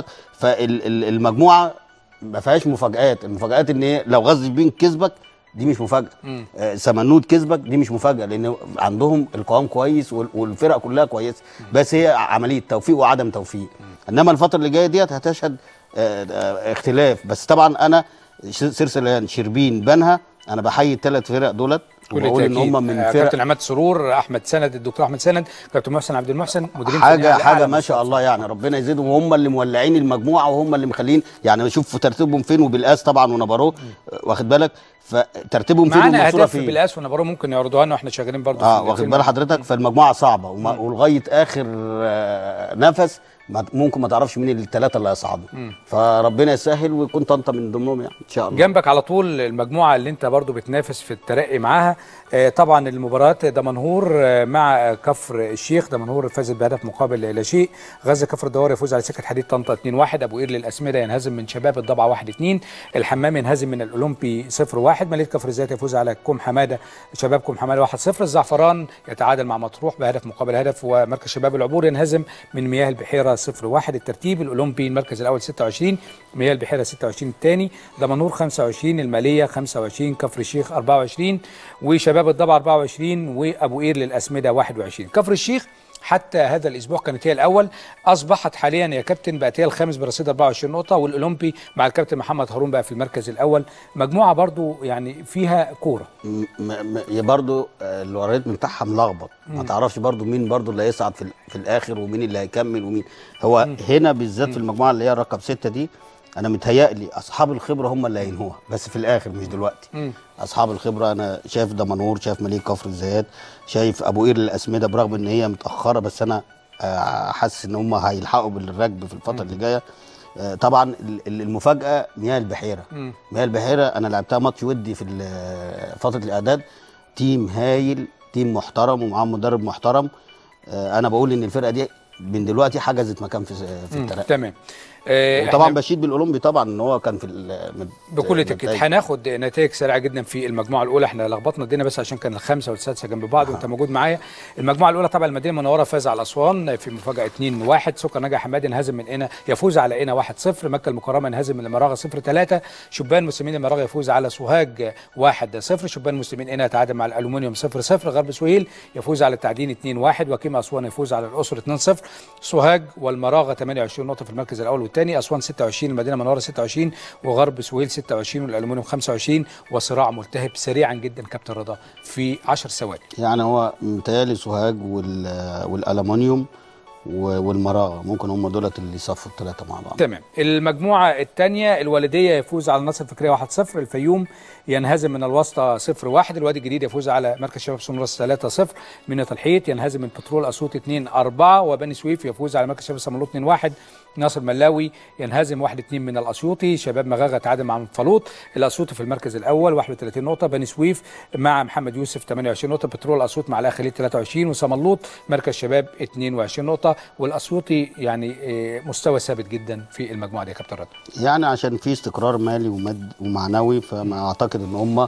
فالمجموعه ما فيهاش مفاجآت المفاجآت ان هي لو غزل بين كسبك دي مش مفاجاه آه، سمنود كسبك دي مش مفاجاه لان عندهم القوام كويس وال- والفرق كلها كويسه بس هي عمليه توفيق وعدم توفيق انما الفتره اللي جايه ديت هتشهد آه، آه، اختلاف بس طبعا انا ش- سرسلان شربين بنها انا بحيي الثلاث فرق دولت كل وبقول ان تأكيد. هم من آه، فرق كابتن عماد سرور احمد سند الدكتور احمد سند كابتن محسن عبد المحسن مديرين حاجه فنيين على حاجه أعلى ما شاء الله يعني ربنا يزيدهم وهم اللي مولعين المجموعه وهم اللي مخلين يعني شوف ترتيبهم فين وبالقاس طبعا ونبروه واخد بالك فترتيبهم فين معانا والمنصوره اهداف في فين بالقاس ونبرو ممكن يعرضوها لنا واحنا شغالين برضو اه في واخد في بال حضرتك فالمجموعه صعبه وما- ولغايه اخر آه، نفس ما- ممكن ما تعرفش مين الثلاثه اللي هيصعدوا فربنا يسهل ويكون طنطا من ضمنهم يعني ان شاء الله جنبك على طول المجموعه اللي انت برضو بتنافس في الترقي معاها آه، طبعا المباريات دمنهور آه، مع كفر الشيخ دمنهور فازت بهدف مقابل لا شيء غزه كفر الدوار يفوز على سكه حديد طنطا 2-1 ابو قير للاسمده ينهزم من شباب الضبعه 1-2 الحمام ينهزم من الاولمبي 0-1 مليك كفر الزيت يفوز على كوم حماده شباب كوم حماده 1-0 الزعفران يتعادل مع مطروح بهدف مقابل هدف ومركز شباب العبور ينهزم من مياه البحيره 0-1 الترتيب الاولمبي المركز الاول 26 مياه البحيره 26 الثاني دمنهور 25 الماليه 25 كفر الشيخ 24 وشباب الضبع 24 وابو قير للاسمده 21 كفر الشيخ حتى هذا الاسبوع كانت هي الاول اصبحت حاليا يا كابتن بقت هي الخامس برصيد 24 نقطه والاولمبي مع الكابتن محمد هارون بقى في المركز الاول مجموعه برضو يعني فيها كوره م- م- هي برضو آه، الوريتم بتاعها ملخبط ما تعرفش برضو مين برضو اللي هيصعد في, ال- في الاخر ومين اللي هيكمل ومين هو هنا بالذات في المجموعه اللي هي رقم ستة دي انا متهيألي اصحاب الخبره هم اللي هينهوها بس في الاخر مش دلوقتي اصحاب الخبره انا شايف دمنهور شايف مليك كفر الزيات شايف ابو قير الاسمده برغم ان هي متاخره بس انا آه، حاسس ان هم هيلحقوا بالركب في الفتره اللي جايه آه، طبعا ال- ال- المفاجاه مياه البحيره مياه البحيره انا لعبتها ماتش ودي في ال- فتره الاعداد تيم هايل تيم محترم ومعاهم مدرب محترم آه، انا بقول ان الفرقه دي من دلوقتي حجزت مكان في في الترقي تمام آه، وطبعا إحنا- بشيد بالاولمبي طبعا ان هو كان في ال- من- بكل من تاكيد النتائج. هناخد نتائج سريعه جدا في المجموعه الاولى احنا لخبطنا الدنيا بس عشان كان الخامسه والسادسه جنب بعض وانت موجود معايا المجموعه الاولى طبعا المدينه المنوره فاز على اسوان في مفاجاه 2-1 سكر نجا حماد ينهزم من قنا يفوز على قنا 1-0 مكه المكرمه ينهزم من المراغه 0-3 شبان مسلمين المراغه يفوز على سوهاج 1-0 شبان مسلمين قنا يتعادل مع الالومنيوم 0-0 غرب سهيل يفوز على التعدين 2-1 وكيما اسوان يفوز على الاسر 2-0 سوهاج والمراغه 28 نقطه في المركز الاول والثاني اسوان 26 المدينه المنوره 26 وغرب سهيل 26 والالومنيوم 25 وصراع ملتهب سريعا جدا كابتن رضا في 10 ثواني يعني هو متهيألي سوهاج وال- والالومنيوم و- والمراغه ممكن هم دولت اللي يصفوا الثلاثه مع بعض تمام المجموعة الثانية الوالدية يفوز على النصر الفكرية 1-0 الفيوم ينهزم من الوسطى 0-1 الوادي الجديد يفوز على مركز شباب سمرس 3-0 منة الحيط ينهزم من بترول أسيوط 2-4 وبني سويف يفوز على مركز شباب سملوط 2-1 ناصر ملاوي ينهزم 1-2 من الأسيوطي شباب مغاغة تعادل مع منفلوط الأسيوطي في المركز الأول 31 نقطة بني سويف مع محمد يوسف 28 نقطة بترول أسيوط مع الأخليل 23 وسملوط مركز شباب 22 نقطة والأسيوطي يعني آه، مستوى ثابت جدا في المجموعة دي يا كابتن رضا يعني عشان في استقرار مالي ومد ومعنوي فما اعتقد ان هم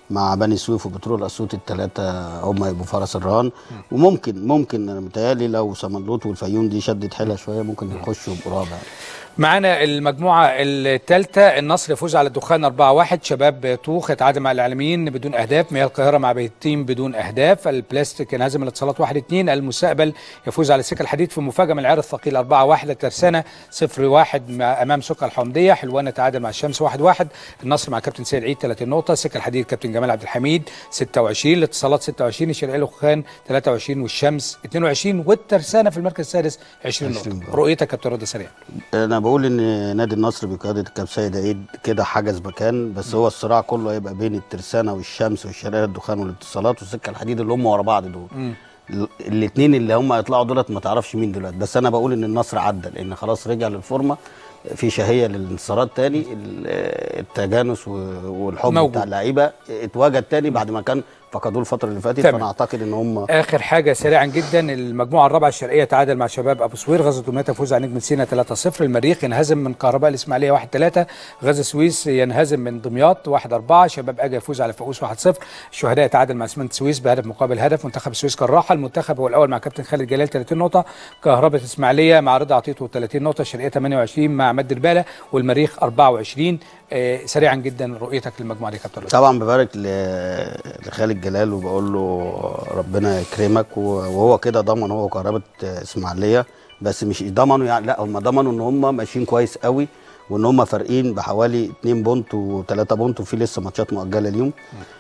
مع بني سويف وبترول اسيوط الثلاثه هم يبقوا فرس الرهان وممكن ممكن انا متهيألي لو سمنلوط والفيوم دي شدت حيلها شويه ممكن يخشوا برابع معانا المجموعة الثالثة النصر يفوز على الدخان 4-1 شباب طوخ يتعادل مع العالمين بدون أهداف مياه القاهرة مع بيتيم بدون أهداف البلاستيك ينهزم الاتصالات 1-2 المستقبل يفوز على سكة الحديد في مفاجأة من العيار الثقيل 4-1 الترسانة 0-1 مع- أمام سكة الحمدية حلوان يتعادل مع الشمس 1-1 النصر مع كابتن سيد عيد 30 نقطة سكة الحديد كابتن جمال عبد الحميد 26 الاتصالات 26 الشرقية الخان 23 والشمس 22 والترسانة في المركز السادس 20 نقطة رؤيتك كابتن رضا سريع انا بقول ان نادي النصر بقياده الكابتن سيد عيد كده حجز مكان بس هو الصراع كله هيبقى بين الترسانه والشمس والشرقيه الدخان والاتصالات والسكه الحديد اللي هم ورا بعض دول الاثنين اللي هم هيطلعوا دولت ما تعرفش مين دولت بس انا بقول ان النصر عدى لان خلاص رجع للفورمه في شهيه للانتصارات تاني ال- التجانس و- والحب موجود. بتاع اللعيبه اتوجد تاني بعد ما كان فقدوه الفتره اللي فاتت تمام. فانا اعتقد ان هم اخر حاجه سريعا جدا المجموعه الرابعه الشرقيه تعادل مع شباب ابو سوير غزه دمياط تفوز على نجم سينا 3-0 المريخ ينهزم من كهرباء الاسماعيليه 1-3 غزه سويس ينهزم من دمياط 1-4 شباب اجا يفوز على فؤوس 1-0 الشهداء يتعادل مع اسمنت سويس بهدف مقابل هدف منتخب السويس كان راحه المنتخب هو الاول مع كابتن خالد جلال 30 نقطه كهرباء الاسماعيليه مع رضا عطيته 30 نقطه الشرقيه 28 مع مد الباله والمريخ 24 آه سريعا جدا رؤيتك للمجموعه دي يا كابتن رضا طبعا ببارك ل- لخالد جلال وبقول له ربنا يكرمك و- وهو كده ضمن هو وكهرباء اسماعيليه بس مش ضمنوا يعني لا هم ضمنوا ان هم ماشيين كويس قوي وان هم فارقين بحوالي 2 بونت و3 بونت وفي لسه ماتشات مؤجله اليوم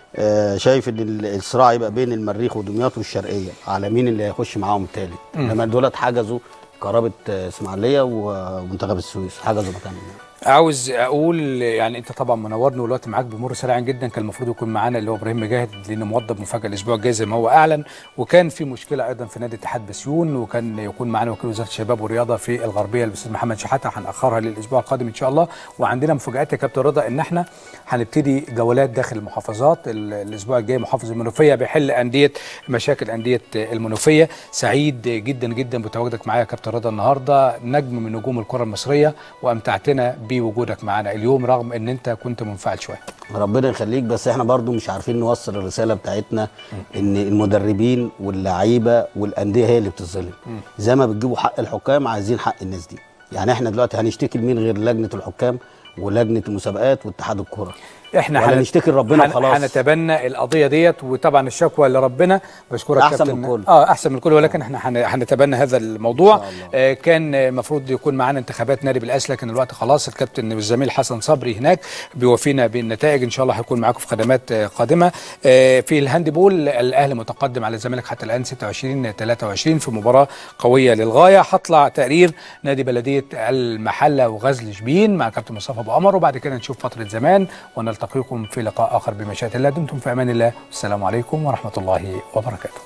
آه شايف ان ال- الصراع يبقى بين المريخ ودمياط والشرقيه على مين اللي هيخش معاهم التالت مم. انما دولت حجزوا كهرباء اسماعيليه ومنتخب السويس حجزوا مكانهم عاوز اقول يعني انت طبعا منورنا والوقت معاك بيمر سريعا جدا كان المفروض يكون معانا اللي هو ابراهيم مجاهد لانه موظف مفاجاه الاسبوع الجاي زي ما هو اعلن وكان في مشكله ايضا في نادي اتحاد بسيون وكان يكون معانا وكيل وزاره الشباب والرياضه في الغربيه الاستاذ محمد شحاته هنأخرها للاسبوع القادم ان شاء الله وعندنا مفاجات يا كابتن رضا ان احنا هنبتدي جولات داخل المحافظات ال- الاسبوع الجاي محافظ المنوفيه بيحل انديه مشاكل انديه المنوفيه سعيد جدا جدا بتواجدك معايا يا كابتن رضا النهارده نجم من نجوم الكره المصريه وامتعتنا بوجودك معانا اليوم رغم ان انت كنت منفعل شويه ربنا يخليك بس احنا برضو مش عارفين نوصل الرساله بتاعتنا ان المدربين واللعيبه والانديه هي اللي بتظلم زي ما بتجيبوا حق الحكام عايزين حق الناس دي يعني احنا دلوقتي هنشتكي لمين غير لجنه الحكام ولجنه المسابقات واتحاد الكره احنا ولا هن- نشتكي لربنا هن- وخلاص هنتبنى القضيه ديت وطبعا الشكوى لربنا بشكرك أحسن كابتن من الكل. اه احسن من الكل ولكن احنا هن- هنتبنى هذا الموضوع آه كان المفروض يكون معانا انتخابات نادي بالاس لكن الوقت خلاص الكابتن والزميل حسن صبري هناك بيوفينا بالنتائج ان شاء الله هيكون معاكم في خدمات آه قادمه آه في الهاندبول الاهلي متقدم على الزمالك حتى الان 26 23 في مباراه قويه للغايه هطلع تقرير نادي بلديه المحله وغزل شبين مع كابتن مصطفى ابو قمر وبعد كده نشوف فتره زمان ونلتقيكم في لقاء اخر بمشيئه الله دمتم في امان الله والسلام عليكم ورحمه الله وبركاته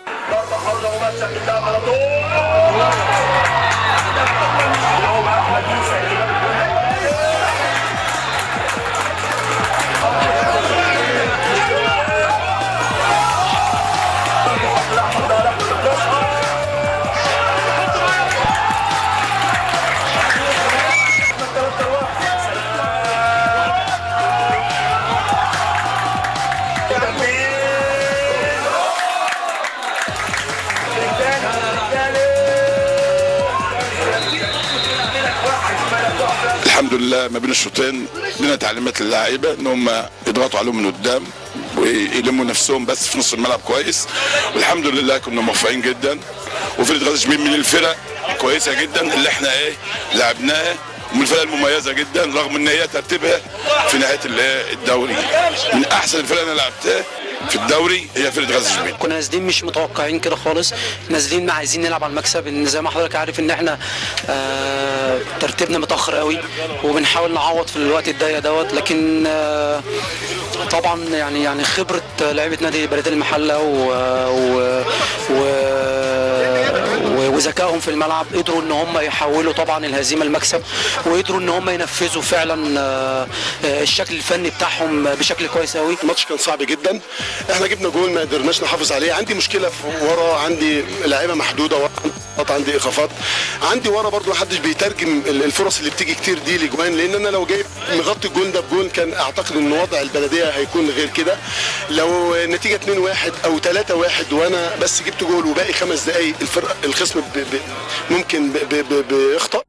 الحمد لله ما بين الشوطين لنا تعليمات للاعيبه ان هم يضغطوا عليهم من قدام ويلموا نفسهم بس في نص الملعب كويس والحمد لله كنا موفقين جدا وفرقه غزل شبين من الفرق كويسه جدا اللي احنا ايه لعبناها ومن الفرق المميزه جدا رغم ان هي ترتيبها في نهايه ال- الدوري من احسن الفرق اللي انا لعبتها في الدوري هي فرقه غزل شبين كنا نازلين مش متوقعين كده خالص نازلين ما عايزين نلعب على المكسب ان زي ما حضرتك عارف ان احنا آه ترتيبنا متاخر قوي وبنحاول نعوض في الوقت الضيق دوت لكن آه طبعا يعني يعني خبره لعيبه نادي بلديه المحله و, و, و و- وذكائهم في الملعب قدروا ان هم يحولوا طبعا الهزيمه لمكسب وقدروا ان هم ينفذوا فعلا آه، آه، الشكل الفني بتاعهم بشكل كويس قوي الماتش كان صعب جدا احنا جبنا جول ما قدرناش نحافظ عليه عندي مشكله في ورا عندي لعيبه محدوده ورا عندي ايقافات عندي ورا برضو محدش بيترجم ال- الفرص اللي بتيجي كتير دي لجوان لان انا لو جايب مغطي الجون ده بجون كان اعتقد ان وضع البلديه هيكون غير كده لو النتيجه 2 1 او 3 1 وانا بس جبت جول وباقي خمس دقائق الفرق الخصم ب ب ممكن ب ب ب بيخطأ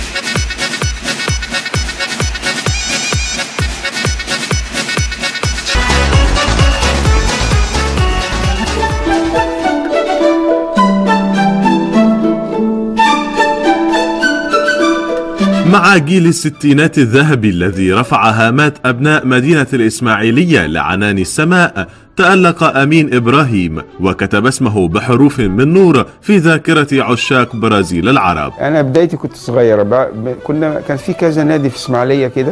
مع جيل الستينات الذهبي الذي رفع هامات أبناء مدينة الإسماعيلية لعنان السماء تألق أمين إبراهيم وكتب اسمه بحروف من نور في ذاكرة عشاق برازيل العرب انا بدايتي كنت صغير ب- ب- كنا كان في كذا نادي في اسماعيليه كده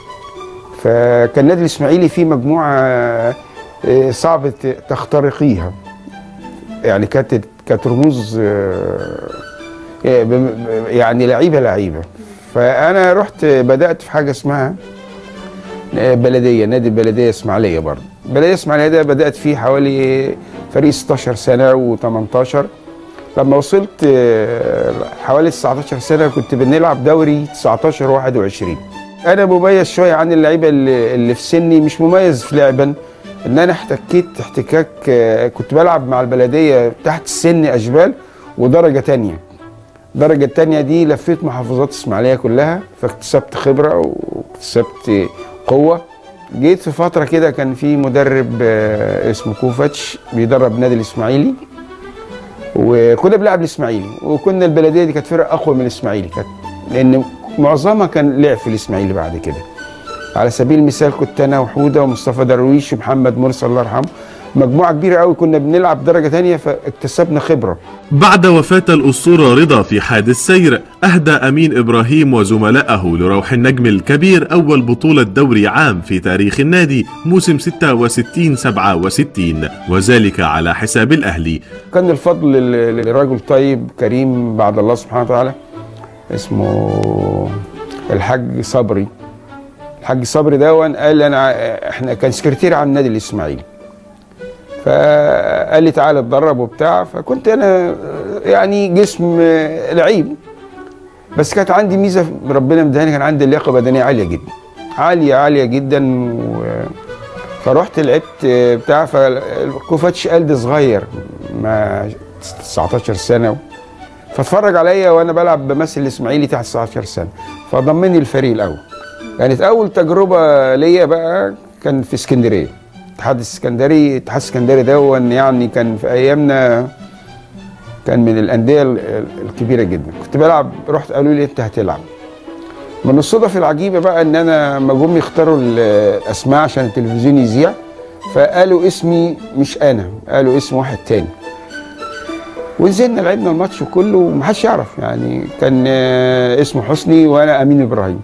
فكان النادي الاسماعيلي فيه مجموعه آه، صعب ت- تخترقيها يعني كانت كانت رموز آه، آه، بم- يعني لعيبه لعيبه فانا رحت بدات في حاجه اسمها آه، بلديه نادي البلديه اسماعيليه برضه البلديه اسماعيليه ده بدات فيه حوالي فريق 16 سنه و18 لما وصلت آه، حوالي 19 سنه كنت بنلعب دوري 19 21 انا مميز شويه عن اللعيبه اللي اللي في سني مش مميز في لعبا ان انا احتكيت احتكاك آه، كنت بلعب مع البلديه تحت السن اشبال ودرجه تانية الدرجه التانية دي لفيت محافظات اسماعيليه كلها فاكتسبت خبره واكتسبت قوه جيت في فتره كده كان في مدرب آه، اسمه كوفاتش بيدرب نادي الاسماعيلي وكنا بنلعب الاسماعيلي وكنا البلديه دي كانت فرقه اقوى من الاسماعيلي كانت لان معظمها كان لعب في الاسماعيلي بعد كده على سبيل المثال كنت انا وحوده ومصطفى درويش ومحمد مرسي الله يرحمه مجموعه كبيره قوي كنا بنلعب درجه تانية فاكتسبنا خبره بعد وفاة الأسطورة رضا في حادث سير أهدى أمين إبراهيم وزملائه لروح النجم الكبير أول بطولة دوري عام في تاريخ النادي موسم 66 67 وذلك على حساب الأهلي كان الفضل ل- لرجل طيب كريم بعد الله سبحانه وتعالى اسمه الحاج صبري الحاج صبري ده قال لي انا احنا كان سكرتير عن النادي الاسماعيلي فقال لي تعالى اتدرب وبتاع فكنت انا يعني جسم لعيب بس كانت عندي ميزه ربنا مدهاني كان عندي لياقه بدنيه عاليه جدا عاليه عاليه جدا و فرحت لعبت بتاع فالكوفاتش قال ده صغير ما 19 سنه فاتفرج عليا وانا بلعب بمثل الاسماعيلي تحت 19 سنه فضمني الفريق الاول كانت اول تجربه ليا بقى كان في اسكندريه الاتحاد الاسكندري الاتحاد الاسكندري ده يعني كان في ايامنا كان من الانديه ال- ال- الكبيره جدا كنت بلعب رحت قالوا لي انت هتلعب من الصدف العجيبه بقى ان انا لما جم يختاروا الاسماء عشان التلفزيون يذيع فقالوا اسمي مش انا قالوا اسم واحد تاني ونزلنا لعبنا الماتش كله ومحدش يعرف يعني كان آه، اسمه حسني وانا امين ابراهيم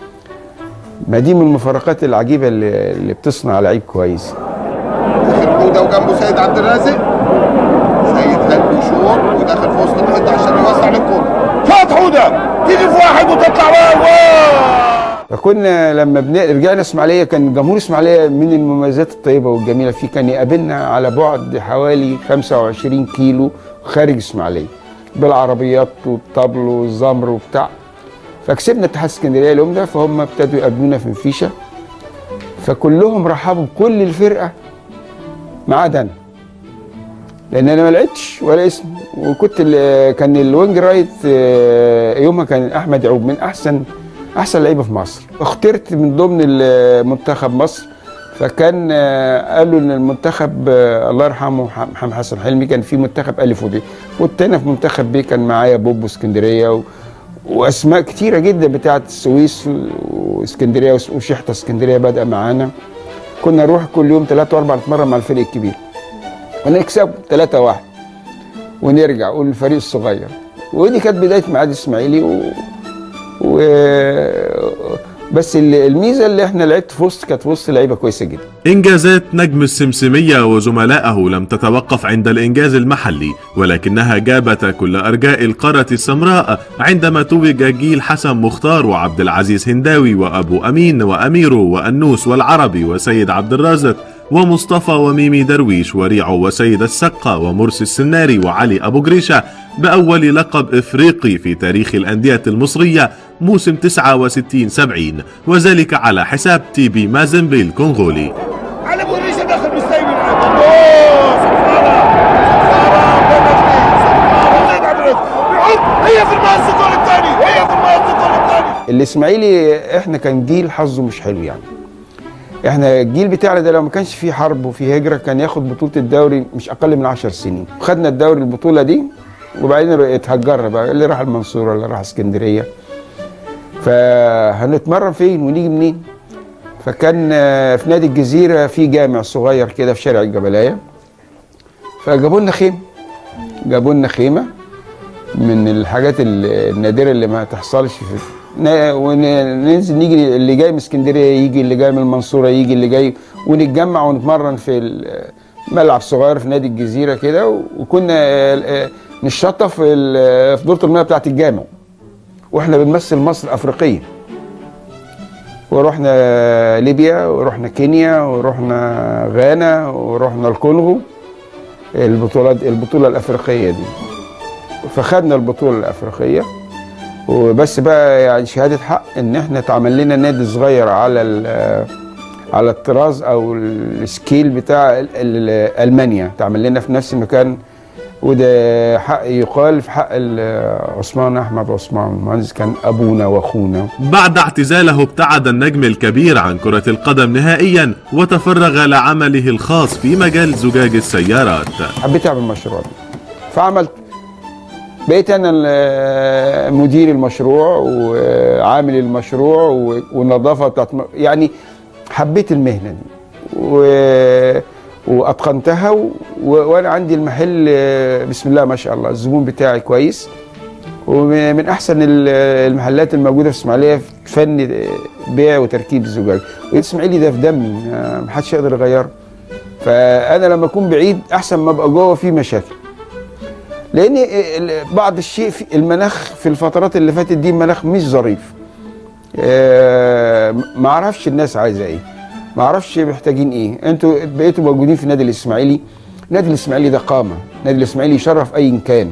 ما دي من المفارقات العجيبه اللي, اللي بتصنع لعيب كويس حوده وجنبه سيد عبد الرازق سيد قلبه شوط ودخل في وسط الحته عشان يوسع للكوره شوط حوده تيجي في واحد وتطلع بره فكنا لما بن... رجعنا اسماعيليه كان جمهور اسماعيليه من المميزات الطيبه والجميله فيه كان يقابلنا على بعد حوالي 25 كيلو خارج اسماعيليه بالعربيات والطبل والزمر وبتاع فكسبنا اتحاد اسكندريه اليوم ده فهم ابتدوا يقابلونا في مفيشه فكلهم رحبوا بكل الفرقه ما عدا انا لان انا ما لعبتش ولا اسم وكنت ال- كان الوينج رايت آه، يومها كان احمد يعقوب من احسن احسن لعيبه في مصر اخترت من ضمن ال- منتخب مصر فكان آه، قالوا ان المنتخب آه، الله يرحمه ح- محمد حسن حلمي كان في منتخب الف ودي والتاني في منتخب بي كان معايا بوبو اسكندريه و... واسماء كتيره جدا بتاعت السويس واسكندريه وس- وشحته اسكندريه بادئه معانا كنا نروح كل يوم ثلاثة واربعة نتمرن مع الفريق الكبير ونكسب ثلاثة واحد ونرجع والفريق الصغير ودي كانت بداية معاد الاسماعيلي و... و... بس ال- الميزة اللي احنا لعبت في وسط كانت في وسط لعيبة كويسة جدا إنجازات نجم السمسمية وزملائه لم تتوقف عند الإنجاز المحلي ولكنها جابت كل أرجاء القارة السمراء عندما توج جيل حسن مختار وعبد العزيز هنداوي وأبو أمين وأميرو وأنوس والعربي وسيد عبد الرازق ومصطفى وميمي درويش وريعو وسيد السقا ومرسي السناري وعلي أبو جريشة بأول لقب إفريقي في تاريخ الأندية المصرية موسم 69-70 وذلك على حساب تي بي مازن الكونغولي علي ابو ريشه داخل مستوي من عند الله سبحانه سبحانه هي في المقص الجول الثاني هي في المقص الجول الثاني الاسماعيلي احنا كان جيل حظه مش حلو يعني احنا الجيل بتاعنا ده لو ما كانش فيه حرب وفيه هجره كان ياخد بطوله الدوري مش اقل من 10 سنين خدنا الدوري البطوله دي وبعدين اتهجرنا بقى اللي راح المنصوره اللي راح اسكندريه فهنتمرن فين ونيجي منين فكان آه، في نادي الجزيره في جامع صغير كده في شارع الجبلايه فجابوا لنا خيمه جابوا لنا خيمه من الحاجات ال- النادره اللي ما تحصلش في ن- وننزل نيجي اللي جاي من اسكندريه يجي اللي جاي من المنصوره يجي اللي جاي ونتجمع ونتمرن في ال- ملعب صغير في نادي الجزيره كده وكنا آه، آه، نشطف في ال- في دوره المياه بتاعت الجامع واحنا بنمثل مصر افريقيا ورحنا ليبيا ورحنا كينيا ورحنا غانا ورحنا الكونغو البطولات البطوله الافريقيه دي فخدنا البطوله الافريقيه وبس بقى يعني شهاده حق ان احنا اتعمل لنا نادي صغير على ال- على الطراز او السكيل بتاع ال- ال- المانيا اتعمل لنا في نفس المكان وده حق يقال في حق ال- عثمان احمد عثمان المهندس كان ابونا واخونا بعد اعتزاله ابتعد النجم الكبير عن كرة القدم نهائيا وتفرغ لعمله الخاص في مجال زجاج السيارات حبيت اعمل مشروع ده فعملت بقيت انا ال- مدير المشروع وعامل المشروع و- والنظافه بتاعت م- يعني حبيت المهنه دي و... واتقنتها و... وانا عندي المحل آه، بسم الله ما شاء الله الزبون بتاعي كويس ومن احسن ال- المحلات الموجوده في اسماعيليه في فن بيع وتركيب الزجاج والاسماعيلي ده في دمي ما ما حدش يقدر يغيره فانا لما اكون بعيد احسن ما ابقى جوه في مشاكل لان ال- بعض الشيء في المناخ في الفترات اللي فاتت دي مناخ مش ظريف آه، ما اعرفش الناس عايزه ايه ما اعرفش محتاجين ايه انتوا بقيتوا موجودين في النادي الاسماعيلي النادي الاسماعيلي ده قامه النادي الاسماعيلي يشرف اي كان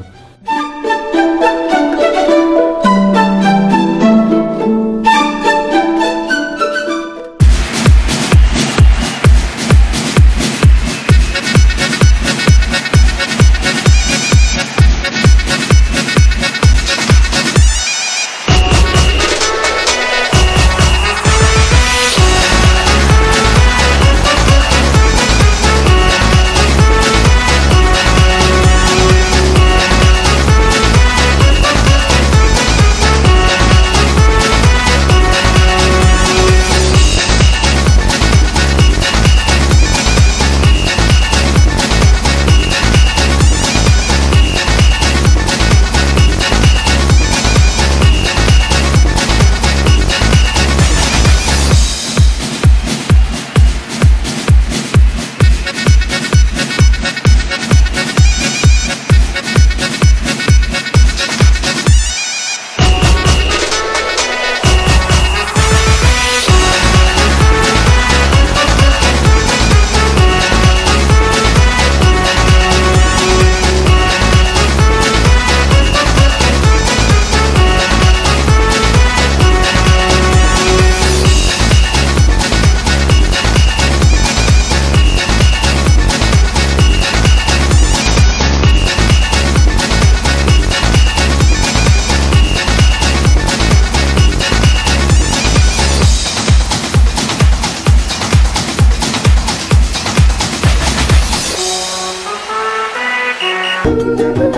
Thank you.